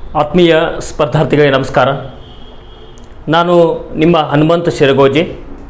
ಆತ್ಮೀಯ ಸ್ಪರ್ಧಾರ್ಥಿಗಳಿಗೆ ನಮಸ್ಕಾರ ನಾನು ನಿಮ್ಮ ಹನುಮಂತ ಶಿರಗೋಜಿ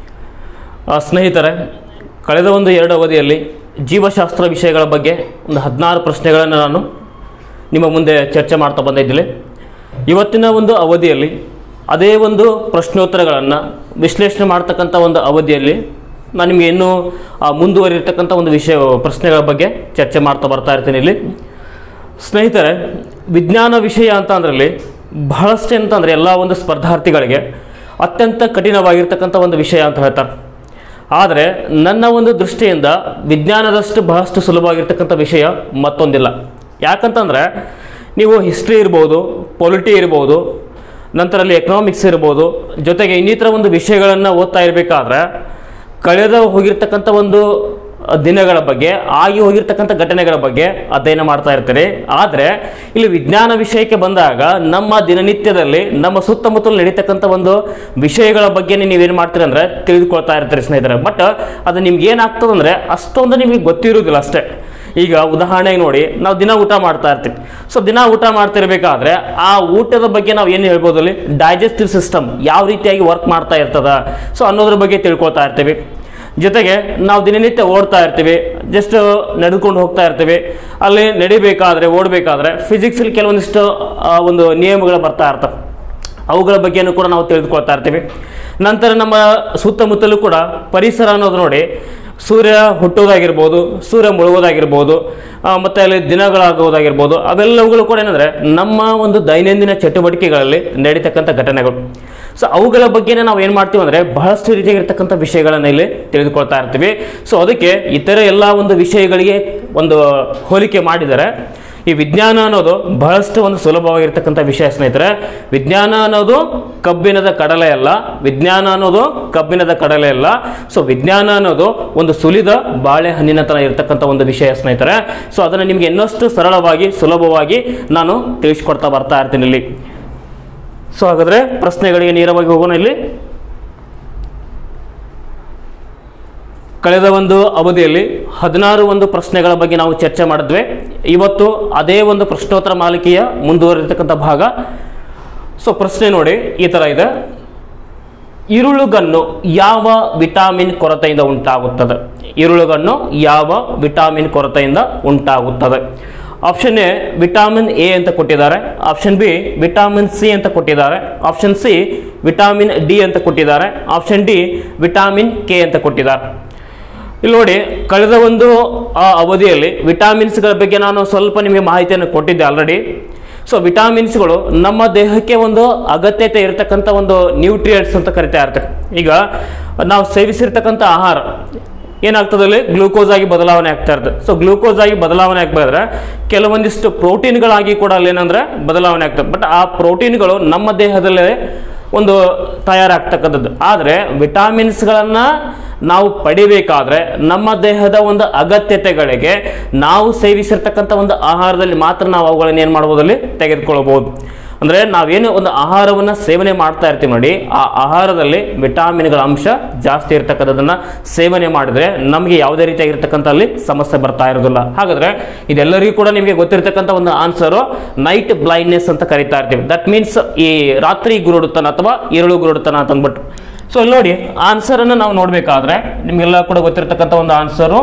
ಆ, ಸ್ನೇಹಿತರೆ ಕಳೆದ ಒಂದು ಎರಡು ಅವಧಿಯಲ್ಲಿ ಜೀವಶಾಸ್ತ್ರ ವಿಷಯಗಳ ಬಗ್ಗೆ ಒಂದು ಹದಿನಾರು ಪ್ರಶ್ನೆಗಳನ್ನು ನಾನು ನಿಮ್ಮ ಮುಂದೆ ಚರ್ಚೆ ಮಾಡ್ತಾ ಬಂದಿದ್ದೀನಿ ಇವತ್ತಿನ ಒಂದು ಅವಧಿಯಲ್ಲಿ ಅದೇ ಒಂದು ಪ್ರಶ್ನೋತ್ತರಗಳನ್ನು ವಿಶ್ಲೇಷಣೆ ಮಾಡ್ತಕ್ಕಂಥ ಒಂದು ಅವಧಿಯಲ್ಲಿ ನಾನು ನಿಮಗೆ ಇನ್ನೂ ಆ, ಮುಂದುವರಿರ್ತಕ್ಕಂಥ ಒಂದು ವಿಷಯ ಪ್ರಶ್ನೆಗಳ ಬಗ್ಗೆ ಚರ್ಚೆ ಮಾಡ್ತಾ ಬರ್ತಾ ಇರ್ತೀನಿ ಇಲ್ಲಿ ಸ್ನೇಹಿತರೆ ವಿಜ್ಞಾನ ವಿಷಯ ಅಂತ ಅಂದ್ರಲ್ಲಿ ಬಹಳಷ್ಟು ಅಂತಂದರೆ ಎಲ್ಲ ಒಂದು ಸ್ಪರ್ಧಾರ್ಥಿಗಳಿಗೆ ಅತ್ಯಂತ ಕಠಿಣವಾಗಿರ್ತಕ್ಕಂಥ ಒಂದು ವಿಷಯ ಅಂತ ಹೇಳ್ತಾರೆ ಆದರೆ ನನ್ನ ಒಂದು ದೃಷ್ಟಿಯಿಂದ ವಿಜ್ಞಾನದಷ್ಟು ಬಹಳಷ್ಟು ಸುಲಭವಾಗಿರ್ತಕ್ಕಂಥ ವಿಷಯ ಮತ್ತೊಂದಿಲ್ಲ ಯಾಕಂತಂದರೆ ನೀವು ಹಿಸ್ಟ್ರಿ ಇರ್ಬೋದು ಪೊಲಿಟಿ ಇರ್ಬೋದು ನಂತರ ಅಲ್ಲಿ ಎಕನಾಮಿಕ್ಸ್ ಇರ್ಬೋದು ಜೊತೆಗೆ ಇನ್ನಿತರ ಒಂದು ವಿಷಯಗಳನ್ನು ಓದ್ತಾ ಇರಬೇಕಾದ್ರೆ ಕಳೆದ ಹೋಗಿರ್ತಕ್ಕಂಥ ಒಂದು ದಿನಗಳ ಬಗ್ಗೆ ಆಗಿ ಹೋಗಿರ್ತಕ್ಕಂಥ ಘಟನೆಗಳ ಬಗ್ಗೆ ಅಧ್ಯಯನ ಮಾಡ್ತಾ ಇರ್ತೀರಿ ಆದರೆ ಇಲ್ಲಿ ವಿಜ್ಞಾನ ವಿಷಯಕ್ಕೆ ಬಂದಾಗ ನಮ್ಮ ದಿನನಿತ್ಯದಲ್ಲಿ ನಮ್ಮ ಸುತ್ತಮುತ್ತಲು ನಡೀತಕ್ಕಂಥ ಒಂದು ವಿಷಯಗಳ ಬಗ್ಗೆ ನೀವೇನು ಮಾಡ್ತೀರಿ ಅಂದರೆ ತಿಳಿದುಕೊಳ್ತಾ ಇರ್ತೀರಿ ಸ್ನೇಹಿತರೆ ಬಟ್ ಅದು ನಿಮ್ಗೆ ಏನಾಗ್ತದಂದ್ರೆ ಅಷ್ಟೊಂದು ನಿಮಗೆ ಗೊತ್ತಿರುವುದಿಲ್ಲ ಅಷ್ಟೇ ಈಗ ಉದಾಹರಣೆಗೆ ನೋಡಿ ನಾವು ದಿನ ಊಟ ಮಾಡ್ತಾ ಇರ್ತೀವಿ ಸೊ ದಿನ ಊಟ ಮಾಡ್ತಿರ್ಬೇಕಾದ್ರೆ ಆ ಊಟದ ಬಗ್ಗೆ ನಾವು ಏನು ಹೇಳ್ಬೋದು ಅಲ್ಲಿ ಡೈಜೆಸ್ಟಿವ್ ಸಿಸ್ಟಮ್ ಯಾವ ರೀತಿಯಾಗಿ ವರ್ಕ್ ಮಾಡ್ತಾ ಇರ್ತದ ಸೊ ಅನ್ನೋದ್ರ ಬಗ್ಗೆ ತಿಳ್ಕೊಳ್ತಾ ಇರ್ತೀವಿ ಜೊತೆಗೆ ನಾವು ದಿನನಿತ್ಯ ಓಡ್ತಾ ಇರ್ತೀವಿ ಜಸ್ಟ್ ನಡೆದುಕೊಂಡು ಹೋಗ್ತಾ ಇರ್ತೀವಿ ಅಲ್ಲಿ ನಡಿಬೇಕಾದ್ರೆ ಓಡಬೇಕಾದ್ರೆ ಫಿಸಿಕ್ಸಲ್ಲಿ ಕೆಲವೊಂದಿಷ್ಟು ಆ, ಒಂದು ನಿಯಮಗಳು ಬರ್ತಾ ಇರ್ತವೆ ಅವುಗಳ ಬಗ್ಗೆನೂ ಕೂಡ ನಾವು ತಿಳಿದುಕೊಳ್ತಾ ಇರ್ತೀವಿ ನಂತರ ನಮ್ಮ ಸುತ್ತಮುತ್ತಲೂ ಕೂಡ ಪರಿಸರ ಅನ್ನೋದು ನೋಡಿ ಸೂರ್ಯ ಹುಟ್ಟೋದಾಗಿರ್ಬೋದು ಸೂರ್ಯ ಮುಳುಗೋದಾಗಿರ್ಬೋದು ಆ, ಮತ್ತೆ ಅಲ್ಲಿ ದಿನಗಳಾಗೋದಾಗಿರ್ಬೋದು ಅವೆಲ್ಲವುಗಳು ಕೂಡ ಏನಂದರೆ ನಮ್ಮ ಒಂದು ದೈನಂದಿನ ಚಟುವಟಿಕೆಗಳಲ್ಲಿ ನಡೀತಕ್ಕಂಥ ಘಟನೆಗಳು ಸೊ ಅವುಗಳ ಬಗ್ಗೆನೇ ನಾವು ಏನು ಮಾಡ್ತೀವಿ ಅಂದರೆ ಬಹಳಷ್ಟು ರೀತಿಯಾಗಿರ್ತಕ್ಕಂಥ ವಿಷಯಗಳನ್ನು ಇಲ್ಲಿ ತಿಳಿದುಕೊಳ್ತಾ ಇರ್ತೀವಿ ಸೊ ಅದಕ್ಕೆ ಇತರ ಎಲ್ಲ ಒಂದು ವಿಷಯಗಳಿಗೆ ಒಂದು ಹೋಲಿಕೆ ಮಾಡಿದರೆ ಈ ವಿಜ್ಞಾನ ಅನ್ನೋದು ಬಹಳಷ್ಟು ಒಂದು ಸುಲಭವಾಗಿರ್ತಕ್ಕಂಥ ವಿಷಯ ಸ್ನೇಹಿತರೆ ವಿಜ್ಞಾನ ಅನ್ನೋದು ಕಬ್ಬಿಣದ ಕಡಲೆ ಅಲ್ಲ ವಿಜ್ಞಾನ ಅನ್ನೋದು ಕಬ್ಬಿಣದ ಕಡಲೆ ಅಲ್ಲ ಸೊ ವಿಜ್ಞಾನ ಅನ್ನೋದು ಒಂದು ಸುಲಿದ ಬಾಳೆಹಣ್ಣಿನ ತರ ಇರ್ತಕ್ಕಂಥ ಒಂದು ವಿಷಯ ಸ್ನೇಹಿತರೆ ಸೊ ಅದನ್ನು ನಿಮಗೆ ಇನ್ನಷ್ಟು ಸರಳವಾಗಿ ಸುಲಭವಾಗಿ ನಾನು ತಿಳಿಸ್ಕೊಡ್ತಾ ಬರ್ತಾ ಇರ್ತೀನಿ ಇಲ್ಲಿ ಸೊ ಹಾಗಾದ್ರೆ ಪ್ರಶ್ನೆಗಳಿಗೆ ನೇರವಾಗಿ ಹೋಗೋಣ ಇಲ್ಲಿ ಕಳೆದ ಒಂದು ಅವಧಿಯಲ್ಲಿ ಹದಿನಾರು ಒಂದು ಪ್ರಶ್ನೆಗಳ ಬಗ್ಗೆ ನಾವು ಚರ್ಚೆ ಮಾಡಿದ್ವಿ ಇವತ್ತು ಅದೇ ಒಂದು ಪ್ರಶ್ನೋತ್ತರ ಮಾಲಿಕೆಯ ಮುಂದುವರಿರ್ತಕ್ಕಂಥ ಭಾಗ ಸೊ ಪ್ರಶ್ನೆ ನೋಡಿ ಈ ಥರ ಇದೆ ಈರುಳ್ಳುಗಣ್ಣು ಯಾವ ವಿಟಾಮಿನ್ ಕೊರತೆಯಿಂದ ಉಂಟಾಗುತ್ತದೆ ಈರುಳ್ಳುಗಣ್ಣು ಯಾವ ವಿಟಾಮಿನ್ ಕೊರತೆಯಿಂದ ಉಂಟಾಗುತ್ತದೆ ಆಪ್ಷನ್ ಎ ವಿಟಾಮಿನ್ ಎ ಅಂತ ಕೊಟ್ಟಿದ್ದಾರೆ ಆಪ್ಷನ್ ಬಿ ವಿಟಾಮಿನ್ ಸಿ ಅಂತ ಕೊಟ್ಟಿದ್ದಾರೆ ಆಪ್ಷನ್ ಸಿ ವಿಟಾಮಿನ್ ಡಿ ಅಂತ ಕೊಟ್ಟಿದ್ದಾರೆ ಆಪ್ಷನ್ ಡಿ ವಿಟಾಮಿನ್ ಕೆ ಅಂತ ಕೊಟ್ಟಿದ್ದಾರೆ ಇಲ್ಲಿ ನೋಡಿ ಕಳೆದ ಒಂದು ಆ ಅವಧಿಯಲ್ಲಿ ವಿಟಾಮಿನ್ಸ್ಗಳ ಬಗ್ಗೆ ನಾನು ಸ್ವಲ್ಪ ನಿಮಗೆ ಮಾಹಿತಿಯನ್ನು ಕೊಟ್ಟಿದ್ದೆ ಆಲ್ರೆಡಿ ಸೊ ವಿಟಾಮಿನ್ಸ್ಗಳು ನಮ್ಮ ದೇಹಕ್ಕೆ ಒಂದು ಅಗತ್ಯತೆ ಇರತಕ್ಕಂಥ ಒಂದು ನ್ಯೂಟ್ರಿಯೆಂಟ್ಸ್ ಅಂತ ಕರಿತಾ ಇರ್ತವೆ ಈಗ ನಾವು ಸೇವಿಸಿರ್ತಕ್ಕಂಥ ಆಹಾರ ಏನಾಗ್ತದೆ ಅಲ್ಲಿ ಗ್ಲೂಕೋಸ್ ಆಗಿ ಬದಲಾವಣೆ ಆಗ್ತಾ ಇರ್ತದೆ ಸೊ ಗ್ಲೂಕೋಸ್ ಆಗಿ ಬದಲಾವಣೆ ಆಗ್ಬೇಕಾದ್ರೆ ಕೆಲವೊಂದಿಷ್ಟು ಪ್ರೋಟೀನ್ಗಳಾಗಿ ಕೂಡ ಅಲ್ಲಿ ಏನಂದ್ರೆ ಬದಲಾವಣೆ ಆಗ್ತದೆ ಬಟ್ ಆ ಪ್ರೋಟೀನ್ಗಳು ನಮ್ಮ ದೇಹದಲ್ಲೇ ಒಂದು ತಯಾರಾಗ್ತಕ್ಕಂಥದ್ದು ಆದರೆ ವಿಟಾಮಿನ್ಸ್ಗಳನ್ನು ನಾವು ಪಡಿಬೇಕಾದ್ರೆ ನಮ್ಮ ದೇಹದ ಒಂದು ಅಗತ್ಯತೆಗಳಿಗೆ ನಾವು ಸೇವಿಸಿರ್ತಕ್ಕಂಥ ಒಂದು ಆಹಾರದಲ್ಲಿ ಮಾತ್ರ ನಾವು ಅವುಗಳನ್ನು ಏನು ಮಾಡ್ಬೋದು ಅಲ್ಲಿ ತೆಗೆದುಕೊಳ್ಬೋದು ಅಂದರೆ ನಾವೇನು ಒಂದು ಆಹಾರವನ್ನು ಸೇವನೆ ಮಾಡ್ತಾ ಇರ್ತೀವಿ ನೋಡಿ ಆ ಆಹಾರದಲ್ಲಿ ವಿಟಾಮಿನ್ಗಳ ಅಂಶ ಜಾಸ್ತಿ ಇರ್ತಕ್ಕಂಥದ್ದನ್ನು ಸೇವನೆ ಮಾಡಿದ್ರೆ ನಮಗೆ ಯಾವುದೇ ರೀತಿಯಾಗಿರ್ತಕ್ಕಂಥ ಅಲ್ಲಿ ಸಮಸ್ಯೆ ಬರ್ತಾ ಇರೋದಿಲ್ಲ ಹಾಗಾದ್ರೆ ಇದೆಲ್ಲರಿಗೂ ಕೂಡ ನಿಮಗೆ ಗೊತ್ತಿರತಕ್ಕಂಥ ಒಂದು ಆನ್ಸರು ನೈಟ್ ಬ್ಲೈಂಡ್ನೆಸ್ ಅಂತ ಕರಿತಾ ಇರ್ತೀವಿ ದಟ್ ಮೀನ್ಸ್ ಈ ರಾತ್ರಿ ಗುರುಡುತನ ಅಥವಾ ಇರುಳು ಗುರುಡುತನ ಅಂತ ಅಂದ್ಬಿಟ್ಟು ಸೊ ಇಲ್ಲಿ ನೋಡಿ ಆನ್ಸರನ್ನು ನಾವು ನೋಡಬೇಕಾದ್ರೆ ನಿಮಗೆಲ್ಲ ಕೂಡ ಗೊತ್ತಿರತಕ್ಕಂಥ ಒಂದು ಆನ್ಸರು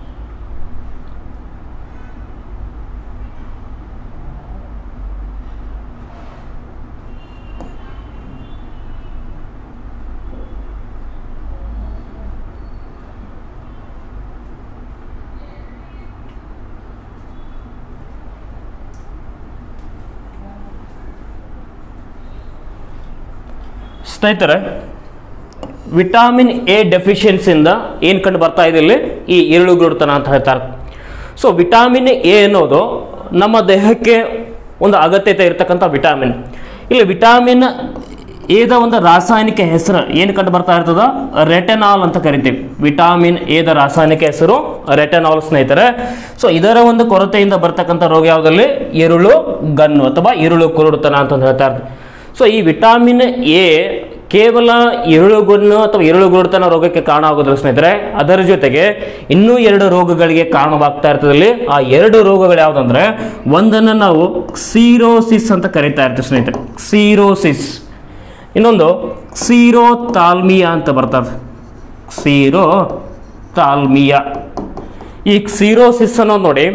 ಸ್ನೇಹಿತರೆ ವಿಟಾಮಿನ್ ಎ ಡೆಫಿಷಿಯನ್ಸಿಯಿಂದ ಏನು ಕಂಡು ಬರ್ತಾ ಇದೆ ಇಲ್ಲಿ ಈ ಇರುಳುಗುರುತನ ಅಂತ ಹೇಳ್ತಾರೆ ಸೊ ವಿಟಾಮಿನ್ ಎ ಅನ್ನೋದು ನಮ್ಮ ದೇಹಕ್ಕೆ ಒಂದು ಅಗತ್ಯತೆ ಇರತಕ್ಕಂಥ ವಿಟಾಮಿನ್ ಇಲ್ಲಿ ವಿಟಾಮಿನ್ ಎದ ಒಂದು ರಾಸಾಯನಿಕ ಹೆಸರು ಏನು ಕಂಡು ಬರ್ತಾ ಇರ್ತದ ರೆಟೆನಾಲ್ ಅಂತ ಕರಿತೀವಿ ವಿಟಾಮಿನ್ ಎದ ರಾಸಾಯನಿಕ ಹೆಸರು ರೆಟೆನಾಲ್ ಸ್ನೇಹಿತರೆ ಸೊ ಇದರ ಒಂದು ಕೊರತೆಯಿಂದ ಬರ್ತಕ್ಕಂಥ ರೋಗ ಯಾವುದಲ್ಲಿ ಇರುಳು ಗನ್ನು ಅಥವಾ ಇರುಳು ಕುರುಡುತನ ಅಂತ ಹೇಳ್ತಾ ಇರ್ತೀವಿ ಸೊ ಈ ವಿಟಾಮಿನ್ ಎ ಕೇವಲ ಇರುಳುಗುನ್ನು ಅಥವಾ ಇರುಳುಗುರುತನ ರೋಗಕ್ಕೆ ಕಾರಣ ಆಗೋದಿಲ್ಲ ಸ್ನೇಹಿತರೆ ಅದರ ಜೊತೆಗೆ ಇನ್ನೂ ಎರಡು ರೋಗಗಳಿಗೆ ಕಾರಣವಾಗ್ತಾ ಇರ್ತದಲ್ಲಿ ಆ ಎರಡು ರೋಗಗಳು ಯಾವುದಂದ್ರೆ ಒಂದನ್ನು ನಾವು ಕ್ಸೀರೋಸಿಸ್ ಅಂತ ಕರಿತಾ ಇರ್ತೀವಿ ಸ್ನೇಹಿತರೆ ಕ್ಸೀರೋಸಿಸ್ ಇನ್ನೊಂದು ಕ್ಸೀರೋ ತಾಲ್ಮಿಯಾ ಅಂತ ಬರ್ತದೆ ಕ್ಸೀರೋ ತಾಲ್ಮಿಯಾ ಈ ಕ್ಸೀರೋಸಿಸ್ ಅನ್ನೋದು ನೋಡಿ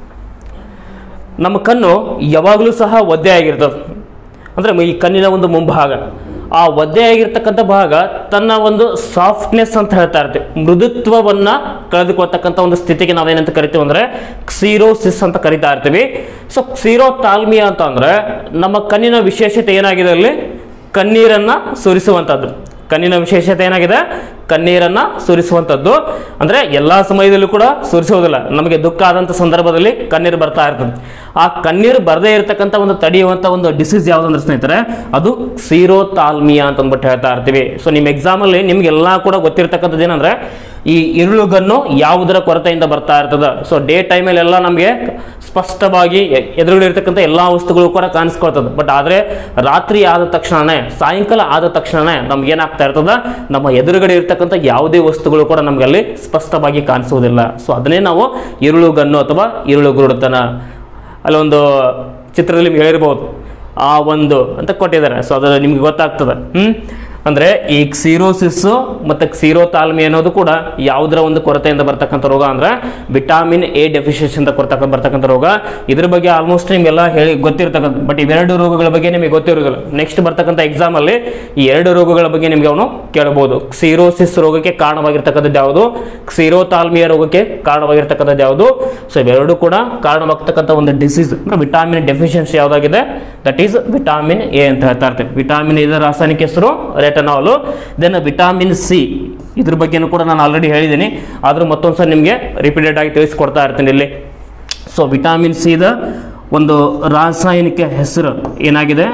ನಮ್ಮ ಕಣ್ಣು ಯಾವಾಗಲೂ ಸಹ ಒದ್ದೆ ಆಗಿರ್ತದೆ ಅಂದರೆ ಈ ಕಣ್ಣಿನ ಒಂದು ಮುಂಭಾಗ ಆ ಒದ್ದೆ ಆಗಿರ್ತಕ್ಕಂಥ ಭಾಗ ತನ್ನ ಒಂದು ಸಾಫ್ಟ್ನೆಸ್ ಅಂತ ಹೇಳ್ತಾ ಇರ್ತೀವಿ ಮೃದುತ್ವವನ್ನು ಕಳೆದುಕೊಳ್ತಕ್ಕಂಥ ಒಂದು ಸ್ಥಿತಿಗೆ ನಾವೇನಂತ ಕರಿತೀವಿ ಅಂದರೆ ಕ್ಸೀರೋಸಿಸ್ ಅಂತ ಕರಿತಾ ಇರ್ತೀವಿ ಸೊ ಕ್ಸೀರೋ ತಾಲ್ಮಿಯಾ ಅಂತ ಅಂದರೆ ನಮ್ಮ ಕಣ್ಣಿನ ವಿಶೇಷತೆ ಏನಾಗಿದೆ ಅಲ್ಲಿ ಕಣ್ಣೀರನ್ನು ಸುರಿಸುವಂಥದ್ದು ಕಣ್ಣಿನ ವಿಶೇಷತೆ ಏನಾಗಿದೆ ಕಣ್ಣೀರನ್ನು ಸುರಿಸುವಂಥದ್ದು ಅಂದರೆ ಎಲ್ಲ ಸಮಯದಲ್ಲೂ ಕೂಡ ಸುರಿಸುವುದಿಲ್ಲ ನಮಗೆ ದುಃಖ ಆದಂಥ ಸಂದರ್ಭದಲ್ಲಿ ಕಣ್ಣೀರು ಬರ್ತಾ ಇರ್ತದೆ ಆ ಕಣ್ಣೀರು ಬರದೇ ಇರತಕ್ಕಂಥ ಒಂದು ತಡೆಯುವಂಥ ಒಂದು ಡಿಸೀಸ್ ಯಾವುದಂದ್ರೆ ಸ್ನೇಹಿತರೆ ಅದು ಸೀರೋತಾಲ್ಮಿಯಾ ಅಂತ ಅಂದ್ಬಿಟ್ಟು ಹೇಳ್ತಾ ಇರ್ತೀವಿ ಸೊ ನಿಮ್ಮ ಎಕ್ಸಾಮಲ್ಲಿ ನಿಮಗೆಲ್ಲ ಕೂಡ ಗೊತ್ತಿರ್ತಕ್ಕಂಥದ್ದು ಏನಂದ್ರೆ ಈ ಇರುಳುಗನ್ನು ಯಾವುದರ ಕೊರತೆಯಿಂದ ಬರ್ತಾ ಇರ್ತದೆ ಸೊ ಡೇ ಟೈಮಲ್ಲಿ ಎಲ್ಲ ನಮಗೆ ಸ್ಪಷ್ಟವಾಗಿ ಎ- ಎದುರುಗಡೆ ಇರ್ತಕ್ಕಂಥ ಎಲ್ಲ ವಸ್ತುಗಳು ಕೂಡ ಕಾಣಿಸ್ಕೊಳ್ತದೆ ಬಟ್ ಆದರೆ ರಾತ್ರಿ ಆದ ತಕ್ಷಣನೇ ಸಾಯಂಕಾಲ ಆದ ತಕ್ಷಣನೇ ನಮ್ಗೆ ಏನಾಗ್ತಾ ಇರ್ತದೆ ನಮ್ಮ ಎದುರುಗಡೆ ಇರ್ತಕ್ಕಂಥ ಯಾವುದೇ ವಸ್ತುಗಳು ಕೂಡ ನಮ್ಗೆ ಅಲ್ಲಿ ಸ್ಪಷ್ಟವಾಗಿ ಕಾಣಿಸುವುದಿಲ್ಲ ಸೊ ಅದನ್ನೇ ನಾವು ಇರುಳುಗನ್ನು ಅಥವಾ ಇರುಳುಗುರುಡತನ ಅಲ್ಲೊಂದು ಚಿತ್ರದಲ್ಲಿ ನಿಮ್ಗೆ ಹೇಳಿರ್ಬೋದು ಆ ಒಂದು ಅಂತ ಕೊಟ್ಟಿದ್ದಾರೆ ಸೊ ಅದು ನಿಮ್ಗೆ ಗೊತ್ತಾಗ್ತದೆ ಹ್ಮ್ ಅಂದ್ರೆ ಈ ಕ್ಸೀರೋಸಿಸ್ ಮತ್ತೆ ಕ್ಸೀರೋತಾಲ್ಮಿ ಅನ್ನೋದು ಕೂಡ ಯಾವುದರ ಒಂದು ಕೊರತೆಯಿಂದ ಬರ್ತಕ್ಕಂಥ ರೋಗ ಅಂದ್ರೆ ವಿಟಾಮಿನ್ ಎ ಡೆಫಿಷಿಯನ್ಸಿ ಅಂತ ಕೊಡ್ತಕ್ಕ ಬರ್ತಕ್ಕಂಥ ರೋಗ ಇದ್ರ ಬಗ್ಗೆ ಆಲ್ಮೋಸ್ಟ್ ನಿಮ್ಗೆಲ್ಲ ಹೇಳಿ ಗೊತ್ತಿರ್ತಕ್ಕಂಥ ಬಟ್ ಇವೆರಡು ರೋಗಗಳ ಬಗ್ಗೆ ನಿಮಗೆ ಗೊತ್ತಿರೋದಿಲ್ಲ ನೆಕ್ಸ್ಟ್ ಬರ್ತಕ್ಕಂಥ ಎಕ್ಸಾಮ್ ಅಲ್ಲಿ ಈ ಎರಡು ರೋಗಗಳ ಬಗ್ಗೆ ನಿಮ್ಗೆ ಅವನು ಕೇಳಬಹುದು ಕ್ಸೀರೋಸಿಸ್ ರೋಗಕ್ಕೆ ಕಾರಣವಾಗಿರ್ತಕ್ಕಂಥದ್ದು ಯಾವುದು ಕ್ಸೀರೋತಾಲ್ಮಿಯ ರೋಗಕ್ಕೆ ಕಾರಣವಾಗಿರ್ತಕ್ಕಂಥದ್ದು ಯಾವುದು ಸೊ ಇವೆರಡು ಕೂಡ ಕಾರಣವಾಗ್ತಕ್ಕಂಥ ಒಂದು ಡಿಸೀಸ್ ಅಂದ್ರೆ ವಿಟಾಮಿನ್ ಡೆಫಿಷಿಯನ್ಸಿ ಯಾವುದಾಗಿದೆ ದಟ್ ಈಸ್ ವಿಟಾಮಿನ್ ಎ ಅಂತ ಹೇಳ್ತಾ ಇರ್ತೀವಿ ವಿಟಾಮಿನ್ ಇದರ ರಾಸಾಯನಿಕ ಹೆಸರು ರೆಟನಾಲು ದೆನ್ ವಿಟಾಮಿನ್ ಸಿ ಇದ್ರ ಬಗ್ಗೆನೂ ಕೂಡ ನಾನು ಆಲ್ರೆಡಿ ಹೇಳಿದ್ದೀನಿ ಆದರೂ ಮತ್ತೊಂದು ಸಲ ನಿಮಗೆ ರಿಪೀಟೆಡ್ ಆಗಿ ತಿಳಿಸ್ಕೊಡ್ತಾ ಇರ್ತೀನಿ ಇಲ್ಲಿ ಸೊ ವಿಟಾಮಿನ್ ಸಿದ ಒಂದು ರಾಸಾಯನಿಕ ಹೆಸರು ಏನಾಗಿದೆ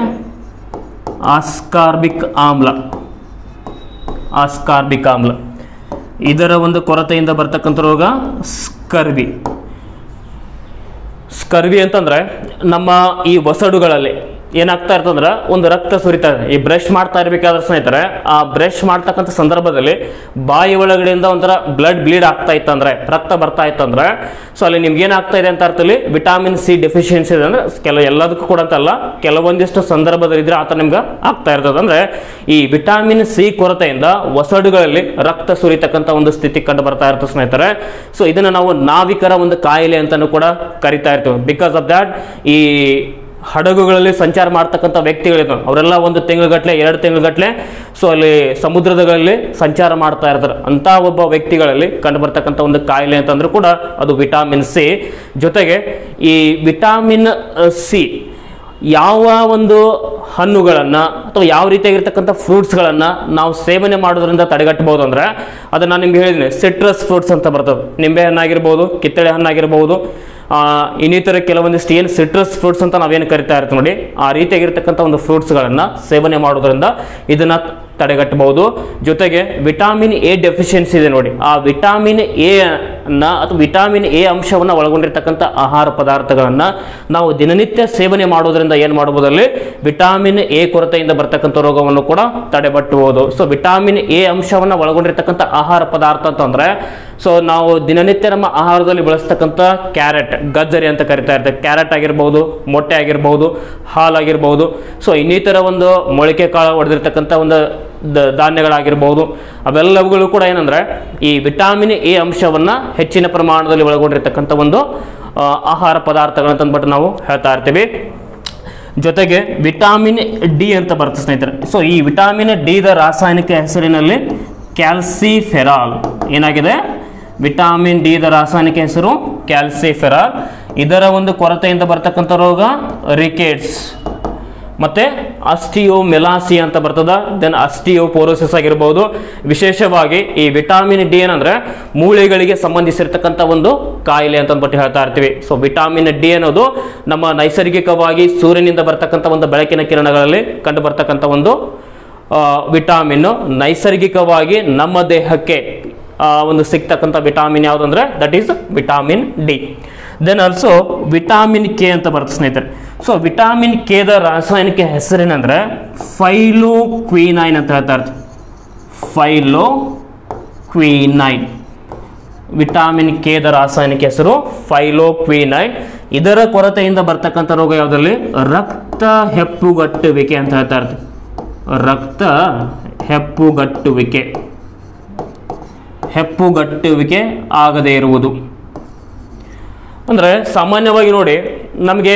ಆಸ್ಕಾರ್ಬಿಕ್ ಆಮ್ಲ ಆಸ್ಕಾರ್ಬಿಕ್ ಆಮ್ಲ ಇದರ ಒಂದು ಕೊರತೆಯಿಂದ ಬರ್ತಕ್ಕಂಥ ರೋಗ ಸ್ಕರ್ವಿ ಸ್ಕರ್ವಿ ಅಂತಂದ್ರೆ ನಮ್ಮ ಈ ಒಸಡುಗಳಲ್ಲಿ ಏನಾಗ್ತಾ ಇರ್ತಂದ್ರೆ ಒಂದು ರಕ್ತ ಸುರಿತಾ ಇದೆ ಈ ಬ್ರಷ್ ಮಾಡ್ತಾ ಇರ್ಬೇಕಾದ್ರೆ ಸ್ನೇಹಿತರೆ ಆ ಬ್ರಷ್ ಮಾಡ್ತಕ್ಕಂಥ ಸಂದರ್ಭದಲ್ಲಿ ಬಾಯಿ ಒಳಗಡೆಯಿಂದ ಒಂಥರ ಬ್ಲಡ್ ಬ್ಲೀಡ್ ಆಗ್ತಾ ಇತ್ತಂದ್ರೆ ರಕ್ತ ಬರ್ತಾ ಇತ್ತಂದ್ರೆ ಸೊ ಅಲ್ಲಿ ನಿಮ್ಗೆ ಏನಾಗ್ತಾ ಇದೆ ಅಂತ ಅರ್ಥದಲ್ಲಿ ವಿಟಾಮಿನ್ ಸಿ ಡೆಫಿಷಿಯನ್ಸಿ ಇದೆ ಅಂದ್ರೆ ಕೆಲವು ಎಲ್ಲದಕ್ಕೂ ಕೂಡ ಅಂತಲ್ಲ ಕೆಲವೊಂದಿಷ್ಟು ಸಂದರ್ಭದಲ್ಲಿ ಇದ್ರೆ ಆತ ನಿಮ್ಗೆ ಆಗ್ತಾ ಇರ್ತದೆ ಅಂದ್ರೆ ಈ ವಿಟಾಮಿನ್ ಸಿ ಕೊರತೆಯಿಂದ ಒಸಡುಗಳಲ್ಲಿ ರಕ್ತ ಸುರಿತಕ್ಕಂಥ ಒಂದು ಸ್ಥಿತಿ ಕಂಡು ಬರ್ತಾ ಇರ್ತದೆ ಸ್ನೇಹಿತರೆ ಸೊ ಇದನ್ನ ನಾವು ನಾವಿಕರ ಒಂದು ಕಾಯಿಲೆ ಅಂತಾನು ಕೂಡ ಕರಿತಾ ಇರ್ತೀವಿ ಬಿಕಾಸ್ ಆಫ್ ದ್ಯಾಟ್ ಈ ಹಡಗುಗಳಲ್ಲಿ ಸಂಚಾರ ಮಾಡ್ತಕ್ಕಂಥ ವ್ಯಕ್ತಿಗಳಿರ್ತಾರೆ ಅವರೆಲ್ಲ ಒಂದು ತಿಂಗಳಗಟ್ಲೆ ಎರಡು ತಿಂಗಳಗಟ್ಲೆ ಸೊ ಅಲ್ಲಿ ಸಮುದ್ರದಲ್ಲಿ ಸಂಚಾರ ಮಾಡ್ತಾ ಇರ್ತಾರೆ ಅಂತ ಒಬ್ಬ ವ್ಯಕ್ತಿಗಳಲ್ಲಿ ಕಂಡು ಬರ್ತಕ್ಕಂಥ ಒಂದು ಕಾಯಿಲೆ ಅಂತಂದ್ರೂ ಕೂಡ ಅದು ವಿಟಾಮಿನ್ ಸಿ ಜೊತೆಗೆ ಈ ವಿಟಾಮಿನ್ ಸಿ ಯಾವ ಒಂದು ಹಣ್ಣುಗಳನ್ನು ಅಥವಾ ಯಾವ ರೀತಿಯಾಗಿರ್ತಕ್ಕಂಥ ಫ್ರೂಟ್ಸ್ಗಳನ್ನು ನಾವು ಸೇವನೆ ಮಾಡೋದ್ರಿಂದ ತಡೆಗಟ್ಟಬಹುದು ಅಂದರೆ ಅದನ್ನು ನಾನು ನಿಮ್ಗೆ ಹೇಳಿದ್ದೀನಿ ಸಿಟ್ರಸ್ ಫ್ರೂಟ್ಸ್ ಅಂತ ಬರ್ತದೆ ನಿಂಬೆ ಹಣ್ಣಾಗಿರ್ಬೋದು ಕಿತ್ತಳೆ ಹಣ್ಣಾಗಿರ್ಬೋದು ಆ, ಇನ್ನಿತರ ಕೆಲವೊಂದಿಷ್ಟು ಏನು ಸಿಟ್ರಸ್ ಫ್ರೂಟ್ಸ್ ಅಂತ ನಾವೇನು ಕರಿತಾ ಇರ್ತೀವಿ ನೋಡಿ ಆ ರೀತಿಯಾಗಿರ್ತಕ್ಕಂಥ ಒಂದು ಫ್ರೂಟ್ಸ್ಗಳನ್ನು ಸೇವನೆ ಮಾಡೋದ್ರಿಂದ ಇದನ್ನು ತಡೆಗಟ್ಟಬಹುದು ಜೊತೆಗೆ ವಿಟಾಮಿನ್ ಎ ಡೆಫಿಷಿಯನ್ಸಿ ಇದೆ ನೋಡಿ ಆ ವಿಟಾಮಿನ್ ಎ ನ ಅಥವಾ ವಿಟಾಮಿನ್ ಎ ಅಂಶವನ್ನು ಒಳಗೊಂಡಿರ್ತಕ್ಕಂಥ ಆಹಾರ ಪದಾರ್ಥಗಳನ್ನು ನಾವು ದಿನನಿತ್ಯ ಸೇವನೆ ಮಾಡೋದ್ರಿಂದ ಏನು ಮಾಡಬಹುದಲ್ಲಿ ವಿಟಾಮಿನ್ ಎ ಕೊರತೆಯಿಂದ ಬರ್ತಕ್ಕಂಥ ರೋಗವನ್ನು ಕೂಡ ತಡೆಗಟ್ಟಬಹುದು ಸೊ ವಿಟಾಮಿನ್ ಎ ಅಂಶವನ್ನು ಒಳಗೊಂಡಿರ್ತಕ್ಕಂಥ ಆಹಾರ ಪದಾರ್ಥ ಅಂತಂದ್ರೆ ಸೊ ನಾವು ದಿನನಿತ್ಯ ನಮ್ಮ ಆಹಾರದಲ್ಲಿ ಬಳಸ್ತಕ್ಕಂಥ ಕ್ಯಾರೆಟ್ ಗಜ್ಜರಿ ಅಂತ ಕರಿತಾ ಇರ್ತೇವೆ ಕ್ಯಾರೆಟ್ ಆಗಿರ್ಬೋದು ಮೊಟ್ಟೆ ಆಗಿರ್ಬೋದು ಹಾಲಾಗಿರ್ಬೋದು ಸೊ ಇನ್ನಿತರ ಒಂದು ಮೊಳಕೆ ಕಾಳು ಹೊಡೆದಿರ್ತಕ್ಕಂಥ ಒಂದು ದ- ಧಾನ್ಯಗಳಾಗಿರ್ಬೋದು ಅವೆಲ್ಲವುಗಳು ಕೂಡ ಏನಂದ್ರೆ ಈ ವಿಟಾಮಿನ್ ಎ ಅಂಶವನ್ನು ಹೆಚ್ಚಿನ ಪ್ರಮಾಣದಲ್ಲಿ ಒಳಗೊಂಡಿರ್ತಕ್ಕಂಥ ಒಂದು ಆ, ಆಹಾರ ಪದಾರ್ಥಗಳಂತಂದ್ಬಿಟ್ಟು ನಾವು ಹೇಳ್ತಾ ಇರ್ತೀವಿ ಜೊತೆಗೆ ವಿಟಾಮಿನ್ ಡಿ ಅಂತ ಬರುತ್ತೆ ಸ್ನೇಹಿತರೆ ಸೊ ಈ ವಿಟಾಮಿನ್ ಡಿ ದ ರಾಸಾಯನಿಕ ಹೆಸರಿನಲ್ಲಿ ಕ್ಯಾಲ್ಸಿಫೆರಾಲ್ ಏನಾಗಿದೆ ವಿಟಾಮಿನ್ ಡಿ ದ ರಾಸಾಯನಿಕ ಹೆಸರು ಕ್ಯಾಲ್ಸಿಫೆರಾಲ್ ಇದರ ಒಂದು ಕೊರತೆಯಿಂದ ಬರ್ತಕ್ಕಂಥ ರೋಗ ರಿಕೆಟ್ಸ್ ಮತ್ತೆ ಅಸ್ಟಿಯೋ ಮೆಲಾಸಿ ಅಂತ ಬರ್ತದ ದೆನ್ ಅಸ್ಟಿಯೋ ಪೋರೋಸಿಸ್ ಆಗಿರ್ಬೋದು ವಿಶೇಷವಾಗಿ ಈ ವಿಟಾಮಿನ್ ಡಿ ಏನಂದ್ರೆ ಮೂಳೆಗಳಿಗೆ ಸಂಬಂಧಿಸಿರ್ತಕ್ಕಂಥ ಒಂದು ಕಾಯಿಲೆ ಅಂತ ಅಂದ್ಬಿಟ್ಟು ಹೇಳ್ತಾ ಇರ್ತೀವಿ ಸೊ ವಿಟಾಮಿನ್ ಡಿ ಅನ್ನೋದು ನಮ್ಮ ನೈಸರ್ಗಿಕವಾಗಿ ಸೂರ್ಯನಿಂದ ಬರ್ತಕ್ಕಂಥ ಒಂದು ಬೆಳಕಿನ ಕಿರಣಗಳಲ್ಲಿ ಕಂಡು ಬರ್ತಕ್ಕಂಥ ಒಂದು ವಿಟಾಮಿನ್ ನೈಸರ್ಗಿಕವಾಗಿ ನಮ್ಮ ದೇಹಕ್ಕೆ ಆ, ಒಂದು ಸಿಗ್ತಕ್ಕಂಥ ವಿಟಾಮಿನ್ ಯಾವುದಂದ್ರೆ that is vitamin D then also vitamin K ಅಂತ ಬರುತ್ತೆ ಸ್ನೇಹಿತರೆ ಸೊ ವಿಟಾಮಿನ್ ಕೆದ ರಾಸಾಯನಿಕ ಹೆಸರೇನಂದ್ರೆ ಫೈಲೋ ಕ್ವೀನೈನ್ ಅಂತ ಹೇಳ್ತಾ ಇರ್ತೀವಿ ಫೈಲೋ ಕ್ವೀನೈನ್ ವಿಟಾಮಿನ್ ಕೆದ ರಾಸಾಯನಿಕ ಹೆಸರು ಫೈಲೋಕ್ವಿನೈನ್ ಇದರ ಕೊರತೆಯಿಂದ ಬರ್ತಕ್ಕಂಥ ರೋಗ ಯಾವುದರಲ್ಲಿ ರಕ್ತ ಹೆಪ್ಪುಗಟ್ಟುವಿಕೆ ಅಂತ ಹೇಳ್ತಾ ಇರ್ತೀವಿ ರಕ್ತ ಹೆಪ್ಪುಗಟ್ಟುವಿಕೆ ಹೆಪ್ಪುಗಟ್ಟುವಿಕೆ ಆಗದೇ ಇರುವುದು ಅಂದರೆ ಸಾಮಾನ್ಯವಾಗಿ ನೋಡಿ ನಮಗೆ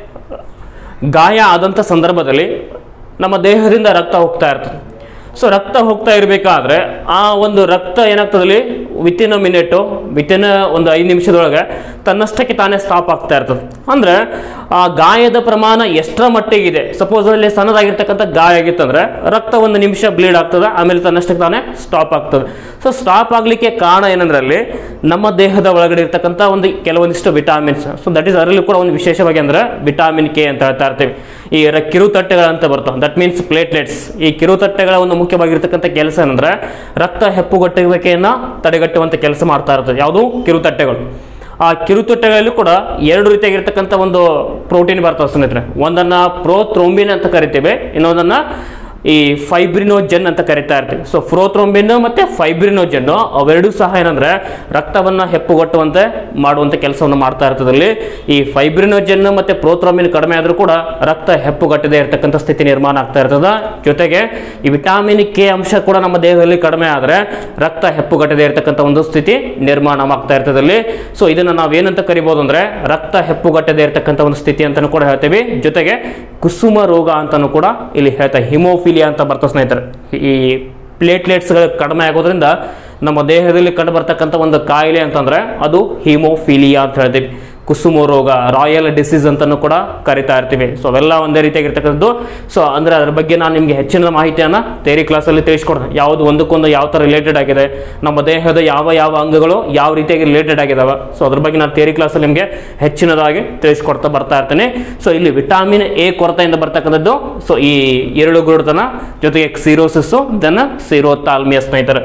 ಗಾಯ ಆದಂಥ ಸಂದರ್ಭದಲ್ಲಿ ನಮ್ಮ ದೇಹದಿಂದ ರಕ್ತ ಹೋಗ್ತಾ ಇರ್ತದೆ ಸೊ ರಕ್ತ ಹೋಗ್ತಾ ಇರಬೇಕಾದ್ರೆ ಆ ಒಂದು ರಕ್ತ ಏನಾಗ್ತದಲ್ಲಿ ವಿತಿನ್ ಅ ಮಿನಿಟು ವಿತಿನ್ ಒಂದು ಐದು ನಿಮಿಷದೊಳಗೆ ತನ್ನಷ್ಟಕ್ಕೆ ತಾನೇ ಸ್ಟಾಪ್ ಆಗ್ತಾ ಇರ್ತದೆ ಅಂದರೆ ಆ ಗಾಯದ ಪ್ರಮಾಣ ಎಷ್ಟರ ಮಟ್ಟಿಗಿದೆ ಸಪೋಸ್ ಅಲ್ಲಿ ಸಣ್ಣದಾಗಿರ್ತಕ್ಕಂಥ ಗಾಯ ಆಗಿತ್ತಂದ್ರೆ ರಕ್ತ ಒಂದು ನಿಮಿಷ ಬ್ಲೀಡ್ ಆಗ್ತದೆ ಆಮೇಲೆ ತನ್ನಷ್ಟಕ್ಕೆ ತಾನೇ ಸ್ಟಾಪ್ ಆಗ್ತದೆ ಸೊ ಸ್ಟಾಪ್ ಆಗಲಿಕ್ಕೆ ಕಾರಣ ಏನಂದ್ರೆ ಅಲ್ಲಿ ನಮ್ಮ ದೇಹದ ಒಳಗಡೆ ಇರ್ತಕ್ಕಂಥ ಒಂದು ಕೆಲವೊಂದಿಷ್ಟು ವಿಟಾಮಿನ್ಸ್ ಸೊ ದಟ್ ಈಸ್ ಅದರಲ್ಲಿ ಕೂಡ ಒಂದು ವಿಶೇಷವಾಗಿ ಅಂದ್ರೆ ವಿಟಾಮಿನ್ ಕೆ ಅಂತ ಹೇಳ್ತಾ ಇರ್ತೀವಿ ಈ ರ- ಕಿರುತಟ್ಟೆಗಳಂತ ಬರ್ತವೆ ದಟ್ ಮೀನ್ಸ್ ಪ್ಲೇಟ್ಲೆಟ್ಸ್ ಈ ಕಿರುತಟ್ಟೆಗಳ ಒಂದು ಮುಖ್ಯವಾಗಿರ್ತಕ್ಕಂಥ ಕೆಲಸ ಏನಂದ್ರೆ ರಕ್ತ ಹೆಪ್ಪುಗಟ್ಟುವಿಕೆಯನ್ನು ತಡೆಗಟ್ಟುವಂಥ ಕೆಲಸ ಮಾಡ್ತಾ ಇರ್ತದೆ ಯಾವುದು ಕಿರುತಟ್ಟೆಗಳು ಆ ಕಿರುತಟ್ಟೆಗಳಲ್ಲಿ ಕೂಡ ಎರಡು ರೀತಿಯಾಗಿರ್ತಕ್ಕಂಥ ಒಂದು ಪ್ರೋಟೀನ್ ಬರ್ತವೆ ಸ್ನೇಹಿತರೆ ಒಂದನ್ನ ಪ್ರೋಥ್ರೋಂಬಿನ್ ಅಂತ ಕರಿತೇವೆ ಇನ್ನೊಂದನ್ನ ಈ ಫೈಬ್ರಿನೋಜೆನ್ ಅಂತ ಕರಿತಾ ಇರ್ತೀವಿ ಸೊ ಫ್ರೋಥ್ರೋಂಬಿನ್ ಮತ್ತೆ ಫೈಬ್ರಿನೋಜೆನ್ ಅವೆರಡೂ ಸಹ ಏನಂದ್ರೆ ರಕ್ತವನ್ನ ಹೆಪ್ಪುಗಟ್ಟುವಂತೆ ಮಾಡುವಂತೆ ಕೆಲಸವನ್ನು ಮಾಡ್ತಾ ಇರ್ತದಲ್ಲಿ ಈ ಫೈಬ್ರಿನೋಜೆನ್ ಮತ್ತೆ ಪ್ರೋಥ್ರೋಂಬಿನ್ ಕಡಿಮೆ ಆದರೂ ಕೂಡ ರಕ್ತ ಹೆಪ್ಪುಗಟ್ಟದೇ ಇರತಕ್ಕಂಥ ಸ್ಥಿತಿ ನಿರ್ಮಾಣ ಆಗ್ತಾ ಇರ್ತದ ಜೊತೆಗೆ ಈ ವಿಟಾಮಿನ್ ಕೆ ಅಂಶ ಕೂಡ ನಮ್ಮ ದೇಹದಲ್ಲಿ ಕಡಿಮೆ ಆದರೆ ರಕ್ತ ಹೆಪ್ಪುಗಟ್ಟದೇ ಇರತಕ್ಕಂಥ ಒಂದು ಸ್ಥಿತಿ ನಿರ್ಮಾಣ ಆಗ್ತಾ ಇರ್ತದಲ್ಲಿ ಸೊ ಇದನ್ನ ನಾವೇನಂತ ಕರಿಬಹುದು ಅಂದ್ರೆ ರಕ್ತ ಹೆಪ್ಪುಗಟ್ಟದೇ ಇರತಕ್ಕಂಥ ಒಂದು ಸ್ಥಿತಿ ಅಂತಾನು ಕೂಡ ಹೇಳ್ತೀವಿ ಜೊತೆಗೆ ಕುಸುಮ ರೋಗ ಅಂತಾನು ಕೂಡ ಇಲ್ಲಿ ಹೇಳ್ತಾರೆ ಹಿಮೋಫಿಲಿಯಾ ಅಂತ ಬರ್ತದೆ ಸ್ನೇಹಿತರೆ ಈ ಪ್ಲೇಟ್ಲೆಟ್ಸ್ಗಳು ಕಡಿಮೆ ಆಗೋದ್ರಿಂದ ನಮ್ಮ ದೇಹದಲ್ಲಿ ಕಂಡು ಬರ್ತಕ್ಕಂಥ ಒಂದು ಕಾಯಿಲೆ ಅಂತಂದ್ರೆ ಅದು ಹಿಮೋಫಿಲಿಯಾ ಅಂತ ಹೇಳ್ತೀವಿ ಕುಸುಮ ರೋಗ ರಾಯಲ್ ಡಿಸೀಸ್ ಅಂತಾನು ಕೂಡ ಕರಿತಾ ಇರ್ತೀವಿ ಸೊ ಅವೆಲ್ಲ ಒಂದೇ ರೀತಿಯಾಗಿರ್ತಕ್ಕಂಥದ್ದು ಸೊ ಅಂದ್ರೆ ಅದ್ರ ಬಗ್ಗೆ ನಾನು ನಿಮಗೆ ಹೆಚ್ಚಿನ ಮಾಹಿತಿಯನ್ನು ತೇರಿ ಕ್ಲಾಸಲ್ಲಿ ತಿಳಿಸ್ಕೊಡ್ತೇನೆ ಯಾವುದು ಒಂದಕ್ಕೊಂದು ಯಾವ ಥರ ರಿಲೇಟೆಡ್ ಆಗಿದೆ ನಮ್ಮ ದೇಹದ ಯಾವ ಯಾವ ಅಂಗಗಳು ಯಾವ ರೀತಿಯಾಗಿ ರಿಲೇಟೆಡ್ ಆಗಿದಾವೆ ಸೊ ಅದ್ರ ಬಗ್ಗೆ ನಾನು ತೇರಿ ಕ್ಲಾಸಲ್ಲಿ ನಿಮಗೆ ಹೆಚ್ಚಿನದಾಗಿ ತಿಳಿಸ್ಕೊಡ್ತಾ ಬರ್ತಾ ಇರ್ತೀನಿ ಸೊ ಇಲ್ಲಿ ವಿಟಾಮಿನ್ ಎ ಕೊರತೆಯಿಂದ ಬರ್ತಕ್ಕಂಥದ್ದು ಸೊ ಈ ಎರಡು ಗುರುತನ ಜೊತೆಗೆ ಕ್ಸಿರೋಸಿಸ್ಸು ದೆನ್ ಸಿರೋತಾಲ್ಮಿಯ ಸ್ನೇಹಿತರೆ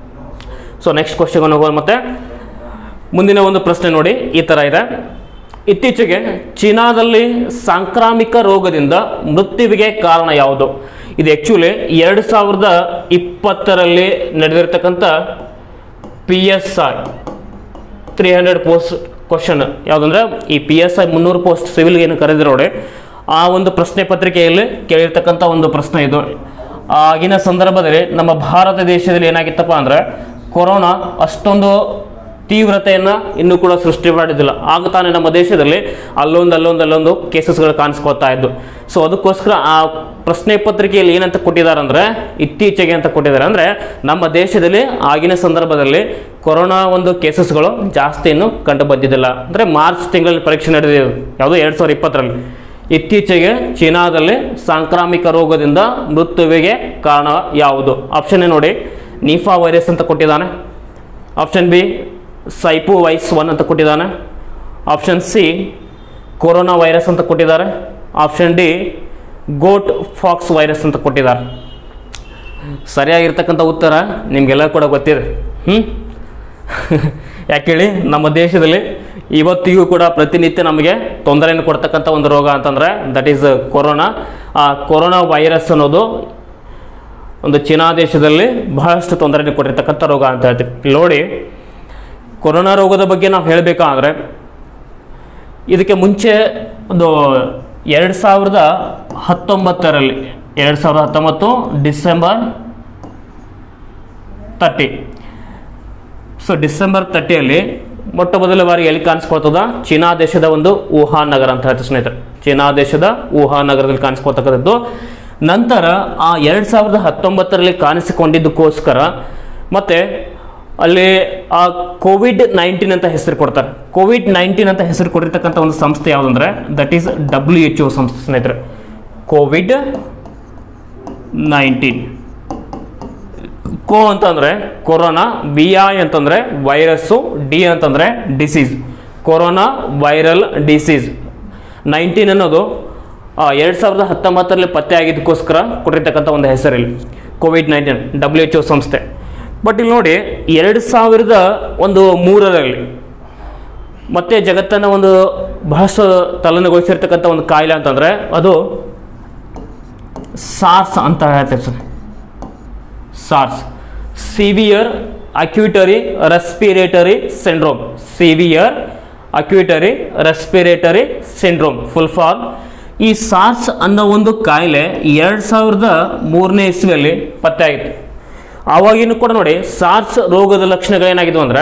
ಸೊ ನೆಕ್ಸ್ಟ್ ಕ್ವಶನ್ ಹೋಗೋಣ ಮತ್ತೆ ಮುಂದಿನ ಒಂದು ಪ್ರಶ್ನೆ ನೋಡಿ ಈ ಥರ ಇದೆ ಇತ್ತೀಚೆಗೆ ಚೀನಾದಲ್ಲಿ ಸಾಂಕ್ರಾಮಿಕ ರೋಗದಿಂದ ಮೃತ್ಯುವಿಗೆ ಕಾರಣ ಯಾವುದು ಇದು ಆ್ಯಕ್ಚುಲಿ ಎರಡು ಸಾವಿರದ ಇಪ್ಪತ್ತರಲ್ಲಿ ನಡೆದಿರ್ತಕ್ಕಂಥ P S I three hundred post question ಯಾವುದಂದ್ರೆ ಈ ಪಿ ಎಸ್ ಐ ಮುನ್ನೂರು ಪೋಸ್ಟ್ ಸಿವಿಲ್ಗೆ ಏನು ಕರೆದಿರೋ ನೋಡಿ ಆ ಒಂದು ಪ್ರಶ್ನೆ ಪತ್ರಿಕೆಯಲ್ಲಿ ಕೇಳಿರ್ತಕ್ಕಂಥ ಒಂದು ಪ್ರಶ್ನೆ ಇದು ಆಗಿನ ಸಂದರ್ಭದಲ್ಲಿ ನಮ್ಮ ಭಾರತ ದೇಶದಲ್ಲಿ ಏನಾಗಿತ್ತಪ್ಪ ಅಂದ್ರೆ ಕೊರೋನಾ ಅಷ್ಟೊಂದು ತೀವ್ರತೆಯನ್ನು ಇನ್ನೂ ಕೂಡ ಸೃಷ್ಟಿ ಮಾಡಿದ್ದಿಲ್ಲ ಆಗ ತಾನೇ ನಮ್ಮ ದೇಶದಲ್ಲಿ ಅಲ್ಲೊಂದು ಅಲ್ಲೊಂದು ಅಲ್ಲೊಂದು ಕೇಸಸ್ಗಳು ಕಾಣಿಸ್ಕೊಳ್ತಾ ಇದ್ದು ಸೊ ಅದಕ್ಕೋಸ್ಕರ ಆ ಪ್ರಶ್ನೆ ಪತ್ರಿಕೆಯಲ್ಲಿ ಏನಂತ ಕೊಟ್ಟಿದ್ದಾರೆ ಅಂದರೆ ಇತ್ತೀಚೆಗೆ ಅಂತ ಕೊಟ್ಟಿದ್ದಾರೆ ಅಂದರೆ ನಮ್ಮ ದೇಶದಲ್ಲಿ ಆಗಿನ ಸಂದರ್ಭದಲ್ಲಿ ಕೊರೋನಾ ಒಂದು ಕೇಸಸ್ಗಳು ಜಾಸ್ತಿ ಇನ್ನೂ ಕಂಡು ಬಂದಿದ್ದಿಲ್ಲ ಅಂದರೆ ಮಾರ್ಚ್ ತಿಂಗಳಲ್ಲಿ ಪರೀಕ್ಷೆ ನಡೆದಿದೆ ಯಾವುದೋ ಎರಡು ಸಾವಿರದ ಇಪ್ಪತ್ತರಲ್ಲಿ ಇತ್ತೀಚೆಗೆ ಚೀನಾದಲ್ಲಿ ಸಾಂಕ್ರಾಮಿಕ ರೋಗದಿಂದ ಮೃತ್ಯುವಿಗೆ ಕಾರಣ ಯಾವುದು ಆಪ್ಷನ್ ನೋಡಿ ನಿಫಾ ವೈರಸ್ ಅಂತ ಕೊಟ್ಟಿದ್ದಾನೆ ಆಪ್ಷನ್ ಬಿ ಸೈಪು ವೈಸ್ ಒನ್ ಅಂತ ಕೊಟ್ಟಿದ್ದಾನೆ ಆಪ್ಷನ್ ಸಿ ಕೊರೋನಾ ವೈರಸ್ ಅಂತ ಕೊಟ್ಟಿದ್ದಾರೆ option D goat pox virus ಅಂತ ಕೊಟ್ಟಿದ್ದಾರೆ ಸರಿಯಾಗಿರ್ತಕ್ಕಂಥ ಉತ್ತರ ನಿಮಗೆಲ್ಲ ಕೂಡ ಗೊತ್ತಿದೆ ಹ್ಞೂ ಯಾಕೆ ಹೇಳಿ ನಮ್ಮ ದೇಶದಲ್ಲಿ ಇವತ್ತಿಗೂ ಕೂಡ ಪ್ರತಿನಿತ್ಯ ನಮಗೆ ತೊಂದರೆಯನ್ನು ಕೊಡ್ತಕ್ಕಂಥ ಒಂದು ರೋಗ ಅಂತಂದರೆ ದಟ್ ಈಸ್ ಕೊರೋನಾ ಆ ಕೊರೋನಾ ವೈರಸ್ ಅನ್ನೋದು ಒಂದು ಚೀನಾ ದೇಶದಲ್ಲಿ ಬಹಳಷ್ಟು ತೊಂದರೆಯನ್ನು ಕೊಟ್ಟಿರ್ತಕ್ಕಂಥ ರೋಗ ಅಂತ ಹೇಳ್ತೀವಿ ಇಲ್ಲಿ ನೋಡಿ ಕೊರೋನಾ ರೋಗದ ಬಗ್ಗೆ ನಾವು ಹೇಳಬೇಕಾದ್ರೆ ಇದಕ್ಕೆ ಮುಂಚೆ ಒಂದು ಎರಡು ಸಾವಿರದ ಹತ್ತೊಂಬತ್ತರಲ್ಲಿ ಎರಡು ಸಾವಿರದ ಹತ್ತೊಂಬತ್ತು ಡಿಸೆಂಬರ್ ತರ್ಟಿ ಸೊ ಡಿಸೆಂಬರ್ ತರ್ಟಿಯಲ್ಲಿ ಮೊಟ್ಟ ಮೊದಲ ಬಾರಿ ಎಲ್ಲಿ ಕಾಣಿಸ್ಕೊಳ್ತದ ಚೀನಾ ದೇಶದ ಒಂದು ವುಹಾನ್ ನಗರ ಅಂತ ಹೇಳ್ತೀವಿ ಸ್ನೇಹಿತರೆ ಚೀನಾ ದೇಶದ ವುಹಾನ್ ನಗರದಲ್ಲಿ ಕಾಣಿಸ್ಕೊಳ್ತಕ್ಕಂಥದ್ದು ನಂತರ ಆ ಎರಡು ಸಾವಿರದ ಹತ್ತೊಂಬತ್ತರಲ್ಲಿ ಕಾಣಿಸಿಕೊಂಡಿದ್ದಕ್ಕೋಸ್ಕರ ಮತ್ತೆ ಅಲ್ಲಿ ಆ ಕೋವಿಡ್ ನೈನ್ಟೀನ್ ಅಂತ ಹೆಸರು ಕೊಡ್ತಾರೆ ಕೋವಿಡ್ ನೈನ್ಟೀನ್ ಅಂತ ಹೆಸರು ಕೊಟ್ಟಿರ್ತಕ್ಕಂಥ ಒಂದು ಸಂಸ್ಥೆ ಯಾವುದಂದ್ರೆ that is W H O ಸಂಸ್ಥೆ ಸ್ನೇಹಿತರೆ ಕೋವಿಡ್ ನೈನ್ಟೀನ್ ಕೋ ಅಂತಂದ್ರೆ ಕೊರೋನಾ ಬಿ ಐ ಅಂತಂದ್ರೆ ವೈರಸ್ಸು ಡಿ ಅಂತಂದ್ರೆ disease corona viral disease nineteen ಅನ್ನೋದು ಎರಡು ಸಾವಿರದ ಹತ್ತೊಂಬತ್ತರಲ್ಲಿ ಪತ್ತೆ ಆಗಿದ್ದಕ್ಕೋಸ್ಕರ ಕೊಟ್ಟಿರ್ತಕ್ಕಂಥ ಒಂದು ಹೆಸರಿಲ್ಲಿ COVID nineteen W H O ಸಂಸ್ಥೆ ಬಟ್ ಇಲ್ಲಿ ನೋಡಿ ಎರಡು ಸಾವಿರದ ಒಂದು ಮೂರರಲ್ಲಿ ಮತ್ತು ಜಗತ್ತನ್ನು ಒಂದು ಬಹಳಷ್ಟು ತಲ್ಲಣಗೊಳಿಸಿರ್ತಕ್ಕಂಥ ಒಂದು ಕಾಯಿಲೆ ಅಂತಂದರೆ ಅದು ಸಾರ್ಸ್ ಅಂತ ಹೇಳ್ತೇವೆ sir SARS severe acute respiratory syndrome severe acute respiratory syndrome full form ಈ ಸಾರ್ಸ್ ಅನ್ನೋ ಒಂದು ಕಾಯಿಲೆ ಎರಡು ಸಾವಿರದ ಮೂರನೇ ಇಸ್ವಿಯಲ್ಲಿ ಪತ್ತೆ ಆಗಿತ್ತು ಆವಾಗಿನೂ ಕೂಡ ನೋಡಿ ಸಾರ್ಸ್ ರೋಗದ ಲಕ್ಷಣಗಳೇನಾಗಿದ್ವು ಅಂದರೆ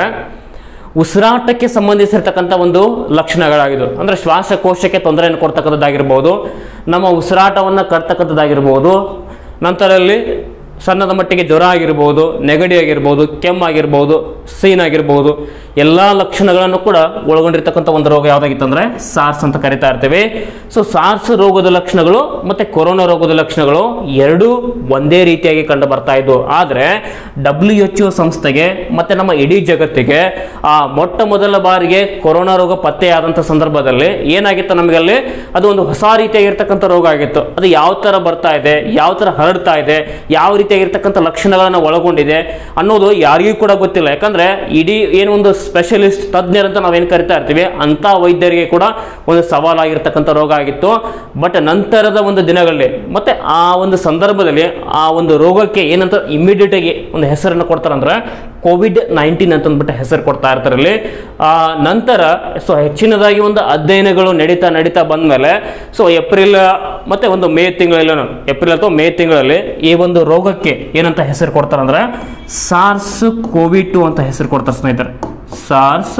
ಉಸಿರಾಟಕ್ಕೆ ಸಂಬಂಧಿಸಿರ್ತಕ್ಕಂಥ ಒಂದು ಲಕ್ಷಣಗಳಾಗಿದ್ದವು ಅಂದರೆ ಶ್ವಾಸಕೋಶಕ್ಕೆ ತೊಂದರೆಯನ್ನು ಕೊಡ್ತಕ್ಕಂಥದ್ದಾಗಿರ್ಬೋದು ನಮ್ಮ ಉಸಿರಾಟವನ್ನು ಕಟ್ತಕ್ಕಂಥದ್ದಾಗಿರ್ಬೋದು ನಂತರಲ್ಲಿ ಸಣ್ಣದ ಮಟ್ಟಿಗೆ ಜ್ವರ ಆಗಿರ್ಬೋದು ನೆಗಡಿ ಆಗಿರ್ಬೋದು ಕೆಮ್ಮಾಗಿರ್ಬೋದು ಸೀನ್ ಆಗಿರ್ಬೋದು ಎಲ್ಲ ಲಕ್ಷಣಗಳನ್ನು ಕೂಡ ಒಳಗೊಂಡಿರ್ತಕ್ಕಂಥ ಒಂದು ರೋಗ ಯಾವುದಾಗಿತ್ತು ಅಂದರೆ ಸಾರ್ಸ್ ಅಂತ ಕರಿತಾ ಇರ್ತೀವಿ ಸೊ ಸಾರ್ಸ್ ರೋಗದ ಲಕ್ಷಣಗಳು ಮತ್ತು ಕೊರೋನಾ ರೋಗದ ಲಕ್ಷಣಗಳು ಎರಡೂ ಒಂದೇ ರೀತಿಯಾಗಿ ಕಂಡು ಬರ್ತಾ ಇದ್ವು ಆದರೆ ಡಬ್ಲ್ಯೂ ಎಚ್ ಒ ಸಂಸ್ಥೆಗೆ ಮತ್ತು ನಮ್ಮ ಇಡೀ ಜಗತ್ತಿಗೆ ಆ ಮೊಟ್ಟ ಮೊದಲ ಬಾರಿಗೆ ಕೊರೋನಾ ರೋಗ ಪತ್ತೆಯಾದಂಥ ಸಂದರ್ಭದಲ್ಲಿ ಏನಾಗಿತ್ತು ನಮಗಲ್ಲಿ ಅದು ಒಂದು ಹೊಸ ರೀತಿಯಾಗಿರ್ತಕ್ಕಂಥ ರೋಗ ಆಗಿತ್ತು ಅದು ಯಾವ ಥರ ಬರ್ತಾ ಇದೆ ಯಾವ ಥರ ಹರಡ್ತಾ ಇದೆ ಯಾವ ರೀತಿಯಾಗಿರ್ತಕ್ಕಂಥ ಲಕ್ಷಣಗಳನ್ನು ಒಳಗೊಂಡಿದೆ ಅನ್ನೋದು ಯಾರಿಗೂ ಕೂಡ ಗೊತ್ತಿಲ್ಲ ಯಾಕಂದ್ರೆ ಇಡೀ ಏನು ಒಂದು ಸ್ಪೆಷಲಿಸ್ಟ್ ತಜ್ಞರಂತ ನಾವೇನು ಕರಿತಾ ಇರ್ತೀವಿ ಅಂತ ವೈದ್ಯರಿಗೆ ಕೂಡ ಒಂದು ಸವಾಲಾಗಿರ್ತಕ್ಕಂಥ ರೋಗ ಆಗಿತ್ತು ಬಟ್ ನಂತರದ ಒಂದು ದಿನಗಳಲ್ಲಿ ಮತ್ತೆ ಆ ಒಂದು ಸಂದರ್ಭದಲ್ಲಿ ಆ ಒಂದು ರೋಗಕ್ಕೆ ಏನಂತ ಇಮಿಡಿಯೇಟ್ ಆಗಿ ಒಂದು ಹೆಸರನ್ನು ಕೊಡ್ತಾರಂದ್ರೆ ಕೋವಿಡ್ ನೈನ್ಟೀನ್ ಅಂತ ಅಂದ್ಬಿಟ್ಟು ಹೆಸರು ಕೊಡ್ತಾ ಇರ್ತಾರೆ ಇಲ್ಲಿ ಆ ನಂತರ ಸೊ ಹೆಚ್ಚಿನದಾಗಿ ಒಂದು ಅಧ್ಯಯನಗಳು ನಡೀತಾ ನಡೀತಾ ಬಂದ್ಮೇಲೆ ಸೊ ಏಪ್ರಿಲ್ ಮತ್ತೆ ಒಂದು ಮೇ ತಿಂಗಳಲ್ಲಿ ಏಪ್ರಿಲ್ ಅಥವಾ ಮೇ ತಿಂಗಳಲ್ಲಿ ಈ ಒಂದು ರೋಗಕ್ಕೆ ಏನಂತ ಹೆಸರು ಕೊಡ್ತಾರಂದ್ರೆ ಸಾರ್ಸ್ ಕೋವಿ ಟು ಅಂತ ಹೆಸರು ಕೊಡ್ತಾರೆ ಸ್ನೇಹಿತರೆ SARS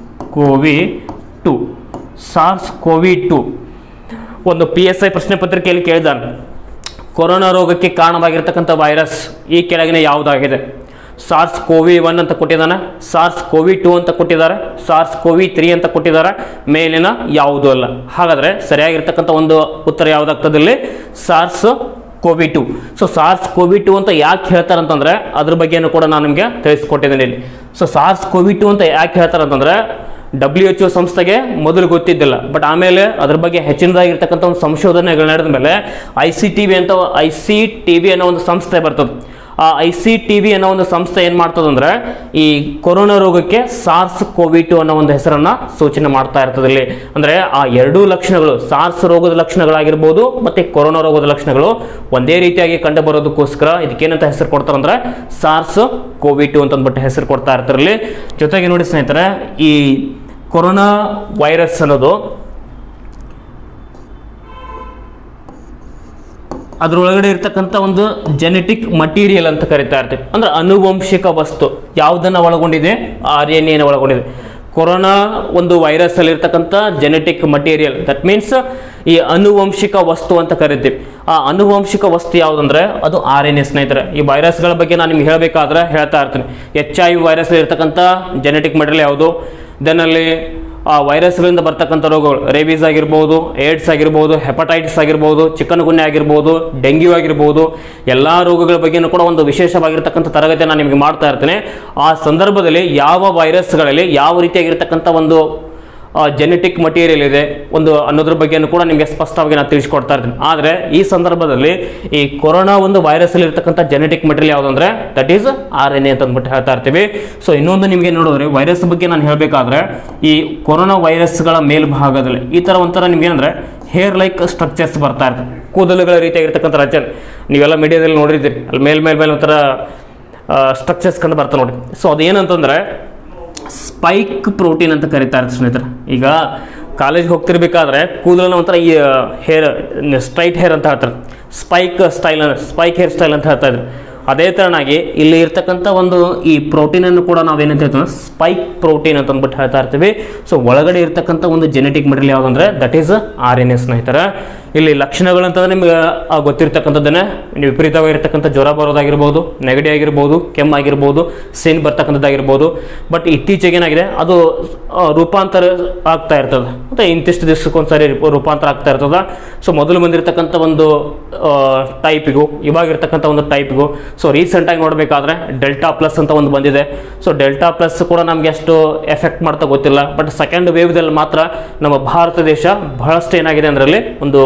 CoV two SARS CoV two ಒಂದು ಪಿ ಎಸ್ ಐ ಪ್ರಶ್ನೆ ಪತ್ರಿಕೆಯಲ್ಲಿ ಕೇಳಿದಾನೆ ಕೊರೋನಾ ರೋಗಕ್ಕೆ ಕಾರಣವಾಗಿರ್ತಕ್ಕಂಥ ವೈರಸ್ ಈ ಕೆಳಗಿನ ಯಾವುದಾಗಿದೆ ಸಾರ್ಸ್ ಕೋವಿ ಒನ್ ಅಂತ ಕೊಟ್ಟಿದ್ದಾನೆ ಸಾರ್ಸ್ ಕೋವಿ ಟು ಅಂತ ಕೊಟ್ಟಿದ್ದಾರೆ ಸಾರ್ಸ್ ಕೋವಿ ತ್ರೀ ಅಂತ ಕೊಟ್ಟಿದ್ದಾರೆ ಮೇಲಿನ ಯಾವುದೂ ಅಲ್ಲ ಹಾಗಾದರೆ ಸರಿಯಾಗಿರ್ತಕ್ಕಂಥ ಒಂದು ಉತ್ತರ ಯಾವುದಾಗ್ತದೆ ಇಲ್ಲಿ SARS CoV two so SARS CoV two ಅಂತ ಯಾಕೆ ಹೇಳ್ತಾರೆ ಅಂತಂದ್ರೆ ಅದ್ರ ಬಗ್ಗೆನೂ ಕೂಡ ನಾನು ನಿಮಗೆ ತಿಳಿಸ್ಕೊಟ್ಟಿದ್ದೀನಿ ಇಲ್ಲಿ ಸೊ ಸಾರ್ಸ್ ಕೋವಿ ಟು ಅಂತ ಯಾಕೆ ಹೇಳ್ತಾರೆ ಅಂತಂದ್ರೆ ಡಬ್ಲ್ಯೂ ಎಚ್ ಒ ಸಂಸ್ಥೆಗೆ ಮೊದಲು ಗೊತ್ತಿದ್ದಿಲ್ಲ ಬಟ್ ಆಮೇಲೆ ಅದ್ರ ಬಗ್ಗೆ ಹೆಚ್ಚಿನದಾಗಿರ್ತಕ್ಕಂಥ ಒಂದು ಸಂಶೋಧನೆಗಳು ನಡೆದ ಮೇಲೆ ಐ ಸಿ ಟಿ ವಿ ಅಂತ ಐ ಸಿ ಟಿ ವಿ ಅನ್ನೋ ಒಂದು ಸಂಸ್ಥೆ ಬರ್ತದೆ ಆ ಐ ಸಿ ಟಿ ವಿ ಅನ್ನೋ ಒಂದು ಸಂಸ್ಥೆ ಏನು ಮಾಡ್ತದಂದ್ರೆ ಈ ಕೊರೋನಾ ರೋಗಕ್ಕೆ ಸಾರ್ಸ್ ಕೋವಿಡ್ ಅನ್ನೋ ಒಂದು ಹೆಸರನ್ನ ಸೂಚನೆ ಮಾಡ್ತಾ ಇರ್ತದೆ ಇಲ್ಲಿ ಅಂದ್ರೆ ಆ ಎರಡೂ ಲಕ್ಷಣಗಳು ಸಾರ್ಸ್ ರೋಗದ ಲಕ್ಷಣಗಳಾಗಿರ್ಬೋದು ಮತ್ತೆ ಕೊರೋನಾ ರೋಗದ ಲಕ್ಷಣಗಳು ಒಂದೇ ರೀತಿಯಾಗಿ ಕಂಡು ಬರೋದಕ್ಕೋಸ್ಕರ ಇದಕ್ಕೇನಂತ ಹೆಸರು ಕೊಡ್ತಾರಂದ್ರೆ ಸಾರ್ಸ್ ಕೋವಿಡ್ ಅಂತ ಅಂದ್ಬಿಟ್ಟು ಹೆಸರು ಕೊಡ್ತಾ ಇರ್ತಾರೆ ಇಲ್ಲಿ ಜೊತೆಗೆ ನೋಡಿ ಸ್ನೇಹಿತರೆ ಈ ಕೊರೋನಾ ವೈರಸ್ ಅನ್ನೋದು ಅದರೊಳಗಡೆ ಇರ್ತಕ್ಕಂಥ ಒಂದು ಜೆನೆಟಿಕ್ ಮಟೀರಿಯಲ್ ಅಂತ ಕರಿತಾ ಇರ್ತೀವಿ ಅಂದ್ರೆ ಅನುವಂಶಿಕ ವಸ್ತು ಯಾವುದನ್ನು ಒಳಗೊಂಡಿದೆ ಆರ್ ಎನ್ ಎನ ಒಳಗೊಂಡಿದೆ ಕೊರೋನಾ ಒಂದು ವೈರಸ್ ಅಲ್ಲಿ ಇರ್ತಕ್ಕಂಥ ಜೆನೆಟಿಕ್ ಮಟೀರಿಯಲ್ ದಟ್ ಮೀನ್ಸ್ ಈ ಅನುವಂಶಿಕ ವಸ್ತು ಅಂತ ಕರಿತೀವಿ ಆ ಅನುವಂಶಿಕ ವಸ್ತು ಯಾವುದಂದ್ರೆ ಅದು ಆರ್ ಎನ್ ಎ ಸ್ನೇಹಿತರೆ ಈ ವೈರಸ್ಗಳ ಬಗ್ಗೆ ನಾನು ನಿಮ್ಗೆ ಹೇಳಬೇಕಾದ್ರೆ ಹೇಳ್ತಾ ಇರ್ತೀನಿ ಎಚ್ ಐ ವಿ ವೈರಸ್ ಇರ್ತಕ್ಕಂಥ ಜೆನೆಟಿಕ್ ಮಟೀರಿಯಲ್ ಯಾವುದು ದೆನ್ ಅಲ್ಲಿ ಆ ವೈರಸ್ಗಳಿಂದ ಬರ್ತಕ್ಕಂಥ ರೋಗಗಳು ರೇಬೀಸ್ ಆಗಿರ್ಬೋದು ಏಡ್ಸ್ ಆಗಿರ್ಬೋದು ಹೆಪಟೈಟಿಸ್ ಆಗಿರ್ಬೋದು ಚಿಕನ್ ಗುನ್ನೆ ಆಗಿರ್ಬೋದು ಡೆಂಗ್ಯೂ ಆಗಿರ್ಬೋದು ಎಲ್ಲ ರೋಗಗಳ ಬಗ್ಗೆನೂ ಕೂಡ ಒಂದು ವಿಶೇಷವಾಗಿರ್ತಕ್ಕಂಥ ತರಗತಿ ನಾನು ನಿಮಗೆ ಮಾಡ್ತಾ ಇರ್ತೇನೆ ಆ ಸಂದರ್ಭದಲ್ಲಿ ಯಾವ ವೈರಸ್ಗಳಲ್ಲಿ ಯಾವ ರೀತಿಯಾಗಿರ್ತಕ್ಕಂಥ ಒಂದು ಜೆನೆಟಿಕ್ ಮಟೀರಿಯಲ್ ಇದೆ ಒಂದು ಅನ್ನೋದ್ರ ಬಗ್ಗೆನೂ ಕೂಡ ನಿಮಗೆ ಸ್ಪಷ್ಟವಾಗಿ ನಾನು ತಿಳಿಸ್ಕೊಡ್ತಾ ಇರ್ತೀನಿ ಆದರೆ ಈ ಸಂದರ್ಭದಲ್ಲಿ ಈ ಕೊರೋನಾ ಒಂದು ವೈರಸ್ ಅಲ್ಲಿ ಇರ್ತಕ್ಕಂಥ ಜೆನೆಟಿಕ್ ಮಟೀರಿಯಲ್ ಯಾವುದು ಅಂದ್ರೆ that is R N A ಅಂತ ಅಂದ್ಬಿಟ್ಟು ಹೇಳ್ತಾ ಇರ್ತೀವಿ ಸೊ ಇನ್ನೊಂದು ನಿಮಗೆ ನೋಡಿದ್ರೆ ವೈರಸ್ ಬಗ್ಗೆ ನಾನು ಹೇಳಬೇಕಾದ್ರೆ ಈ ಕೊರೋನಾ ವೈರಸ್ಗಳ ಮೇಲ್ಭಾಗದಲ್ಲಿ ಈ ಥರ ಒಂಥರ ನಿಮ್ಗೆ ಏನಂದ್ರೆ ಹೇರ್ ಲೈಕ್ ಸ್ಟ್ರಕ್ಚರ್ಸ್ ಬರ್ತಾ ಇರ್ತದೆ ಕೂದಲುಗಳ ರೀತಿಯಾಗಿರ್ತಕ್ಕಂಥ ರಚನೆ ನೀವೆಲ್ಲ ಮೀಡಿಯಾದಲ್ಲಿ ನೋಡಿರ್ತೀರಿ ಅಲ್ಲಿ ಮೇಲ್ ಮೇಲ್ ಮೇಲೆ ಒಂಥರ ಸ್ಟ್ರಕ್ಚರ್ಸ್ ಕಂಡು ಬರ್ತಾ ನೋಡಿ ಸೊ ಅದೇನಂತಂದ್ರೆ ಸ್ಪೈಕ್ ಪ್ರೋಟೀನ್ ಅಂತ ಕರೀತಾರೆ ಸ್ನೇಹಿತರೆ ಈಗ ಕಾಲೇಜ್ಗೆ ಹೋಗ್ತಿರ್ಬೇಕಾದ್ರೆ ಕೂದಲನ್ನ ಒಂಥರ ಈ ಹೇರ್ ಸ್ಟ್ರೈಟ್ ಹೇರ್ ಅಂತ ಹೇಳ್ತಾರೆ spike style spike hair style ಅಂತ ಹೇಳ್ತಾ ಇದ್ರು ಅದೇ ಥರನಾಗಿ ಇಲ್ಲಿ ಇರ್ತಕ್ಕಂಥ ಒಂದು ಈ ಪ್ರೋಟೀನನ್ನು ಕೂಡ ನಾವೇನಂತ ಹೇಳ್ತೀವಿ ಸ್ಪೈಕ್ ಪ್ರೋಟೀನ್ ಅಂತ ಅಂದ್ಬಿಟ್ಟು ಹೇಳ್ತಾ ಇರ್ತೀವಿ ಸೊ ಒಳಗಡೆ ಇರ್ತಕ್ಕಂಥ ಒಂದು ಜೆನೆಟಿಕ್ ಮೆಟೀರಿಯಲ್ ಯಾವುದಂದ್ರೆ that is R N A ಸ್ನೇಹಿತರ ಇಲ್ಲಿ ಲಕ್ಷಣಗಳಂತಂದ್ರೆ ನಿಮ್ಗೆ ಆ ಗೊತ್ತಿರ್ತಕ್ಕಂಥದ್ದನ್ನೇ ವಿಪರೀತವಾಗಿರ್ತಕ್ಕಂಥ ಜ್ವರ ಬರೋದಾಗಿರ್ಬೋದು ನೆಗಡಿ ಆಗಿರ್ಬೋದು ಕೆಮ್ಮಾಗಿರ್ಬೋದು ಸೇನ್ ಬರ್ತಕ್ಕಂಥದ್ದಾಗಿರ್ಬೋದು ಬಟ್ ಇತ್ತೀಚೆಗೆ ಏನಾಗಿದೆ ಅದು ಆ, ರೂಪಾಂತರ ಆಗ್ತಾ ಇರ್ತದೆ ಮತ್ತು ಇಂತಿಷ್ಟು ದಿವಸಕ್ಕೊಂದ್ಸರಿ ರಿಪ- ರೂಪಾಂತರ ಆಗ್ತಾ ಇರ್ತದೆ ಸೊ ಮೊದಲು ಬಂದಿರತಕ್ಕಂಥ ಒಂದು ಟೈಪಿಗೂ ಇವಾಗಿರ್ತಕ್ಕಂಥ ಒಂದು ಟೈಪಿಗೂ ಸೊ ರೀಸೆಂಟಾಗಿ ನೋಡಬೇಕಾದ್ರೆ ಡೆಲ್ಟಾ ಪ್ಲಸ್ ಅಂತ ಒಂದು ಬಂದಿದೆ ಸೊ ಡೆಲ್ಟಾ ಪ್ಲಸ್ ಕೂಡ ನಮಗೆ ಅಷ್ಟು ಎಫೆಕ್ಟ್ ಮಾಡ್ತಾ ಗೊತ್ತಿಲ್ಲ ಬಟ್ ಸೆಕೆಂಡ್ ವೇವ್ದಲ್ಲಿ ಮಾತ್ರ ನಮ್ಮ ಭಾರತ ದೇಶ ಬಹಳಷ್ಟು ಏನಾಗಿದೆ ಅದರಲ್ಲಿ ಒಂದು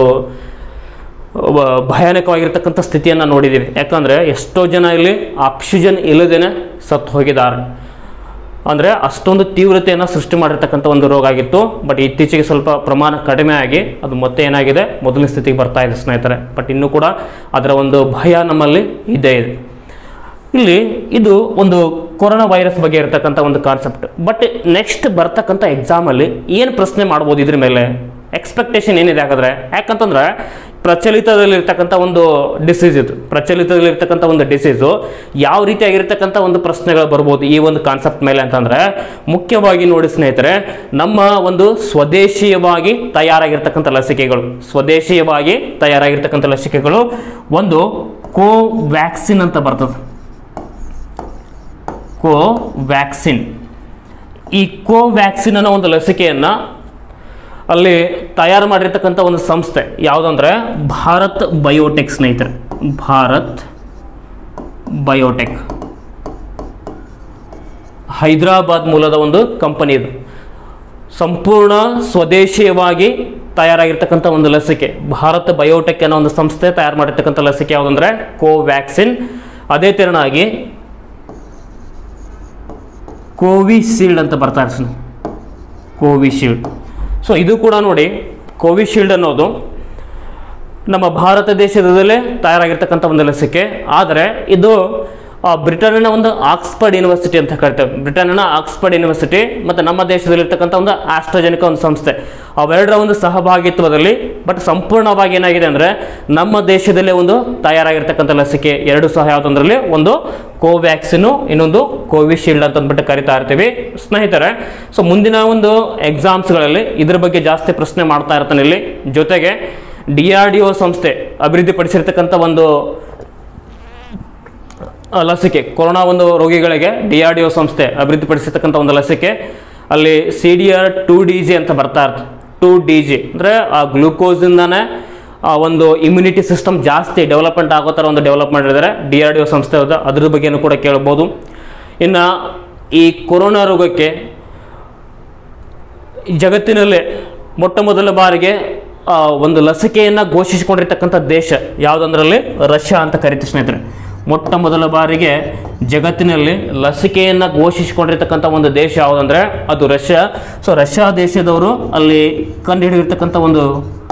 ಒಬ್ಬ ಭಯಾನಕವಾಗಿರ್ತಕ್ಕಂಥ ಸ್ಥಿತಿಯನ್ನು ನೋಡಿದ್ದೀವಿ ಯಾಕಂದರೆ ಎಷ್ಟೋ ಜನ ಇಲ್ಲಿ ಆಕ್ಸಿಜನ್ ಇಲ್ಲದೇನೆ ಸತ್ತು ಹೋಗಿದ್ದಾರೆ ಅಂದರೆ ಅಷ್ಟೊಂದು ತೀವ್ರತೆಯನ್ನು ಸೃಷ್ಟಿ ಮಾಡಿರ್ತಕ್ಕಂಥ ಒಂದು ರೋಗ ಆಗಿತ್ತು ಬಟ್ ಇತ್ತೀಚೆಗೆ ಸ್ವಲ್ಪ ಪ್ರಮಾಣ ಕಡಿಮೆ ಆಗಿ ಅದು ಮತ್ತೆ ಏನಾಗಿದೆ ಮೊದಲಿನ ಸ್ಥಿತಿಗೆ ಬರ್ತಾ ಇದೆ ಸ್ನೇಹಿತರೆ ಬಟ್ ಇನ್ನೂ ಕೂಡ ಅದರ ಒಂದು ಭಯ ನಮ್ಮಲ್ಲಿ ಇದ್ದೇ ಇದೆ ಇಲ್ಲಿ ಇದು ಒಂದು ಕೊರೋನಾ ವೈರಸ್ ಬಗ್ಗೆ ಇರತಕ್ಕಂಥ ಒಂದು ಕಾನ್ಸೆಪ್ಟ್ ಬಟ್ ನೆಕ್ಸ್ಟ್ ಬರ್ತಕ್ಕಂಥ ಎಕ್ಸಾಮಲ್ಲಿ ಏನು ಪ್ರಶ್ನೆ ಮಾಡ್ಬೋದು ಇದ್ರ ಮೇಲೆ ಎಕ್ಸ್ಪೆಕ್ಟೇಷನ್ ಏನಿದೆ ಹಾಗಾದ್ರೆ ಯಾಕಂತಂದ್ರೆ ಪ್ರಚಲಿತದಲ್ಲಿರ್ತಕ್ಕಂಥ ಒಂದು ಡಿಸೀಸ್ ಇದು ಪ್ರಚಲಿತದಲ್ಲಿರ್ತಕ್ಕಂಥ ಒಂದು ಡಿಸೀಸು ಯಾವ ರೀತಿಯಾಗಿರ್ತಕ್ಕಂಥ ಒಂದು ಪ್ರಶ್ನೆಗಳು ಬರ್ಬೋದು ಈ ಒಂದು ಕಾನ್ಸೆಪ್ಟ್ ಮೇಲೆ ಅಂತಂದ್ರೆ ಮುಖ್ಯವಾಗಿ ನೋಡಿ ಸ್ನೇಹಿತರೆ ನಮ್ಮ ಒಂದು ಸ್ವದೇಶೀಯವಾಗಿ ತಯಾರಾಗಿರ್ತಕ್ಕಂಥ ಲಸಿಕೆಗಳು ಸ್ವದೇಶೀಯವಾಗಿ ತಯಾರಾಗಿರ್ತಕ್ಕಂಥ ಲಸಿಕೆಗಳು ಒಂದು ಕೋವ್ಯಾಕ್ಸಿನ್ ಅಂತ ಬರ್ತದೆ ಕೋವ್ಯಾಕ್ಸಿನ್ ಈ ಕೋವ್ಯಾಕ್ಸಿನ್ ಅನ್ನೋ ಒಂದು ಲಸಿಕೆಯನ್ನು ಅಲ್ಲಿ ತಯಾರು ಮಾಡಿರ್ತಕ್ಕಂಥ ಒಂದು ಸಂಸ್ಥೆ ಯಾವುದಂದ್ರೆ ಭಾರತ್ ಬಯೋಟೆಕ್ ಸ್ನೇಹಿತರೆ ಭಾರತ್ ಬಯೋಟೆಕ್ ಹೈದರಾಬಾದ್ ಮೂಲದ ಒಂದು ಕಂಪನಿ ಇದು ಸಂಪೂರ್ಣ ಸ್ವದೇಶೀಯವಾಗಿ ತಯಾರಾಗಿರ್ತಕ್ಕಂಥ ಒಂದು ಲಸಿಕೆ ಭಾರತ್ ಬಯೋಟೆಕ್ ಅನ್ನೋ ಒಂದು ಸಂಸ್ಥೆ ತಯಾರು ಮಾಡಿರ್ತಕ್ಕಂಥ ಲಸಿಕೆ ಯಾವುದಂದ್ರೆ ಕೋವ್ಯಾಕ್ಸಿನ್ ಅದೇ ತೆರನಾಗಿ ಕೋವಿಶೀಲ್ಡ್ ಅಂತ ಬರ್ತಾ ಇರ್ತೀನಿ ಕೋವಿಶೀಲ್ಡ್ ಸೊ ಇದು ಕೂಡ ನೋಡಿ ಕೋವಿಶೀಲ್ಡ್ ಅನ್ನೋದು ನಮ್ಮ ಭಾರತ ದೇಶದಲ್ಲೇ ತಯಾರಾಗಿರ್ತಕ್ಕಂಥ ಒಂದು ಲಸಿಕೆ ಆದರೆ ಇದು ಆ, ಬ್ರಿಟನ್ನಿನ ಒಂದು ಆಕ್ಸ್ಫರ್ಡ್ ಯೂನಿವರ್ಸಿಟಿ ಅಂತ ಕರಿತೇವೆ ಬ್ರಿಟನ್ನಿನ ಆಕ್ಸ್ಫರ್ಡ್ ಯೂನಿವರ್ಸಿಟಿ ಮತ್ತು ನಮ್ಮ ದೇಶದಲ್ಲಿರ್ತಕ್ಕಂಥ ಒಂದು ಆಸ್ಟ್ರಜನಿಕ ಒಂದು ಸಂಸ್ಥೆ ಅವೆರಡರ ಒಂದು ಸಹಭಾಗಿತ್ವದಲ್ಲಿ ಬಟ್ ಸಂಪೂರ್ಣವಾಗಿ ಏನಾಗಿದೆ ಅಂದರೆ ನಮ್ಮ ದೇಶದಲ್ಲೇ ಒಂದು ತಯಾರಾಗಿರ್ತಕ್ಕಂಥ ಲಸಿಕೆ ಎರಡು ಸಹ ಯಾವುದಂದ್ರಲ್ಲಿ ಒಂದು ಕೋವ್ಯಾಕ್ಸಿನು ಇನ್ನೊಂದು ಕೋವಿಶೀಲ್ಡ್ ಅಂತ ಅಂದ್ಬಿಟ್ಟು ಕರಿತಾ ಇರ್ತೀವಿ ಸ್ನೇಹಿತರೆ ಸೊ ಮುಂದಿನ ಒಂದು ಎಕ್ಸಾಮ್ಸ್ಗಳಲ್ಲಿ ಇದ್ರ ಬಗ್ಗೆ ಜಾಸ್ತಿ ಪ್ರಶ್ನೆ ಮಾಡ್ತಾ ಇರ್ತಾನೆ ಇಲ್ಲಿ ಜೊತೆಗೆ ಡಿ ಆರ್ ಡಿ ಒ ಸಂಸ್ಥೆ ಅಭಿವೃದ್ಧಿಪಡಿಸಿರ್ತಕ್ಕಂಥ ಒಂದು ಆ, ಲಸಿಕೆ ಕೊರೋನಾ ಒಂದು ರೋಗಿಗಳಿಗೆ ಡಿ ಆರ್ ಡಿ ಒ ಸಂಸ್ಥೆ ಅಭಿವೃದ್ಧಿಪಡಿಸಿರ್ತಕ್ಕಂಥ ಒಂದು ಲಸಿಕೆ ಅಲ್ಲಿ C D R two D G ಅಂತ ಬರ್ತಾ ಇರ್ತದೆ ಟು ಡಿ ಜಿ ಅಂದರೆ ಆ ಗ್ಲೂಕೋಸಿಂದಾನೇ ಆ ಒಂದು ಇಮ್ಯುನಿಟಿ ಸಿಸ್ಟಮ್ ಜಾಸ್ತಿ ಡೆವಲಪ್ಮೆಂಟ್ ಆಗೋ ಥರ ಒಂದು ಡೆವಲಪ್ ಮಾಡಿದ್ದಾರೆ ಡಿ ಆರ್ ಡಿ ಒ ಸಂಸ್ಥೆ ಹೌದಾ ಅದ್ರ ಬಗ್ಗೆನೂ ಕೂಡ ಕೇಳ್ಬೋದು ಇನ್ನು ಈ ಕೊರೋನಾ ರೋಗಕ್ಕೆ ಈ ಜಗತ್ತಿನಲ್ಲೇ ಮೊಟ್ಟ ಮೊದಲ ಬಾರಿಗೆ ಆ, ಒಂದು ಲಸಿಕೆಯನ್ನು ಘೋಷಿಸಿಕೊಂಡಿರ್ತಕ್ಕಂಥ ದೇಶ ಯಾವುದಂದ್ರಲ್ಲಿ ರಷ್ಯಾ ಅಂತ ಕರಿತೀವಿ ಸ್ನೇಹಿತರೆ ಮೊಟ್ಟ ಮೊದಲ ಬಾರಿಗೆ ಜಗತ್ತಿನಲ್ಲಿ ಲಸಿಕೆಯನ್ನು ಘೋಷಿಸಿಕೊಂಡಿರ್ತಕ್ಕಂಥ ಒಂದು ದೇಶ ಯಾವುದಂದ್ರೆ ಅದು ರಷ್ಯಾ ಸೊ ರಷ್ಯಾ ದೇಶದವರು ಅಲ್ಲಿ ಕಂಡುಹಿಡಿದಿರ್ತಕ್ಕಂಥ ಒಂದು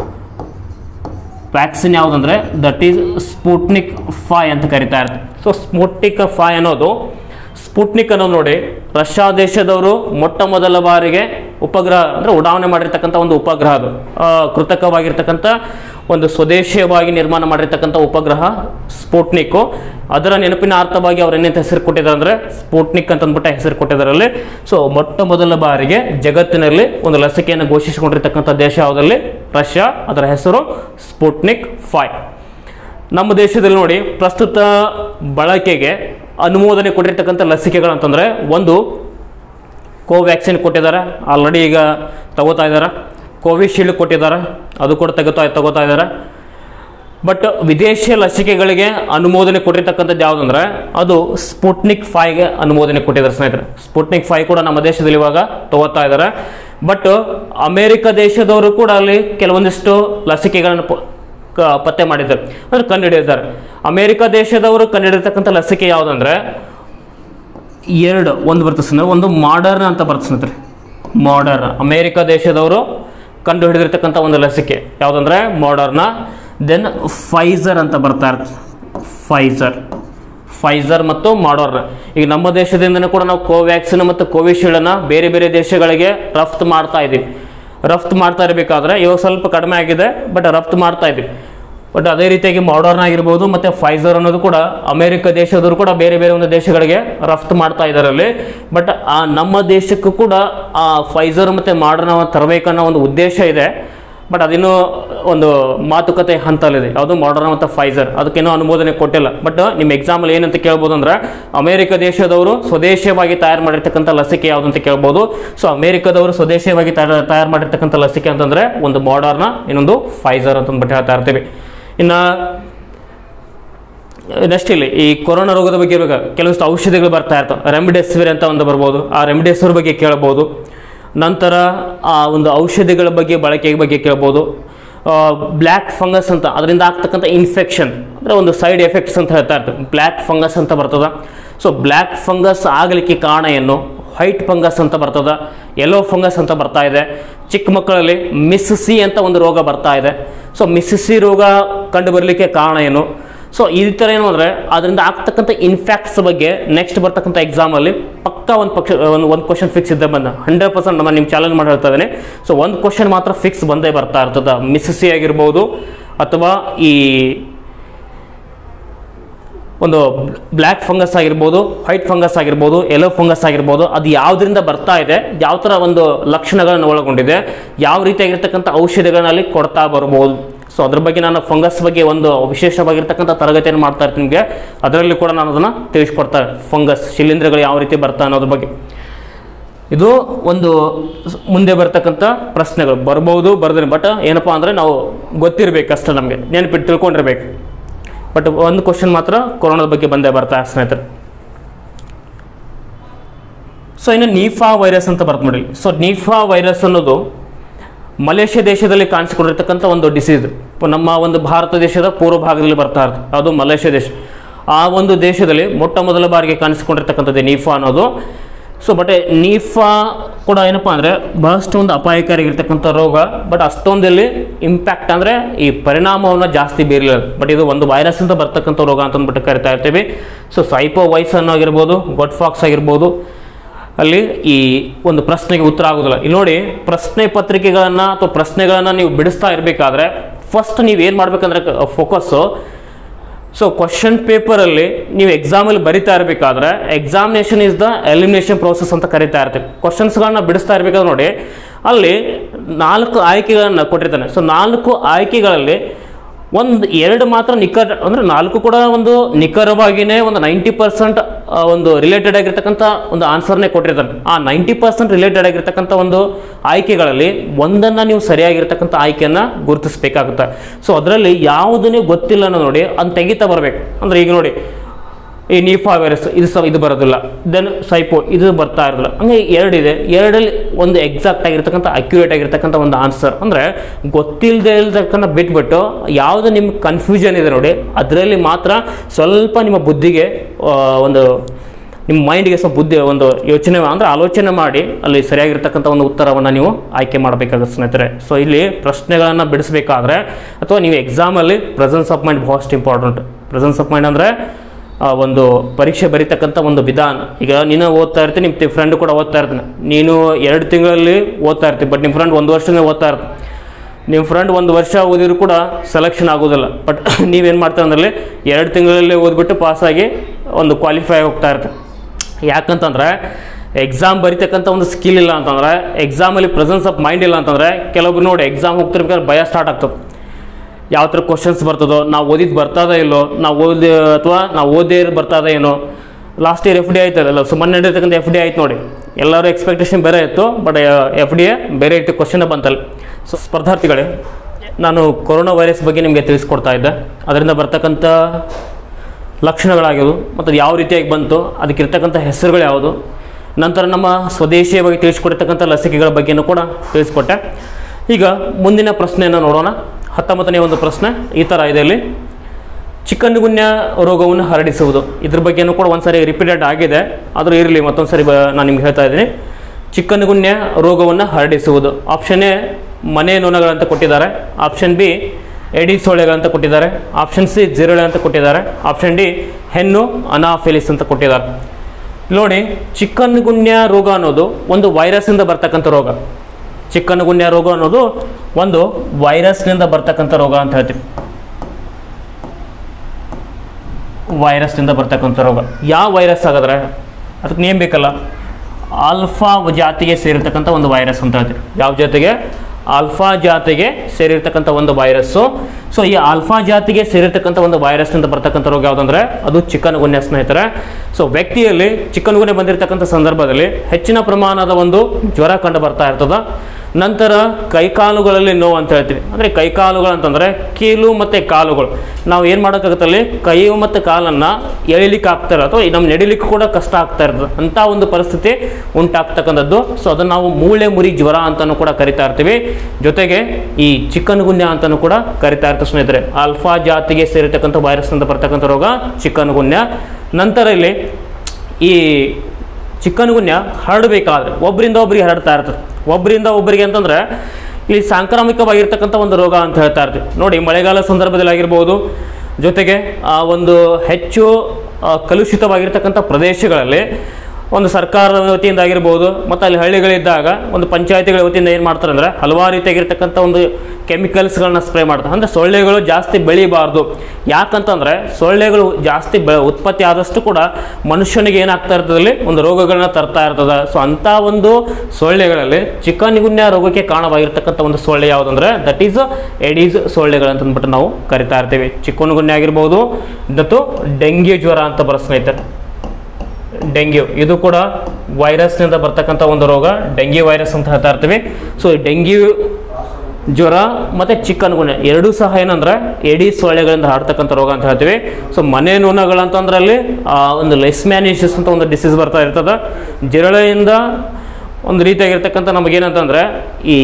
ವ್ಯಾಕ್ಸಿನ್ ಯಾವುದಂದ್ರೆ ದಟ್ ಈಸ್ ಸ್ಪುಟ್ನಿಕ್ ಫೈ ಅಂತ ಕರಿತಾ ಇರ್ತಾರೆ ಸೊ ಸ್ಪುಟ್ನಿಕ್ ಫೈ ಅನ್ನೋದು ಸ್ಪುಟ್ನಿಕ್ ಅನ್ನೋದು ನೋಡಿ ರಷ್ಯಾ ದೇಶದವರು ಮೊಟ್ಟ ಮೊದಲ ಬಾರಿಗೆ ಉಪಗ್ರಹ ಅಂದರೆ ಉಡಾವಣೆ ಮಾಡಿರ್ತಕ್ಕಂಥ ಒಂದು ಉಪಗ್ರಹ ಅದು ಆ, ಕೃತಕವಾಗಿರ್ತಕ್ಕಂಥ ಒಂದು ಸ್ವದೇಶೀಯವಾಗಿ ನಿರ್ಮಾಣ ಮಾಡಿರ್ತಕ್ಕಂಥ ಉಪಗ್ರಹ ಸ್ಪುಟ್ನಿಕ್ಕು ಅದರ ನೆನಪಿನ ಅರ್ಥವಾಗಿ ಅವ್ರು ಏನಂತ ಹೆಸರು ಕೊಟ್ಟಿದ್ದಾರೆ ಅಂದರೆ ಸ್ಪುಟ್ನಿಕ್ ಅಂತ ಅಂದ್ಬಿಟ್ಟು ಹೆಸರು ಕೊಟ್ಟಿದ್ದಾರಲ್ಲಿ ಸೊ ಮೊಟ್ಟ ಮೊದಲ ಬಾರಿಗೆ ಜಗತ್ತಿನಲ್ಲಿ ಒಂದು ಲಸಿಕೆಯನ್ನು ಘೋಷಿಸಿಕೊಂಡಿರ್ತಕ್ಕಂಥ ದೇಶ ಯಾವುದಲ್ಲಿ ರಷ್ಯಾ ಅದರ ಹೆಸರು ಸ್ಪುಟ್ನಿಕ್ ಫೈ ನಮ್ಮ ದೇಶದಲ್ಲಿ ನೋಡಿ ಪ್ರಸ್ತುತ ಬಳಕೆಗೆ ಅನುಮೋದನೆ ಕೊಟ್ಟಿರ್ತಕ್ಕಂಥ ಲಸಿಕೆಗಳು ಅಂತಂದರೆ ಒಂದು ಕೋವ್ಯಾಕ್ಸಿನ್ ಕೊಟ್ಟಿದ್ದಾರೆ ಆಲ್ರೆಡಿ ಈಗ ತಗೋತಾ ಇದ್ದಾರೆ ಕೋವಿಶೀಲ್ಡ್ ಕೊಟ್ಟಿದ್ದಾರೆ ಅದು ಕೂಡ ತೆಗೋತಾ ತಗೋತಾ ಇದ್ದಾರೆ ಬಟ್ ವಿದೇಶಿ ಲಸಿಕೆಗಳಿಗೆ ಅನುಮೋದನೆ ಕೊಟ್ಟಿರ್ತಕ್ಕಂಥದ್ದು ಯಾವುದಂದ್ರೆ ಅದು ಸ್ಪುಟ್ನಿಕ್ ಫೈಗೆ ಅನುಮೋದನೆ ಕೊಟ್ಟಿದ್ದಾರೆ ಸ್ನೇಹಿತರೆ ಸ್ಪುಟ್ನಿಕ್ ಫೈ ಕೂಡ ನಮ್ಮ ದೇಶದಲ್ಲಿ ಇವಾಗ ತಗೋತಾ ಇದ್ದಾರೆ ಬಟ್ ಅಮೇರಿಕ ದೇಶದವರು ಕೂಡ ಅಲ್ಲಿ ಕೆಲವೊಂದಿಷ್ಟು ಲಸಿಕೆಗಳನ್ನು ಪ- ಕ- ಪತ್ತೆ ಮಾಡಿದ್ದಾರೆ ಅಂದ್ರೆ ಕಂಡುಹಿಡಿದಿದ್ದಾರೆ ಅಮೇರಿಕ ದೇಶದವರು ಕಂಡುಹಿಡಿರ್ತಕ್ಕಂಥ ಲಸಿಕೆ ಯಾವುದಂದ್ರೆ ಎರಡು ಒಂದು ಬರ್ತದೆ ಸ್ನೇಹಿತರೆ ಒಂದು ಮಾಡರ್ನ್ ಅಂತ ಬರ್ತದೆ ಸ್ನೇಹಿತರೆ ಮಾಡರ್ನ್ ಅಮೇರಿಕ ದೇಶದವರು ಕಂಡು ಹಿಡಿದಿರ್ತಕ್ಕಂಥ ಒಂದು ಲಸಿಕೆ ಯಾವುದಂದ್ರೆ ಮಾಡರ್ನ ದೆನ್ ಫೈಸರ್ ಅಂತ ಬರ್ತಾ ಇರ್ತದೆ ಫೈಸರ್ ಫೈಸರ್ ಮತ್ತು ಮಾಡರ್ನ ಈಗ ನಮ್ಮ ದೇಶದಿಂದನೂ ಕೂಡ ನಾವು ಕೋವ್ಯಾಕ್ಸಿನ್ ಮತ್ತು ಕೋವಿಶೀಲ್ಡನ್ನು ಬೇರೆ ಬೇರೆ ದೇಶಗಳಿಗೆ ರಫ್ತು ಮಾಡ್ತಾ ಇದ್ದೀವಿ ರಫ್ತು ಮಾಡ್ತಾ ಇರಬೇಕಾದ್ರೆ ಇವಾಗ ಸ್ವಲ್ಪ ಕಡಿಮೆ ಆಗಿದೆ ಬಟ್ ರಫ್ತು ಮಾಡ್ತಾ ಇದ್ದೀವಿ ಬಟ್ ಅದೇ ರೀತಿಯಾಗಿ ಮಾಡರ್ನ್ ಆಗಿರ್ಬೋದು ಮತ್ತು ಫೈಸರ್ ಅನ್ನೋದು ಕೂಡ ಅಮೆರಿಕ ದೇಶದವರು ಕೂಡ ಬೇರೆ ಬೇರೆ ಒಂದು ದೇಶಗಳಿಗೆ ರಫ್ತು ಮಾಡ್ತಾ ಇದ್ದಾರೆ ಅಲ್ಲಿ ಬಟ್ ಆ ನಮ್ಮ ದೇಶಕ್ಕೂ ಕೂಡ ಆ ಫೈಸರ್ ಮತ್ತು ಮಾಡರ್ನ್ ತರಬೇಕನ್ನೋ ಒಂದು ಉದ್ದೇಶ ಇದೆ ಬಟ್ ಅದಿನ್ನೂ ಒಂದು ಮಾತುಕತೆ ಹಂತಲ್ಲಿದೆ ಯಾವುದು ಮಾಡರ್ನ್ ಮತ್ತು ಫೈಸರ್ ಅದಕ್ಕೇನೋ ಅನುಮೋದನೆ ಕೊಟ್ಟಿಲ್ಲ ಬಟ್ ನಿಮ್ಮ ಎಕ್ಸಾಮಲ್ಲಿ ಏನಂತ ಕೇಳ್ಬೋದು ಅಂದ್ರೆ ಅಮೆರಿಕ ದೇಶದವರು ಸ್ವದೇಶೀಯವಾಗಿ ತಯಾರು ಮಾಡಿರ್ತಕ್ಕಂಥ ಲಸಿಕೆ ಯಾವುದು ಅಂತ ಕೇಳ್ಬೋದು ಸೊ ಅಮೆರಿಕದವರು ಸ್ವದೇಶೀಯವಾಗಿ ತಯಾರು ತಯಾರು ಮಾಡಿರ್ತಕ್ಕಂಥ ಲಸಿಕೆ ಅಂತಂದ್ರೆ ಒಂದು ಮಾಡರ್ನ ಇನ್ನೊಂದು ಫೈಸರ್ ಅಂತ ಅಂದ್ಬಿಟ್ಟು ಹೇಳ್ತಾ ಇರ್ತೀವಿ ಇನ್ನು ನೆಕ್ಸ್ಟ್ ಇಲ್ಲಿ ಈ ಕೊರೋನಾ ರೋಗದ ಬಗ್ಗೆ ಇವಾಗ ಕೆಲವಷ್ಟು ಔಷಧಿಗಳು ಬರ್ತಾ ಇರ್ತವೆ ರೆಮಿಡೆಸಿವಿರ್ ಅಂತ ಒಂದು ಬರ್ಬೋದು ಆ ರೆಮಿಡೆಸಿವಿರ್ ಬಗ್ಗೆ ಕೇಳ್ಬೋದು ನಂತರ ಆ ಒಂದು ಔಷಧಿಗಳ ಬಗ್ಗೆ ಬಳಕೆ ಬಗ್ಗೆ ಕೇಳ್ಬೋದು ಬ್ಲ್ಯಾಕ್ ಫಂಗಸ್ ಅಂತ ಅದರಿಂದ ಆಗ್ತಕ್ಕಂಥ ಇನ್ಫೆಕ್ಷನ್ ಅಂದರೆ ಒಂದು ಸೈಡ್ ಎಫೆಕ್ಟ್ಸ್ ಅಂತ ಹೇಳ್ತಾ ಇರ್ತದೆ ಬ್ಲ್ಯಾಕ್ ಫಂಗಸ್ ಅಂತ ಬರ್ತದೆ ಸೊ ಬ್ಲ್ಯಾಕ್ ಫಂಗಸ್ ಆಗಲಿಕ್ಕೆ ಕಾರಣ ಏನು ವೈಟ್ ಫಂಗಸ್ ಅಂತ ಬರ್ತದೆ ಯೆಲ್ಲೋ ಫಂಗಸ್ ಅಂತ ಬರ್ತಾ ಇದೆ ಚಿಕ್ಕ ಮಕ್ಕಳಲ್ಲಿ ಮಿಸ್ ಸಿ ಅಂತ ಒಂದು ರೋಗ ಬರ್ತಾ ಇದೆ ಸೊ ಮಿಸ್ ಸಿ ರೋಗ ಕಂಡು ಬರಲಿಕ್ಕೆ ಕಾರಣ ಏನು ಸೊ ಈ ಥರ ಏನು ಅಂದರೆ ಅದರಿಂದ ಆಗ್ತಕ್ಕಂಥ ಇನ್ಫ್ಯಾಕ್ಟ್ಸ್ ಬಗ್ಗೆ ನೆಕ್ಸ್ಟ್ ಬರ್ತಕ್ಕಂಥ ಎಕ್ಸಾಮಲ್ಲಿ ಪಕ್ಕ ಒಂದು ಪಕ್ಷ ಒಂದು ಒಂದು ಕ್ವಶನ್ ಫಿಕ್ಸ್ ಇದ್ದೇ ಬಂದ ಹಂಡ್ರೆಡ್ ಪರ್ಸೆಂಟ್ ನಮ್ಮ ನಿಮ್ಮ ಚಾಲೆಂಜ್ ಮಾಡಿ ಹೇಳ್ತಾ ಇದ್ದೀನಿ ಸೊ ಒಂದು ಕ್ವಶನ್ ಮಾತ್ರ ಫಿಕ್ಸ್ ಬಂದೇ ಬರ್ತಾ ಇರ್ತದೆ ಮಿಸ್ ಸಿ ಆಗಿರ್ಬೋದು ಅಥವಾ ಈ ಒಂದು ಬ್ಲ್ಯಾಕ್ ಫಂಗಸ್ ಆಗಿರ್ಬೋದು ವೈಟ್ ಫಂಗಸ್ ಆಗಿರ್ಬೋದು ಯೆಲ್ಲೋ ಫಂಗಸ್ ಆಗಿರ್ಬೋದು ಅದು ಯಾವುದರಿಂದ ಬರ್ತಾ ಇದೆ ಯಾವ ಥರ ಒಂದು ಲಕ್ಷಣಗಳನ್ನು ಒಳಗೊಂಡಿದೆ ಯಾವ ರೀತಿಯಾಗಿರ್ತಕ್ಕಂಥ ಔಷಧಿಗಳನ್ನ ಅಲ್ಲಿ ಕೊಡ್ತಾ ಬರ್ಬೋದು ಸೊ ಅದ್ರ ಬಗ್ಗೆ ನಾನು ಫಂಗಸ್ ಬಗ್ಗೆ ಒಂದು ವಿಶೇಷವಾಗಿರ್ತಕ್ಕಂಥ ತರಗತಿಯನ್ನು ಮಾಡ್ತಾ ಇರ್ತೀನಿ ನಿಮಗೆ ಅದರಲ್ಲಿ ಕೂಡ ನಾನು ಅದನ್ನು ತಿಳಿಸ್ಕೊಡ್ತಾ ಫಂಗಸ್ ಶಿಲೀಂಧ್ರಗಳು ಯಾವ ರೀತಿ ಬರ್ತಾ ಅನ್ನೋದ್ರ ಬಗ್ಗೆ ಇದು ಒಂದು ಸ್- ಮುಂದೆ ಬರ್ತಕ್ಕಂಥ ಪ್ರಶ್ನೆಗಳು ಬರ್ಬೋದು ಬರ್ದೇನೆ ಬಟ್ ಏನಪ್ಪ ಅಂದರೆ ನಾವು ಗೊತ್ತಿರಬೇಕು ಅಷ್ಟೇ ನಮಗೆ ನೆನಪಿಟ್ಟು ತಿಳ್ಕೊಂಡಿರ್ಬೇಕು ಬಟ್ ಒಂದು ಕ್ವಶನ್ ಮಾತ್ರ ಕೊರೋನಾದ ಬಗ್ಗೆ ಬಂದೇ ಬರ್ತಾ ಸ್ನೇಹಿತರೆ ಸೊ ಇನ್ನು ನೀಫಾ ವೈರಸ್ ಅಂತ ಬರ್ತು ನೋಡಿ ಸೊ ನೀಫಾ ವೈರಸ್ ಅನ್ನೋದು ಮಲೇಷ್ಯಾ ದೇಶದಲ್ಲಿ ಕಾಣಿಸಿಕೊಂಡಿರ್ತಕ್ಕಂಥ ಒಂದು ಡಿಸೀಸ್ ನಮ್ಮ ಒಂದು ಭಾರತ ದೇಶದ ಪೂರ್ವ ಭಾಗದಲ್ಲಿ ಬರ್ತಾ ಇರ್ತದೆ ಅದು ಮಲೇಷ್ಯಾ ದೇಶ ಆ ಒಂದು ದೇಶದಲ್ಲಿ ಮೊಟ್ಟ ಮೊದಲ ಬಾರಿಗೆ ಕಾಣಿಸಿಕೊಂಡಿರ್ತಕ್ಕಂಥದ್ದು ನೀಫಾ ಅನ್ನೋದು ಸೊ ಬಟ್ ನೀಫಾ ಕೂಡ ಏನಪ್ಪ ಅಂದರೆ ಬಹಳಷ್ಟು ಒಂದು ಅಪಾಯಕಾರಿಯಾಗಿರ್ತಕ್ಕಂಥ ರೋಗ ಬಟ್ ಅಷ್ಟೊಂದಲ್ಲಿ ಇಂಪ್ಯಾಕ್ಟ್ ಅಂದರೆ ಈ ಪರಿಣಾಮವನ್ನು ಜಾಸ್ತಿ ಬೀರಲಿಲ್ಲ ಬಟ್ ಇದು ಒಂದು ವೈರಸ್ ಅಂತ ಬರ್ತಕ್ಕಂಥ ರೋಗ ಅಂತ ಅಂದ್ಬಿಟ್ಟು ಕರಿತಾ ಇರ್ತೀವಿ ಸೊ ಸೈಪೋ ವೈಸ್ ಅನ್ನೋ ಆಗಿರ್ಬೋದು ಗೊಡ್ ಫಾಕ್ಸ್ ಆಗಿರ್ಬೋದು ಅಲ್ಲಿ ಈ ಒಂದು ಪ್ರಶ್ನೆಗೆ ಉತ್ತರ ಆಗೋದಿಲ್ಲ ಇಲ್ಲಿ ನೋಡಿ ಪ್ರಶ್ನೆ ಪತ್ರಿಕೆಗಳನ್ನು ಅಥವಾ ಪ್ರಶ್ನೆಗಳನ್ನು ನೀವು ಬಿಡಿಸ್ತಾ ಇರಬೇಕಾದ್ರೆ ಫಸ್ಟ್ ನೀವು ಏನು ಮಾಡ್ಬೇಕಂದ್ರೆ ಫೋಕಸ್ಸು ಸೊ ಕ್ವಶನ್ ಪೇಪರಲ್ಲಿ ನೀವು ಎಕ್ಸಾಮಲ್ಲಿ ಬರಿತಾ ಇರಬೇಕಾದ್ರೆ examination is the elimination process ಅಂತ ಕರಿತಾ ಇರ್ತೀವಿ ಕ್ವಶನ್ಸ್ಗಳನ್ನ ಬಿಡಿಸ್ತಾ ಇರಬೇಕಾದ್ರೆ ನೋಡಿ ಅಲ್ಲಿ ನಾಲ್ಕು ಆಯ್ಕೆಗಳನ್ನು ಕೊಟ್ಟಿರ್ತಾನೆ ಸೊ ನಾಲ್ಕು ಆಯ್ಕೆಗಳಲ್ಲಿ ಒಂದು ಎರಡು ಮಾತ್ರ ನಿಖರ ಅಂದರೆ ನಾಲ್ಕು ಕೂಡ ಒಂದು ನಿಖರವಾಗಿಯೇ ಒಂದು ನೈಂಟಿ ಪರ್ಸೆಂಟ್ ಒಂದು ರಿಲೇಟೆಡ್ ಆಗಿರ್ತಕ್ಕಂಥ ಒಂದು ಆನ್ಸರ್ನೇ ಕೊಟ್ಟಿರ್ತಾನೆ ಆ ನೈಂಟಿ ಪರ್ಸೆಂಟ್ ರಿಲೇಟೆಡ್ ಆಗಿರ್ತಕ್ಕಂಥ ಒಂದು ಆಯ್ಕೆಗಳಲ್ಲಿ ಒಂದನ್ನು ನೀವು ಸರಿಯಾಗಿರ್ತಕ್ಕಂಥ ಆಯ್ಕೆಯನ್ನು ಗುರುತಿಸ್ಬೇಕಾಗುತ್ತೆ ಸೊ ಅದರಲ್ಲಿ ಯಾವುದು ನೀವು ಗೊತ್ತಿಲ್ಲ ಅನ್ನೋ ನೋಡಿ ಅದನ್ನ ತೆಗಿತಾ ಬರಬೇಕು ಅಂದರೆ ಈಗ ನೋಡಿ ಈ ನೀಫಾ ವೈರಸ್ ಇದು ಸಹ ಇದು ಬರೋದಿಲ್ಲ ದೆನ್ ಸೈಪೋ ಇದು ಬರ್ತಾ ಇರಲಿಲ್ಲ ಹಂಗೆ ಎರಡಿದೆ ಎರಡಲ್ಲಿ ಒಂದು ಎಕ್ಸಾಕ್ಟ್ ಆಗಿರ್ತಕ್ಕಂಥ ಅಕ್ಯುರೇಟ್ ಆಗಿರ್ತಕ್ಕಂಥ ಒಂದು ಆನ್ಸರ್ ಅಂದರೆ ಗೊತ್ತಿಲ್ಲದೆ ಇಲ್ದಕ್ಕನ್ನ ಬಿಟ್ಬಿಟ್ಟು ಯಾವುದು ನಿಮ್ಗೆ ಕನ್ಫ್ಯೂಷನ್ ಇದೆ ನೋಡಿ ಅದರಲ್ಲಿ ಮಾತ್ರ ಸ್ವಲ್ಪ ನಿಮ್ಮ ಬುದ್ಧಿಗೆ ಆ, ಒಂದು ನಿಮ್ಮ ಮೈಂಡಿಗೆ ಸ್ವಲ್ಪ ಬುದ್ಧಿ ಒಂದು ಯೋಚನೆ ಅಂದರೆ ಆಲೋಚನೆ ಮಾಡಿ ಅಲ್ಲಿ ಸರಿಯಾಗಿರ್ತಕ್ಕಂಥ ಒಂದು ಉತ್ತರವನ್ನು ನೀವು ಆಯ್ಕೆ ಮಾಡಬೇಕಾಗುತ್ತೆ ಸ್ನೇಹಿತರೆ ಸೊ ಇಲ್ಲಿ ಪ್ರಶ್ನೆಗಳನ್ನು ಬಿಡಿಸಬೇಕಾದ್ರೆ ಅಥವಾ ನೀವು ಎಕ್ಸಾಮಲ್ಲಿ ಪ್ರೆಸೆನ್ಸ್ ಆಫ್ ಮೈಂಡ್ ಭಾಳಷ್ಟು ಇಂಪಾರ್ಟೆಂಟ್ ಪ್ರೆಸೆನ್ಸ್ ಆಫ್ ಮೈಂಡ್ ಅಂದರೆ ಆ ಒಂದು ಪರೀಕ್ಷೆ ಬರೀತಕ್ಕಂಥ ಒಂದು ವಿಧಾನ ಈಗ ನೀನು ಓದ್ತಾ ಇರ್ತೀನಿ ನಿಮ್ಮ ಫ್ರೆಂಡ್ ಕೂಡ ಓದ್ತಾ ಇರ್ತಾನೆ ನೀನು ಎರಡು ತಿಂಗಳಲ್ಲಿ ಓದ್ತಾ ಇರ್ತೀವಿ ಬಟ್ ನಿಮ್ಮ ಫ್ರೆಂಡ್ ಒಂದು ವರ್ಷದಿಂದ ಓದ್ತಾ ಇರ್ತಾನೆ ನಿಮ್ಮ ಫ್ರೆಂಡ್ ಒಂದು ವರ್ಷ ಓದಿದ್ರು ಕೂಡ ಸೆಲೆಕ್ಷನ್ ಆಗೋದಿಲ್ಲ ಬಟ್ ನೀವೇನು ಮಾಡ್ತಾರೆ ಅಂದ್ರೆ ಎರಡು ತಿಂಗಳಲ್ಲಿ ಓದ್ಬಿಟ್ಟು ಪಾಸಾಗಿ ಒಂದು ಕ್ವಾಲಿಫೈ ಹೋಗ್ತಾ ಇರ್ತಾರೆ ಯಾಕಂತಂದ್ರೆ ಎಕ್ಸಾಮ್ ಬರಿತಕ್ಕಂಥ ಒಂದು ಸ್ಕಿಲ್ ಇಲ್ಲ ಅಂತಂದ್ರೆ ಎಕ್ಸಾಮಲ್ಲಿ ಪ್ರೆಸೆನ್ಸ್ ಆಫ್ ಮೈಂಡ್ ಇಲ್ಲ ಅಂತಂದ್ರೆ ಕೆಲವೊಬ್ರು ನೋಡಿ ಎಕ್ಸಾಮ್ ಹೋಗ್ತಿರ್ಬೇಕಾದ್ರೆ ಭಯ ಸ್ಟಾರ್ಟ್ ಆಗ್ತದೆ ಯಾವ ಥರ ಕ್ವಶನ್ಸ್ ಬರ್ತದೋ ನಾವು ಓದಿದ್ದು ಬರ್ತದ ಇಲ್ಲೋ ನಾವು ಓದಿ ಅಥವಾ ನಾವು ಓದೇ ಬರ್ತದ ಏನೋ ಲಾಸ್ಟ್ ಇಯರ್ ಎಫ್ ಡಿ ಆಯ್ತಲ್ಲ ಸೊ ಮೊನ್ನೆ ನಡೆದಿರ್ತಕ್ಕಂಥ ಎಫ್ ಡಿ ಆಯ್ತು ನೋಡಿ ಎಲ್ಲರೂ ಎಕ್ಸ್ಪೆಕ್ಟೇಷನ್ ಬೇರೆ ಇತ್ತು ಬಟ್ ಎಫ್ ಡಿ ಎ ಬೇರೆ ಇತ್ತು ಕ್ವಶನ್ ಬಂತಲ್ಲ ಸೊ ಸ್ಪರ್ಧಾರ್ಥಿಗಳೇ ನಾನು ಕೊರೋನಾ ವೈರಸ್ ಬಗ್ಗೆ ನಿಮಗೆ ತಿಳಿಸ್ಕೊಡ್ತಾ ಇದ್ದೆ ಅದರಿಂದ ಬರ್ತಕ್ಕಂಥ ಲಕ್ಷಣಗಳಾಗ್ಯವು ಮತ್ತು ಅದು ಯಾವ ರೀತಿಯಾಗಿ ಬಂತು ಅದಕ್ಕಿರ್ತಕ್ಕಂಥ ಹೆಸರುಗಳು ಯಾವುದು ನಂತರ ನಮ್ಮ ಸ್ವದೇಶೀಯವಾಗಿ ತಿಳಿಸ್ಕೊಡ್ತಕ್ಕಂಥ ಲಸಿಕೆಗಳ ಬಗ್ಗೆನೂ ಕೂಡ ತಿಳಿಸ್ಕೊಟ್ಟೆ ಈಗ ಮುಂದಿನ ಪ್ರಶ್ನೆಯನ್ನು ನೋಡೋಣ ಹತ್ತೊಂಬತ್ತನೇ ಒಂದು ಪ್ರಶ್ನೆ ಈ ಥರ ಇದೆ ಇಲ್ಲಿ ಚಿಕನ್ಗುನ್ಯ ರೋಗವನ್ನು ಹರಡಿಸುವುದು ಇದ್ರ ಬಗ್ಗೆನೂ ಕೂಡ ಒಂದ್ಸರಿ ರಿಪೀಟೆಡ್ ಆಗಿದೆ ಆದರೂ ಇರಲಿ ಮತ್ತೊಂದು ಸರಿ ಬ ನಾನು ನಿಮ್ಗೆ ಹೇಳ್ತಾ ಇದ್ದೀನಿ ಚಿಕನ್ಗುನ್ಯ ರೋಗವನ್ನು ಹರಡಿಸುವುದು ಆಪ್ಷನ್ ಎ ಮನೆ ನೊಣಗಳಂತ ಕೊಟ್ಟಿದ್ದಾರೆ ಆಪ್ಷನ್ ಬಿ ಎಡಿ ಸೊಳ್ಳೆಗಳಂತ ಕೊಟ್ಟಿದ್ದಾರೆ ಆಪ್ಷನ್ ಸಿ ಜಿರಳೆ ಅಂತ ಕೊಟ್ಟಿದ್ದಾರೆ ಆಪ್ಷನ್ ಡಿ ಹೆಣ್ಣು ಅನಾಫೆಲಿಸ್ ಅಂತ ಕೊಟ್ಟಿದ್ದಾರೆ ನೋಡಿ ಚಿಕನ್ಗುನ್ಯ ರೋಗ ಅನ್ನೋದು ಒಂದು ವೈರಸ್ನಿಂದ ಬರ್ತಕ್ಕಂಥ ರೋಗ ಚಿಕನ್ಗುನ್ಯ ರೋಗ ಅನ್ನೋದು ಒಂದು ವೈರಸ್ನಿಂದ ಬರ್ತಕ್ಕಂಥ ರೋಗ ಅಂತ ಹೇಳ್ತೀವಿ ವೈರಸ್ನಿಂದ ಬರ್ತಕ್ಕಂಥ ರೋಗ ಯಾವ ವೈರಸ್ ಹಾಗಾದ್ರೆ ಅದಕ್ಕೆ ನೇಮ್ ಬೇಕಲ್ಲ ಆಲ್ಫಾ ಜಾತಿಗೆ ಸೇರಿರ್ತಕ್ಕಂಥ ಒಂದು ವೈರಸ್ ಅಂತ ಹೇಳ್ತೀವಿ ಯಾವ ಜಾತಿಗೆ ಆಲ್ಫಾ ಜಾತಿಗೆ ಸೇರಿರ್ತಕ್ಕಂಥ ಒಂದು ವೈರಸ್ಸು ಸೊ ಈ ಆಲ್ಫಾ ಜಾತಿಗೆ ಸೇರಿರ್ತಕ್ಕಂಥ ಒಂದು ವೈರಸ್ನಿಂದ ಬರ್ತಕ್ಕಂಥ ರೋಗ ಯಾವುದಂದ್ರೆ ಅದು ಚಿಕನ್ ಗುನ್ಯ ಸ್ನೇಹಿತರೆ ಸೊ ವ್ಯಕ್ತಿಯಲ್ಲಿ ಚಿಕನ್ ಗುನ್ಯ ಬಂದಿರತಕ್ಕಂಥ ಸಂದರ್ಭದಲ್ಲಿ ಹೆಚ್ಚಿನ ಪ್ರಮಾಣದ ಒಂದು ಜ್ವರ ಕಂಡು ಬರ್ತಾ ಇರ್ತದ ನಂತರ ಕೈಕಾಲುಗಳಲ್ಲಿ ನೋವು ಅಂತ ಹೇಳ್ತೀವಿ ಅಂದರೆ ಕೈಕಾಲುಗಳು ಅಂತಂದರೆ ಕೀಲು ಮತ್ತು ಕಾಲುಗಳು ನಾವು ಏನು ಮಾಡೋಕ್ಕಾಗುತ್ತಲ್ಲಿ ಕೈ ಮತ್ತು ಕಾಲನ್ನು ಎಳಿಲಿಕ್ಕೆ ಆಗ್ತಾ ಇರೋ ಅಥವಾ ನಮ್ಮ ನಡಿಲಿಕ್ಕೆ ಕೂಡ ಕಷ್ಟ ಆಗ್ತಾ ಇರ್ತದೆ ಅಂಥ ಒಂದು ಪರಿಸ್ಥಿತಿ ಉಂಟಾಗ್ತಕ್ಕಂಥದ್ದು ಸೊ ಅದನ್ನು ನಾವು ಮೂಳೆ ಮುರಿ ಜ್ವರ ಅಂತಲೂ ಕೂಡ ಕರಿತಾ ಇರ್ತೀವಿ ಜೊತೆಗೆ ಈ ಚಿಕನ್ ಗುನ್ಯ ಅಂತಲೂ ಕೂಡ ಕರಿತಾ ಇರ್ತೀವಿ ಸ್ನೇಹಿತರೆ ಆಲ್ಫಾ ಜಾತಿಗೆ ಸೇರಿರ್ತಕ್ಕಂಥ ವೈರಸ್ನಿಂದ ಬರ್ತಕ್ಕಂಥ ರೋಗ ಚಿಕನ್ ಗುನ್ಯ ನಂತರ ಇಲ್ಲಿ ಈ ಚಿಕನ್ ಗುನ್ಯ ಹರಡಬೇಕಾದ್ರೆ ಒಬ್ಬರಿಂದ ಒಬ್ಬರಿಗೆ ಹರಡ್ತಾ ಇರ್ತದೆ ಒಬ್ಬರಿಂದ ಒಬ್ಬರಿಗೆ ಅಂತಂದ್ರೆ ಇಲ್ಲಿ ಸಾಂಕ್ರಾಮಿಕವಾಗಿರ್ತಕ್ಕಂಥ ಒಂದು ರೋಗ ಅಂತ ಹೇಳ್ತಾ ಇರ್ತೀವಿ ನೋಡಿ ಮಳೆಗಾಲ ಸಂದರ್ಭದಲ್ಲಿ ಆಗಿರ್ಬೋದು ಜೊತೆಗೆ ಆ ಒಂದು ಹೆಚ್ಚು ಆ, ಕಲುಷಿತವಾಗಿರ್ತಕ್ಕಂಥ ಪ್ರದೇಶಗಳಲ್ಲಿ ಒಂದು ಸರ್ಕಾರದ ವತಿಯಿಂದ ಆಗಿರ್ಬೋದು ಮತ್ತು ಅಲ್ಲಿ ಹಳ್ಳಿಗಳಿದ್ದಾಗ ಒಂದು ಪಂಚಾಯತಿಗಳ ವತಿಯಿಂದ ಏನು ಮಾಡ್ತಾರೆ ಅಂದರೆ ಹಲವಾರು ರೀತಿಯಾಗಿರ್ತಕ್ಕಂಥ ಒಂದು ಕೆಮಿಕಲ್ಸ್ಗಳನ್ನ ಸ್ಪ್ರೇ ಮಾಡ್ತಾರೆ ಅಂದರೆ ಸೊಳ್ಳೆಗಳು ಜಾಸ್ತಿ ಬೆಳಿಬಾರ್ದು ಯಾಕಂತಂದರೆ ಸೊಳ್ಳೆಗಳು ಜಾಸ್ತಿ ಬೆ ಉತ್ಪತ್ತಿ ಆದಷ್ಟು ಕೂಡ ಮನುಷ್ಯನಿಗೆ ಏನಾಗ್ತಾ ಇರ್ತದಲ್ಲಿ ಒಂದು ರೋಗಗಳನ್ನ ತರ್ತಾ ಇರ್ತದೆ ಸೊ ಅಂಥ ಒಂದು ಸೊಳ್ಳೆಗಳಲ್ಲಿ ಚಿಕನ್ ಗುನ್ಯ ರೋಗಕ್ಕೆ ಕಾರಣವಾಗಿರ್ತಕ್ಕಂಥ ಒಂದು ಸೊಳ್ಳೆ ಯಾವುದಂದ್ರೆ ದಟ್ ಈಸ್ ಎಡೀಸ್ ಸೊಳ್ಳೆಗಳಂತ ಅಂದ್ಬಿಟ್ಟು ನಾವು ಕರಿತಾ ಇರ್ತೀವಿ ಚಿಕನ್ ಗುನ್ಯ ಆಗಿರ್ಬೋದು ಮತ್ತು ಡೆಂಗ್ಯೂ ಜ್ವರ ಅಂತ ಬರೋ ಸ್ನೇಹಿತರೆ ಡೆಂಗ್ಯೂ ಇದು ಕೂಡ ವೈರಸ್ನಿಂದ ಬರ್ತಕ್ಕಂಥ ಒಂದು ರೋಗ ಡೆಂಗ್ಯೂ ವೈರಸ್ ಅಂತ ಹೇಳ್ತಾ ಇರ್ತೀವಿ ಸೊ ಈ ಡೆಂಗ್ಯೂ ಜ್ವರ ಮತ್ತು ಚಿಕನ್ ಗುನ್ಯ ಎರಡೂ ಸಹ ಏನಂದ್ರೆ ಎಡಿ ಸೊಳ್ಳೆಗಳಿಂದ ಹರಡ್ತಕ್ಕಂಥ ರೋಗ ಅಂತ ಹೇಳ್ತೀವಿ ಸೊ ಮನೆ ನೂನಗಳಂತಂದ್ರಲ್ಲಿ ಆ, ಒಂದು ಲೆಸ್ಮ್ಯಾನಿಷಸ್ ಅಂತ ಒಂದು ಡಿಸೀಸ್ ಬರ್ತಾ ಇರ್ತದೆ ಜಿರಳೆಯಿಂದ ಒಂದು ರೀತಿಯಾಗಿರ್ತಕ್ಕಂಥ ನಮಗೇನಂತಂದ್ರೆ ಈ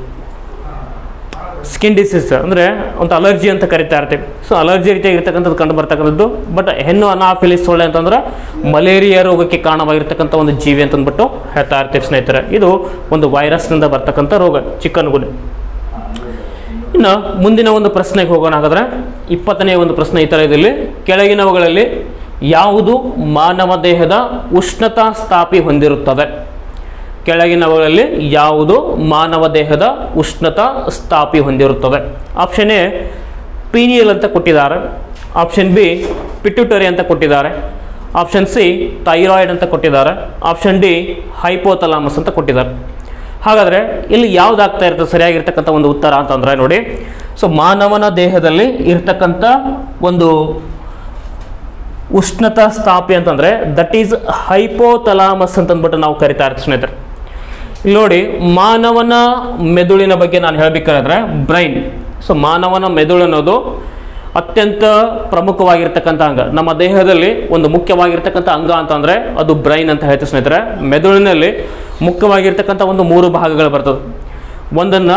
ಸ್ಕಿನ್ ಡಿಸೀಸ್ ಅಂದರೆ ಒಂದು ಅಲರ್ಜಿ ಅಂತ ಕರಿತಾ ಇರ್ತೀವಿ ಸೊ ಅಲರ್ಜಿ ರೀತಿಯಾಗಿರ್ತಕ್ಕಂಥದ್ದು ಕಂಡು ಬರ್ತಕ್ಕಂಥದ್ದು ಬಟ್ ಹೆಣ್ಣು ಅನಾಫಿಲಿಸ್ ಸೊಳ್ಳೆ ಅಂತಂದ್ರೆ ಮಲೇರಿಯಾ ರೋಗಕ್ಕೆ ಕಾರಣವಾಗಿರ್ತಕ್ಕಂಥ ಒಂದು ಜೀವಿ ಅಂತ ಅಂದ್ಬಿಟ್ಟು ಹೇಳ್ತಾ ಇರ್ತೀವಿ ಸ್ನೇಹಿತರೆ ಇದು ಒಂದು ವೈರಸ್ನಿಂದ ಬರ್ತಕ್ಕಂಥ ರೋಗ ಚಿಕನ್ ಗುಣೆ ಇನ್ನು ಮುಂದಿನ ಒಂದು ಪ್ರಶ್ನೆಗೆ ಹೋಗೋಣ ಹಾಗಾದ್ರೆ ಇಪ್ಪತ್ತನೇ ಒಂದು ಪ್ರಶ್ನೆ ಈ ಥರ ಇದಲ್ಲಿ ಕೆಳಗಿನವುಗಳಲ್ಲಿ ಯಾವುದು ಮಾನವ ದೇಹದ ಉಷ್ಣತಾ ಸ್ಥಾಪಿ ಹೊಂದಿರುತ್ತದೆ ಕೆಳಗಿನವುಗಳಲ್ಲಿ ಯಾವುದು ಮಾನವ ದೇಹದ ಉಷ್ಣತಾ ಸ್ಥಾಪಿ ಹೊಂದಿರುತ್ತದೆ ಆಪ್ಷನ್ ಎ ಪೀನಿಯಲ್ ಅಂತ ಕೊಟ್ಟಿದ್ದಾರೆ ಆಪ್ಷನ್ ಬಿ ಪಿಟ್ಯುಟರಿ ಅಂತ ಕೊಟ್ಟಿದ್ದಾರೆ ಆಪ್ಷನ್ ಸಿ ಥೈರಾಯ್ಡ್ ಅಂತ ಕೊಟ್ಟಿದ್ದಾರೆ ಆಪ್ಷನ್ ಡಿ ಹೈಪೋಥಲಾಮಸ್ ಅಂತ ಕೊಟ್ಟಿದ್ದಾರೆ ಹಾಗಾದರೆ ಇಲ್ಲಿ ಯಾವುದಾಗ್ತಾ ಇರ್ತದೆ ಸರಿಯಾಗಿರ್ತಕ್ಕಂಥ ಒಂದು ಉತ್ತರ ಅಂತಂದರೆ ನೋಡಿ ಸೊ ಮಾನವನ ದೇಹದಲ್ಲಿ ಇರ್ತಕ್ಕಂಥ ಒಂದು ಉಷ್ಣತಾ ಸ್ಥಾಪಿ ಅಂತಂದರೆ ದಟ್ ಈಸ್ ಹೈಪೋಥಲಾಮಸ್ ಅಂತ ಅಂದ್ಬಿಟ್ಟು ನಾವು ಕರಿತಾ ಇರ್ತೀವಿ ಸ್ನೇಹಿತರೆ ಇಲ್ಲಿ ನೋಡಿ ಮಾನವನ ಮೆದುಳಿನ ಬಗ್ಗೆ ನಾನು ಹೇಳಬೇಕಾದ್ರೆ ಬ್ರೈನ್ ಸೊ ಮಾನವನ ಮೆದುಳು ಅನ್ನೋದು ಅತ್ಯಂತ ಪ್ರಮುಖವಾಗಿರ್ತಕ್ಕಂಥ ಅಂಗ ನಮ್ಮ ದೇಹದಲ್ಲಿ ಒಂದು ಮುಖ್ಯವಾಗಿರ್ತಕ್ಕಂಥ ಅಂಗ ಅಂತಂದರೆ ಅದು ಬ್ರೈನ್ ಅಂತ ಹೇಳ್ತೀವಿ ಸ್ನೇಹಿತರೆ ಮೆದುಳಿನಲ್ಲಿ ಮುಖ್ಯವಾಗಿರ್ತಕ್ಕಂಥ ಒಂದು ಮೂರು ಭಾಗಗಳು ಬರ್ತದೆ ಒಂದನ್ನು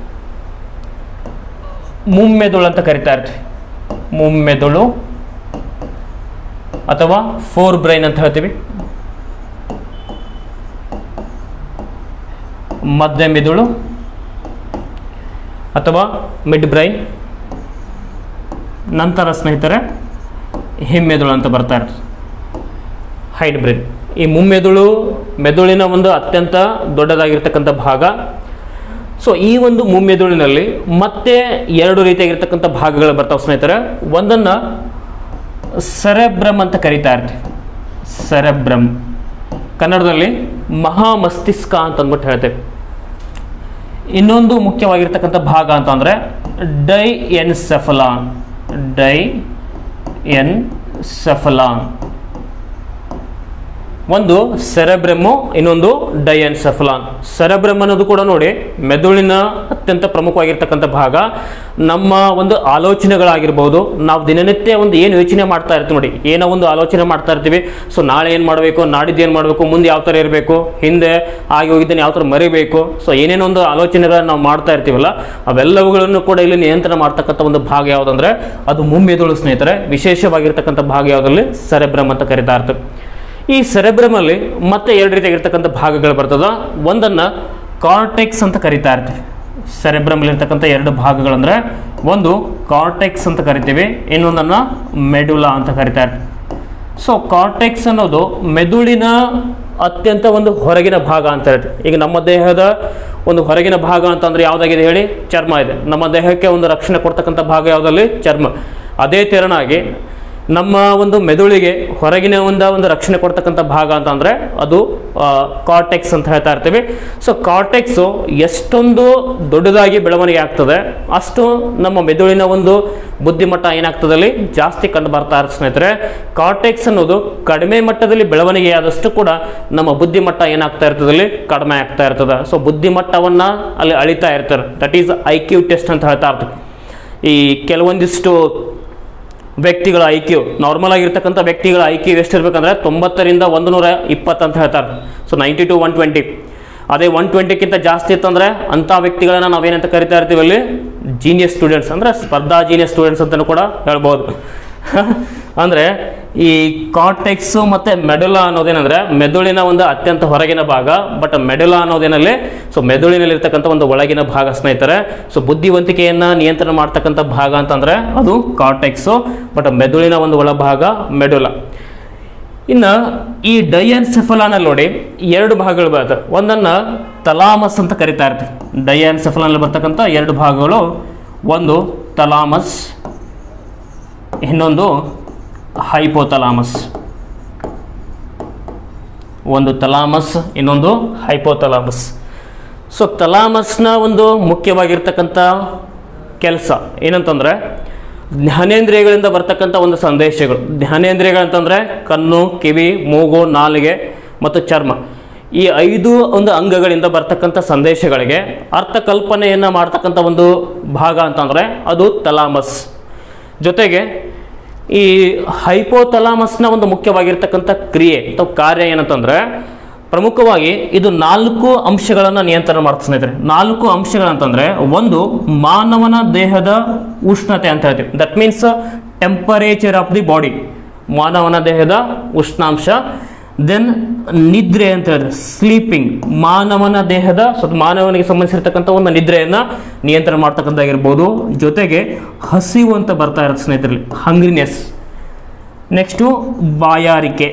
ಮುಮ್ಮೆದುಳು ಅಂತ ಕರಿತಾ ಇರ್ತೀವಿ ಮುಮ್ಮೆದುಳು ಅಥವಾ ಫೋರ್ ಬ್ರೈನ್ ಅಂತ ಹೇಳ್ತೀವಿ ಮಧ್ಯ ಮೆದುಳು ಅಥವಾ ಮಿಡ್ ಬ್ರೈನ್ ನಂತರ ಸ್ನೇಹಿತರೆ ಹಿಮ್ಮೆದುಳು ಅಂತ ಬರ್ತಾ ಇರ್ತದೆ ಹೈಡ್ ಬ್ರೈನ್ ಈ ಮುಮ್ಮೆದುಳು ಮೆದುಳಿನ ಒಂದು ಅತ್ಯಂತ ದೊಡ್ಡದಾಗಿರ್ತಕ್ಕಂಥ ಭಾಗ ಸೊ ಈ ಒಂದು ಮುಮ್ಮೆದುಳಿನಲ್ಲಿ ಮತ್ತೆ ಎರಡು ರೀತಿಯಾಗಿರ್ತಕ್ಕಂಥ ಭಾಗಗಳು ಬರ್ತಾವೆ ಸ್ನೇಹಿತರೆ ಒಂದನ್ನು ಸೆರೆಬ್ರಮ್ ಅಂತ ಕರಿತಾ ಇರ್ತೀವಿ ಸೆರೆಬ್ರಮ್ ಕನ್ನಡದಲ್ಲಿ ಮಹಾಮಸ್ತಿಷ್ಕ ಅಂತ ಅಂದ್ಬಿಟ್ಟು ಹೇಳ್ತೇವೆ ಇನ್ನೊಂದು ಮುಖ್ಯವಾಗಿರ್ತಕ್ಕಂಥ ಭಾಗ ಅಂತಂದರೆ diencephalon diencephalon ಒಂದು ಸೆರೆಬ್ರೆಮ್ಮು ಇನ್ನೊಂದು ಡಯನ್ ಸೆಫಲಾನ್ ಸೆರೆಬ್ರೆಮ್ ಅನ್ನೋದು ಕೂಡ ನೋಡಿ ಮೆದುಳಿನ ಅತ್ಯಂತ ಪ್ರಮುಖವಾಗಿರ್ತಕ್ಕಂಥ ಭಾಗ ನಮ್ಮ ಒಂದು ಆಲೋಚನೆಗಳಾಗಿರ್ಬೋದು ನಾವು ದಿನನಿತ್ಯ ಒಂದು ಏನು ಯೋಚನೆ ಮಾಡ್ತಾ ಇರ್ತೀವಿ ನೋಡಿ ಏನೋ ಒಂದು ಆಲೋಚನೆ ಮಾಡ್ತಾ ಇರ್ತೀವಿ ಸೊ ನಾಳೆ ಏನು ಮಾಡಬೇಕು ನಾಡಿದ್ದು ಏನು ಮಾಡಬೇಕು ಮುಂದೆ ಯಾವ ಥರ ಇರಬೇಕು ಹಿಂದೆ ಆಗಿ ಹೋಗಿದ್ದೇನೆ ಯಾವ ಥರ ಮರಿಬೇಕು ಸೊ ಏನೇನೋ ಒಂದು ಆಲೋಚನೆಗಳನ್ನ ನಾವು ಮಾಡ್ತಾ ಇರ್ತೀವಲ್ಲ ಅವೆಲ್ಲವುಗಳನ್ನು ಕೂಡ ಇಲ್ಲಿ ನಿಯಂತ್ರಣ ಮಾಡ್ತಕ್ಕಂಥ ಒಂದು ಭಾಗ ಯಾವುದಂದ್ರೆ ಅದು ಮುಮ್ಮೆದುಳು ಸ್ನೇಹಿತರೆ ವಿಶೇಷವಾಗಿರ್ತಕ್ಕಂಥ ಭಾಗ ಯಾವುದಲ್ಲಿ ಸೆರೆಬ್ರಮ್ ಅಂತ ಕರಿತಾ ಇರ್ತದೆ ಈ ಸೆರೆಬ್ರಮಲ್ಲಿ ಮತ್ತೆ ಎರಡು ರೀತಿಯಾಗಿರ್ತಕ್ಕಂಥ ಭಾಗಗಳು ಬರ್ತದ ಒಂದನ್ನು ಕಾರ್ಟೆಕ್ಸ್ ಅಂತ ಕರಿತಾ ಇರ್ತೀವಿ ಸೆರೆಬ್ರಮಲ್ಲಿ ಇರ್ತಕ್ಕಂಥ ಎರಡು ಭಾಗಗಳಂದ್ರೆ ಒಂದು ಕಾರ್ಟೆಕ್ಸ್ ಅಂತ ಕರಿತೀವಿ ಇನ್ನೊಂದನ್ನು ಮೆಡುಲಾ ಅಂತ ಕರಿತಾ ಇರ್ತೀವಿ ಸೊ ಕಾರ್ಟೆಕ್ಸ್ ಅನ್ನೋದು ಮೆದುಳಿನ ಅತ್ಯಂತ ಒಂದು ಹೊರಗಿನ ಭಾಗ ಅಂತ ಹೇಳ್ತೀವಿ ಈಗ ನಮ್ಮ ದೇಹದ ಒಂದು ಹೊರಗಿನ ಭಾಗ ಅಂತಂದ್ರೆ ಯಾವುದಾಗಿದೆ ಹೇಳಿ ಚರ್ಮ ಇದೆ ನಮ್ಮ ದೇಹಕ್ಕೆ ಒಂದು ರಕ್ಷಣೆ ಕೊಡ್ತಕ್ಕಂಥ ಭಾಗ ಯಾವುದಲ್ಲಿ ಚರ್ಮ ಅದೇ ತೆರನಾಗಿ ನಮ್ಮ ಒಂದು ಮೆದುಳಿಗೆ ಹೊರಗಿನ ಒಂದು ಒಂದು ರಕ್ಷಣೆ ಕೊಡ್ತಕ್ಕಂಥ ಭಾಗ ಅಂತಂದರೆ ಅದು ಕಾರ್ಟೆಕ್ಸ್ ಅಂತ ಹೇಳ್ತಾ ಇರ್ತೀವಿ ಸೊ ಕಾರ್ಟೆಕ್ಸು ಎಷ್ಟೊಂದು ದೊಡ್ಡದಾಗಿ ಬೆಳವಣಿಗೆ ಆಗ್ತದೆ ಅಷ್ಟು ನಮ್ಮ ಮೆದುಳಿನ ಒಂದು ಬುದ್ಧಿಮಟ್ಟ ಏನಾಗ್ತದಲ್ಲಿ ಜಾಸ್ತಿ ಕಂಡು ಬರ್ತಾ ಇರುತ್ತೆ ಸ್ನೇಹಿತರೆ ಕಾರ್ಟೆಕ್ಸ್ ಅನ್ನೋದು ಕಡಿಮೆ ಮಟ್ಟದಲ್ಲಿ ಬೆಳವಣಿಗೆ ಆದಷ್ಟು ಕೂಡ ನಮ್ಮ ಬುದ್ಧಿಮಟ್ಟ ಏನಾಗ್ತಾ ಇರ್ತದಲ್ಲಿ ಕಡಿಮೆ ಆಗ್ತಾ ಇರ್ತದೆ ಸೊ ಬುದ್ಧಿಮಟ್ಟವನ್ನು ಅಲ್ಲಿ ಅಳಿತಾ ಇರ್ತಾರೆ that is I Q test ಅಂತ ಹೇಳ್ತಾ ಇರ್ತೀವಿ ಈ ಕೆಲವೊಂದಿಷ್ಟು ವ್ಯಕ್ತಿಗಳ ಐ ಕ್ಯೂ ನಾರ್ಮಲ್ ಆಗಿರ್ತಕ್ಕಂಥ ವ್ಯಕ್ತಿಗಳ ಐ ಕ್ಯೂ ಎಷ್ಟಿರ್ಬೇಕಂದ್ರೆ ತೊಂಬತ್ತರಿಂದ ಒಂದು ನೂರ ಇಪ್ಪತ್ತು ಅಂತ ಹೇಳ್ತಾರೆ so ninety to one twenty ಅದೇ ಒನ್ ಟ್ವೆಂಟಿಕ್ಕಿಂತ ಜಾಸ್ತಿ ಇತ್ತಂದರೆ ಅಂಥ ವ್ಯಕ್ತಿಗಳನ್ನ ನಾವೇನಂತ ಕರಿತಾ ಇರ್ತೀವಿ ಅಲ್ಲಿ ಜೀನಿಯಸ್ ಸ್ಟೂಡೆಂಟ್ಸ್ ಅಂದರೆ ಸ್ಪರ್ಧಾ ಜೀನಿಯಸ್ ಸ್ಟೂಡೆಂಟ್ಸ್ ಅಂತಲೂ ಕೂಡ ಹೇಳ್ಬೋದು ಅಂದರೆ ಈ ಕಾರ್ಟೆಕ್ಸ್ ಮತ್ತು ಮೆಡುಲಾ ಅನ್ನೋದೇನಂದ್ರೆ ಮೆದುಳಿನ ಒಂದು ಅತ್ಯಂತ ಹೊರಗಿನ ಭಾಗ ಬಟ್ ಮೆಡುಲಾ ಅನ್ನೋದೇನಲ್ಲಿ ಸೊ ಮೆದುಳಿನಲ್ಲಿ ಇರ್ತಕ್ಕಂಥ ಒಂದು ಒಳಗಿನ ಭಾಗ ಸ್ನೇಹಿತರೆ ಸೊ ಬುದ್ಧಿವಂತಿಕೆಯನ್ನು ನಿಯಂತ್ರಣ ಮಾಡ್ತಕ್ಕಂಥ ಭಾಗ ಅಂತಂದ್ರೆ ಅದು ಕಾರ್ಟೆಕ್ಸು ಬಟ್ ಮೆದುಳಿನ ಒಂದು ಒಳಭಾಗ ಮೆಡುಲಾ ಇನ್ನು ಈ ಡಯಾನ್ಸೆಫಲಾನಲ್ಲಿ ನೋಡಿ ಎರಡು ಭಾಗಗಳು ಬರ್ತವೆ ಒಂದನ್ನು ತಲಾಮಸ್ ಅಂತ ಕರಿತಾ ಇರ್ತೀವಿ ಡಯಾನ್ಸೆಫಲಾನಲ್ಲಿ ಬರ್ತಕ್ಕಂಥ ಎರಡು ಭಾಗಗಳು ಒಂದು ತಲಾಮಸ್ ಇನ್ನೊಂದು ಹೈಪೋತಲಾಮಸ್ ಒಂದು ತಲಾಮಸ್ ಇನ್ನೊಂದು ಹೈಪೋತಲಾಮಸ್ ಸೊ ತಲಾಮಸ್ನ ಒಂದು ಮುಖ್ಯವಾಗಿರ್ತಕ್ಕಂಥ ಕೆಲಸ ಏನಂತಂದರೆ ಜ್ಞಾನೇಂದ್ರಿಯಗಳಿಂದ ಬರ್ತಕ್ಕಂಥ ಒಂದು ಸಂದೇಶಗಳು ಜ್ಞಾನೇಂದ್ರಿಯಗಳಂತಂದರೆ ಕಣ್ಣು ಕಿವಿ ಮೂಗು ನಾಲಿಗೆ ಮತ್ತು ಚರ್ಮ ಈ ಐದು ಒಂದು ಅಂಗಗಳಿಂದ ಬರ್ತಕ್ಕಂಥ ಸಂದೇಶಗಳಿಗೆ ಅರ್ಥಕಲ್ಪನೆಯನ್ನು ಮಾಡ್ತಕ್ಕಂಥ ಒಂದು ಭಾಗ ಅಂತಂದರೆ ಅದು ತಲಾಮಸ್ ಜೊತೆಗೆ ಈ ಹೈಪೋತಲಾಮಸ್ನ ಒಂದು ಮುಖ್ಯವಾಗಿರ್ತಕ್ಕಂಥ ಕ್ರಿಯೆ ಅಥವಾ ಕಾರ್ಯ ಏನಂತಂದ್ರೆ ಪ್ರಮುಖವಾಗಿ ಇದು ನಾಲ್ಕು ಅಂಶಗಳನ್ನು ನಿಯಂತ್ರಣ ಮಾಡ್ತಾ ಸ್ನೇಹಿತರೆ ನಾಲ್ಕು ಅಂಶಗಳಂತಂದ್ರೆ ಒಂದು ಮಾನವನ ದೇಹದ ಉಷ್ಣತೆ ಅಂತ ಹೇಳ್ತೀವಿ that means temperature of the body ಮಾನವನ ದೇಹದ ಉಷ್ಣಾಂಶ ದೆನ್ ನಿದ್ರೆ ಅಂತ ಹೇಳಿದ್ರೆ ಸ್ಲೀಪಿಂಗ್ ಮಾನವನ ದೇಹದ ಸ್ವಲ್ಪ ಮಾನವನಿಗೆ ಸಂಬಂಧಿಸಿರ್ತಕ್ಕಂಥ ಒಂದು ನಿದ್ರೆಯನ್ನು ನಿಯಂತ್ರಣ ಮಾಡ್ತಕ್ಕಂಥಾಗಿರ್ಬೋದು ಜೊತೆಗೆ ಹಸಿವು ಅಂತ ಬರ್ತಾ ಇರುತ್ತೆ ಸ್ನೇಹಿತರಲ್ಲಿ ಹಂಗ್ರಿನೆಸ್ ನೆಕ್ಸ್ಟು ಬಾಯಾರಿಕೆ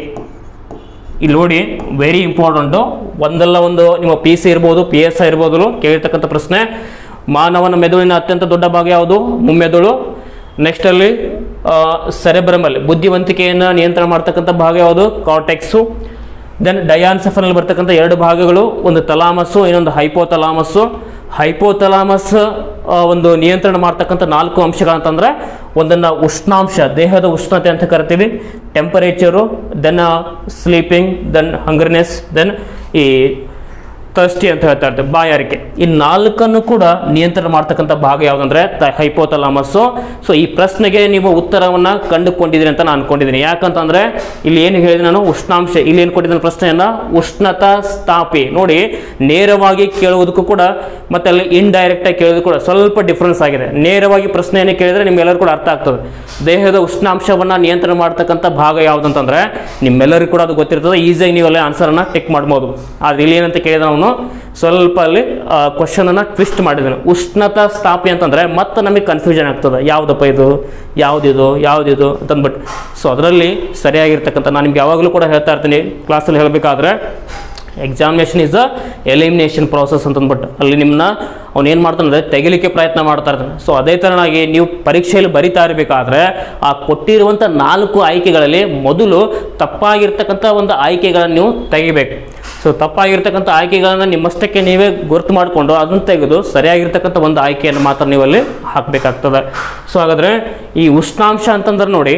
ಇಲ್ಲಿ ನೋಡಿ ವೆರಿ ಇಂಪಾರ್ಟೆಂಟು ಒಂದಲ್ಲ ಒಂದು ನಿಮ್ಮ ಪಿ ಸಿ ಇರ್ಬೋದು ಪಿ ಎಸ್ ಐ ಇರ್ಬೋದು ಕೇಳಿರ್ತಕ್ಕಂಥ ಪ್ರಶ್ನೆ ಮಾನವನ ಮೆದುಳಿನ ಅತ್ಯಂತ ದೊಡ್ಡ ಭಾಗ ಯಾವುದು ಮುಮ್ಮೆದುಳು ನೆಕ್ಸ್ಟಲ್ಲಿ ಸೆರೆಬ್ರಮಲ್ಲಿ ಬುದ್ಧಿವಂತಿಕೆಯನ್ನು ನಿಯಂತ್ರಣ ಮಾಡ್ತಕ್ಕಂಥ ಭಾಗ ಯಾವುದು ಕಾರ್ಟೆಕ್ಸು ದೆನ್ ಡಯಾನ್ಸೆಫನಲ್ಲಿ ಬರ್ತಕ್ಕಂಥ ಎರಡು ಭಾಗಗಳು ಒಂದು ತಲಾಮಸ್ಸು ಇನ್ನೊಂದು ಹೈಪೋತಲಾಮಸ್ಸು ಹೈಪೋತಲಾಮಸ್ ಆ, ಒಂದು ನಿಯಂತ್ರಣ ಮಾಡ್ತಕ್ಕಂಥ ನಾಲ್ಕು ಅಂಶಗಳಂತಂದ್ರೆ ಒಂದನ್ನು ಉಷ್ಣಾಂಶ ದೇಹದ ಉಷ್ಣತೆ ಅಂತ ಕರಿತೀವಿ temperature then sleeping then hungriness then ಈ ತರ್ಸ್ಟಿ ಅಂತ ಹೇಳ್ತಾ ಇರ್ತೀವಿ ಬಾಯಾರಿಕೆ ಈ ನಾಲ್ಕನ್ನು ಕೂಡ ನಿಯಂತ್ರಣ ಮಾಡ್ತಕ್ಕಂಥ ಭಾಗ ಯಾವುದಂದ್ರೆ ಹೈಪೋತಲಾಮಸ್ಸು ಸೊ ಈ ಪ್ರಶ್ನೆಗೆ ನೀವು ಉತ್ತರವನ್ನು ಕಂಡುಕೊಂಡಿದ್ದೀರಿ ಅಂತ ನಾನು ಅನ್ಕೊಂಡಿದ್ದೀನಿ ಯಾಕಂತಂದ್ರೆ ಇಲ್ಲಿ ಏನು ಹೇಳಿದೆ ನಾನು ಉಷ್ಣಾಂಶ ಇಲ್ಲಿ ಏನು ಕೊಟ್ಟಿದ್ದೀನಿ ಪ್ರಶ್ನೆಯನ್ನ ಉಷ್ಣತಾ ಸ್ಥಾಪಿ ನೋಡಿ ನೇರವಾಗಿ ಕೇಳುವುದಕ್ಕೂ ಕೂಡ ಮತ್ತೆ ಅಲ್ಲಿ ಇಂಡೈರೆಕ್ಟ್ ಆಗಿ ಕೇಳೋದು ಕೂಡ ಸ್ವಲ್ಪ ಡಿಫ್ರೆನ್ಸ್ ಆಗಿದೆ ನೇರವಾಗಿ ಪ್ರಶ್ನೆಯನ್ನು ಕೇಳಿದ್ರೆ ನಿಮ್ಗೆಲ್ಲರೂ ಕೂಡ ಅರ್ಥ ಆಗ್ತದೆ ದೇಹದ ಉಷ್ಣಾಂಶವನ್ನ ನಿಯಂತ್ರಣ ಮಾಡ್ತಕ್ಕಂಥ ಭಾಗ ಯಾವುದಂತಂದ್ರೆ ನಿಮ್ಮೆಲ್ಲರಿಗೂ ಕೂಡ ಅದು ಗೊತ್ತಿರ್ತದೆ ಈಸಿಯಾಗಿ ನೀವೆಲ್ಲ ಆನ್ಸರನ್ನು ಟಿಕ್ ಮಾಡ್ಬೋದು ಆದ್ರೆ ಇಲ್ಲಿ ಏನಂತ ಕೇಳಿದ್ರೆ ಅವನು ಸ್ವಲ್ಪ ಅಲ್ಲಿ ಕ್ವಶನ್ ಅನ್ನ ಟ್ವಿಸ್ಟ್ ಮಾಡಿದ್ದಾನೆ ಉಷ್ಣತಾ ಸ್ಥಾಪಿ ಅಂತಂದ್ರೆ ಮತ್ತೆ ನಮಗೆ ಕನ್ಫ್ಯೂಷನ್ ಆಗ್ತದೆ ಯಾವುದಪ್ಪ ಇದು ಯಾವುದಿದು ಯಾವುದಿದು ಅಂತಂದ್ಬಿಟ್ಟು ಸೊ ಅದರಲ್ಲಿ ಸರಿಯಾಗಿರ್ತಕ್ಕಂಥ ನಾನು ನಿಮ್ಗೆ ಯಾವಾಗಲೂ ಕೂಡ ಹೇಳ್ತಾ ಇರ್ತೀನಿ ಕ್ಲಾಸಲ್ಲಿ ಹೇಳಬೇಕಾದ್ರೆ examination is a elimination process ಅಂತಂದ್ಬಿಟ್ಟು ಅಲ್ಲಿ ನಿಮ್ಮನ್ನ ಅವ್ನು ಏನು ಮಾಡ್ತಾನೆ ತೆಗಿಲಿಕ್ಕೆ ಪ್ರಯತ್ನ ಮಾಡ್ತಾ ಇರ್ತಾನೆ ಸೊ ಅದೇ ಥರನಾಗಿ ನೀವು ಪರೀಕ್ಷೆಯಲ್ಲಿ ಬರಿತಾ ಇರಬೇಕಾದ್ರೆ ಆ ಕೊಟ್ಟಿರುವಂಥ ನಾಲ್ಕು ಆಯ್ಕೆಗಳಲ್ಲಿ ಮೊದಲು ತಪ್ಪಾಗಿರ್ತಕ್ಕಂಥ ಒಂದು ಆಯ್ಕೆಗಳನ್ನು ನೀವು ತೆಗಿಬೇಕು ಸೊ ತಪ್ಪಾಗಿರ್ತಕ್ಕಂಥ ಆಯ್ಕೆಗಳನ್ನು ನಿಮ್ಮಷ್ಟಕ್ಕೆ ನೀವೇ ಗುರುತು ಮಾಡಿಕೊಂಡು ಅದನ್ನು ತೆಗೆದು ಸರಿಯಾಗಿರ್ತಕ್ಕಂಥ ಒಂದು ಆಯ್ಕೆಯನ್ನು ಮಾತ್ರ ನೀವು ಅಲ್ಲಿ ಹಾಕಬೇಕಾಗ್ತದೆ ಸೊ ಹಾಗಾದರೆ ಈ ಉಷ್ಣಾಂಶ ಅಂತಂದ್ರೆ ನೋಡಿ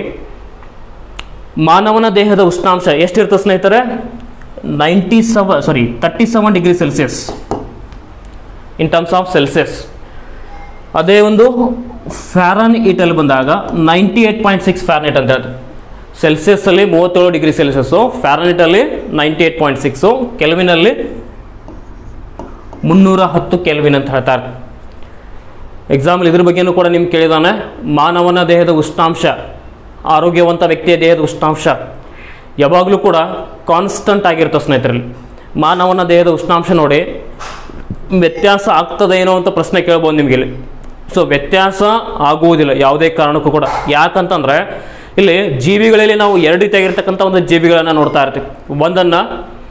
ಮಾನವನ ದೇಹದ ಉಷ್ಣಾಂಶ ಎಷ್ಟಿರ್ತದೆ ಸ್ನೇಹಿತರೆ ninety seven sorry thirty seven degree Celsius in terms of Celsius ಅದೇ ಒಂದು ಫ್ಯಾರನ್ ಈಟಲ್ಲಿ ಬಂದಾಗ ninety eight point six Fahrenheit ಅಂತ ಹೇಳ್ತಾರೆ ಸೆಲ್ಸಿಯಸ್ಸಲ್ಲಿ ಮೂವತ್ತೇಳು ಡಿಗ್ರಿ ಸೆಲ್ಸಿಯಸ್ಸು ಫ್ಯಾರನೈಟಲ್ಲಿ ನೈಂಟಿ ಏಟ್ ಪಾಯಿಂಟ್ ಸಿಕ್ಸು ಕೆಲ್ವಿನಲ್ಲಿ ಮುನ್ನೂರ ಹತ್ತು ಕೆಲ್ವಿನ್ ಅಂತ ಹೇಳ್ತಾರೆ ಎಕ್ಸಾಂಪಲ್ ಇದ್ರ ಬಗ್ಗೆನೂ ಕೂಡ ನಿಮ್ಗೆ ಕೇಳಿದಾನೆ ಮಾನವನ ದೇಹದ ಉಷ್ಣಾಂಶ ಆರೋಗ್ಯವಂತ ವ್ಯಕ್ತಿಯ ದೇಹದ ಉಷ್ಣಾಂಶ ಯಾವಾಗಲೂ ಕೂಡ ಕಾನ್ಸ್ಟಂಟ್ ಆಗಿರುತ್ತೆ ಸ್ನೇಹಿತರಲ್ಲಿ ಮಾನವನ ದೇಹದ ಉಷ್ಣಾಂಶ ನೋಡಿ ವ್ಯತ್ಯಾಸ ಆಗ್ತದೆ ಏನೋ ಅಂತ ಪ್ರಶ್ನೆ ಕೇಳ್ಬೋದು ನಿಮಗೆ ಇಲ್ಲಿ ಸೊ ವ್ಯತ್ಯಾಸ ಆಗುವುದಿಲ್ಲ ಯಾವುದೇ ಕಾರಣಕ್ಕೂ ಕೂಡ ಯಾಕಂತಂದ್ರೆ ಇಲ್ಲಿ ಜೀವಿಗಳಲ್ಲಿ ನಾವು ಎರಡು ರೀತಿಯಾಗಿರ್ತಕ್ಕಂಥ ಒಂದು ಜೀವಿಗಳನ್ನು ನೋಡ್ತಾ ಇರ್ತೀವಿ ಒಂದನ್ನು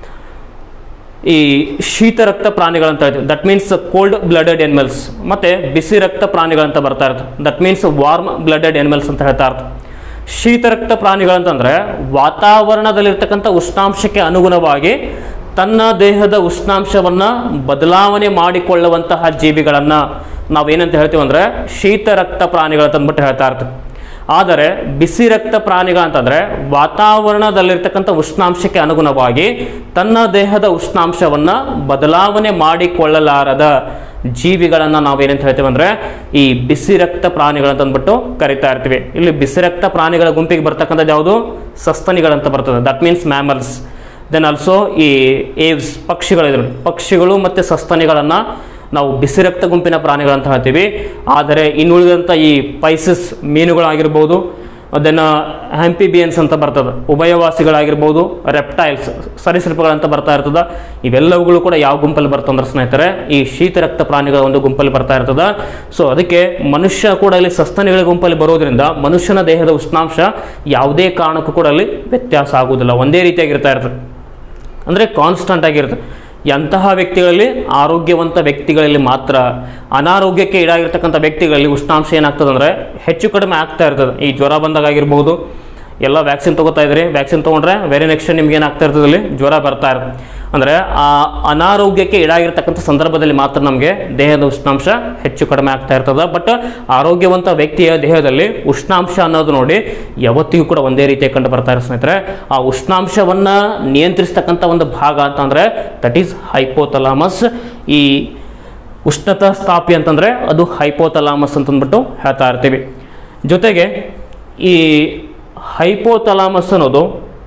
ಈ ಶೀತ ರಕ್ತ ಪ್ರಾಣಿಗಳಂತ ಹೇಳ್ತೀವಿ that means cold blooded animals ಮತ್ತೆ ಬಿಸಿ ರಕ್ತ ಪ್ರಾಣಿಗಳಂತ ಬರ್ತಾ ಇರ್ತವೆ that means warm blooded animals ಅಂತ ಹೇಳ್ತಾ ಇರ್ತವೆ ಶೀತ ರಕ್ತ ಪ್ರಾಣಿಗಳಂತಂದ್ರೆ ವಾತಾವರಣದಲ್ಲಿರ್ತಕ್ಕಂಥ ಉಷ್ಣಾಂಶಕ್ಕೆ ಅನುಗುಣವಾಗಿ ತನ್ನ ದೇಹದ ಉಷ್ಣಾಂಶವನ್ನ ಬದಲಾವಣೆ ಮಾಡಿಕೊಳ್ಳುವಂತಹ ಜೀವಿಗಳನ್ನ ನಾವೇನಂತ ಹೇಳ್ತೀವಿ ಅಂದ್ರೆ ಶೀತ ರಕ್ತ ಪ್ರಾಣಿಗಳಂತ ಅಂದ್ಬಿಟ್ಟು ಹೇಳ್ತಾ ಇರ್ತೀವಿ ಆದರೆ ಬಿಸಿ ರಕ್ತ ಪ್ರಾಣಿಗಳಂತಂದ್ರೆ ವಾತಾವರಣದಲ್ಲಿರ್ತಕ್ಕಂಥ ಉಷ್ಣಾಂಶಕ್ಕೆ ಅನುಗುಣವಾಗಿ ತನ್ನ ದೇಹದ ಉಷ್ಣಾಂಶವನ್ನ ಬದಲಾವಣೆ ಮಾಡಿಕೊಳ್ಳಲಾರದ ಜೀವಿಗಳನ್ನ ನಾವೇನಂತ ಹೇಳ್ತೀವಿ ಅಂದ್ರೆ ಈ ಬಿಸಿ ರಕ್ತ ಪ್ರಾಣಿಗಳಂತ ಅಂದ್ಬಿಟ್ಟು ಕರಿತಾ ಇರ್ತೀವಿ ಇಲ್ಲಿ ಬಿಸಿ ರಕ್ತ ಪ್ರಾಣಿಗಳ ಗುಂಪಿಗೆ ಬರ್ತಕ್ಕಂಥದ್ದು ಯಾವುದು ಸಸ್ತನಿಗಳಂತ ಬರ್ತದೆ that means mammals then also ಈ ಏವ್ಸ್ ಪಕ್ಷಿಗಳಿದ್ರು ಪಕ್ಷಿಗಳು ಮತ್ತು ಸಸ್ತನಿಗಳನ್ನು ನಾವು ಬಿಸಿ ರಕ್ತ ಗುಂಪಿನ ಪ್ರಾಣಿಗಳಂತ ಹೇಳ್ತೀವಿ ಆದರೆ ಇನ್ನುಳಿದಂಥ ಈ ಪೈಸಸ್ ಮೀನುಗಳಾಗಿರ್ಬೋದು ಅದನ್ನು ಆಂಪಿಬಿಯನ್ಸ್ ಅಂತ ಬರ್ತದೆ ಉಭಯವಾಸಿಗಳಾಗಿರ್ಬೋದು ರೆಪ್ಟೈಲ್ಸ್ ಸರೀಸೃಪಗಳಂತ ಬರ್ತಾ ಇರ್ತದೆ ಇವೆಲ್ಲವುಗಳು ಕೂಡ ಯಾವ ಗುಂಪಲ್ಲಿ ಬರ್ತಂದ್ರೆ ಸ್ನೇಹಿತರೆ ಈ ಶೀತ ರಕ್ತ ಪ್ರಾಣಿಗಳ ಒಂದು ಗುಂಪಲ್ಲಿ ಬರ್ತಾ ಇರ್ತದೆ ಸೊ ಅದಕ್ಕೆ ಮನುಷ್ಯ ಕೂಡ ಇಲ್ಲಿ ಸಸ್ತನಿಗಳ ಗುಂಪಲ್ಲಿ ಬರೋದ್ರಿಂದ ಮನುಷ್ಯನ ದೇಹದ ಉಷ್ಣಾಂಶ ಯಾವುದೇ ಕಾರಣಕ್ಕೂ ಕೂಡ ಅಲ್ಲಿ ವ್ಯತ್ಯಾಸ ಆಗುವುದಿಲ್ಲ ಒಂದೇ ರೀತಿಯಾಗಿರ್ತಾ ಇರ್ತದೆ ಅಂದರೆ ಕಾನ್ಸ್ಟಂಟ್ ಆಗಿರುತ್ತೆ ಎಂತಹ ವ್ಯಕ್ತಿಗಳಲ್ಲಿ ಆರೋಗ್ಯವಂತ ವ್ಯಕ್ತಿಗಳಲ್ಲಿ ಮಾತ್ರ ಅನಾರೋಗ್ಯಕ್ಕೆ ಈಡಾಗಿರ್ತಕ್ಕಂಥ ವ್ಯಕ್ತಿಗಳಲ್ಲಿ ಉಷ್ಣಾಂಶ ಏನಾಗ್ತದೆ ಅಂದರೆ ಹೆಚ್ಚು ಕಡಿಮೆ ಆಗ್ತಾ ಇರ್ತದೆ ಈ ಜ್ವರ ಬಂದಾಗ ಆಗಿರ್ಬೋದು ಎಲ್ಲ ವ್ಯಾಕ್ಸಿನ್ ತೊಗೋತಾ ಇದ್ರಿ ವ್ಯಾಕ್ಸಿನ್ ತೊಗೊಂಡ್ರೆ ವೆರಿ ನೆಕ್ಸ್ಟ್ ನಿಮ್ಗೆ ಏನಾಗ್ತಾ ಇರ್ತದೆ ಇಲ್ಲಿ ಜ್ವರ ಬರ್ತಾ ಇರುತ್ತೆ ಅಂದರೆ ಆ ಅನಾರೋಗ್ಯಕ್ಕೆ ಈಡಾಗಿರ್ತಕ್ಕಂಥ ಸಂದರ್ಭದಲ್ಲಿ ಮಾತ್ರ ನಮಗೆ ದೇಹದ ಉಷ್ಣಾಂಶ ಹೆಚ್ಚು ಕಡಿಮೆ ಆಗ್ತಾ ಇರ್ತದೆ ಬಟ್ ಆರೋಗ್ಯವಂತ ವ್ಯಕ್ತಿಯ ದೇಹದಲ್ಲಿ ಉಷ್ಣಾಂಶ ಅನ್ನೋದು ನೋಡಿ ಯಾವತ್ತಿಗೂ ಕೂಡ ಒಂದೇ ರೀತಿಯ ಕಂಡು ಬರ್ತಾ ಇರೋ ಸ್ನೇಹಿತರೆ ಆ ಉಷ್ಣಾಂಶವನ್ನು ನಿಯಂತ್ರಿಸ್ತಕ್ಕಂಥ ಒಂದು ಭಾಗ ಅಂತಂದರೆ ದಟ್ ಈಸ್ ಹೈಪೋಥಲಾಮಸ್ ಈ ಉಷ್ಣತಾ ಸ್ಥಾಪಿ ಅಂತಂದರೆ ಅದು ಹೈಪೋಥಲಾಮಸ್ ಅಂತಂದ್ಬಿಟ್ಟು ಹೇಳ್ತಾ ಇರ್ತೀವಿ ಜೊತೆಗೆ ಈ ಹೈಪೋಥಲಾಮಸ್ ಅನ್ನೋದು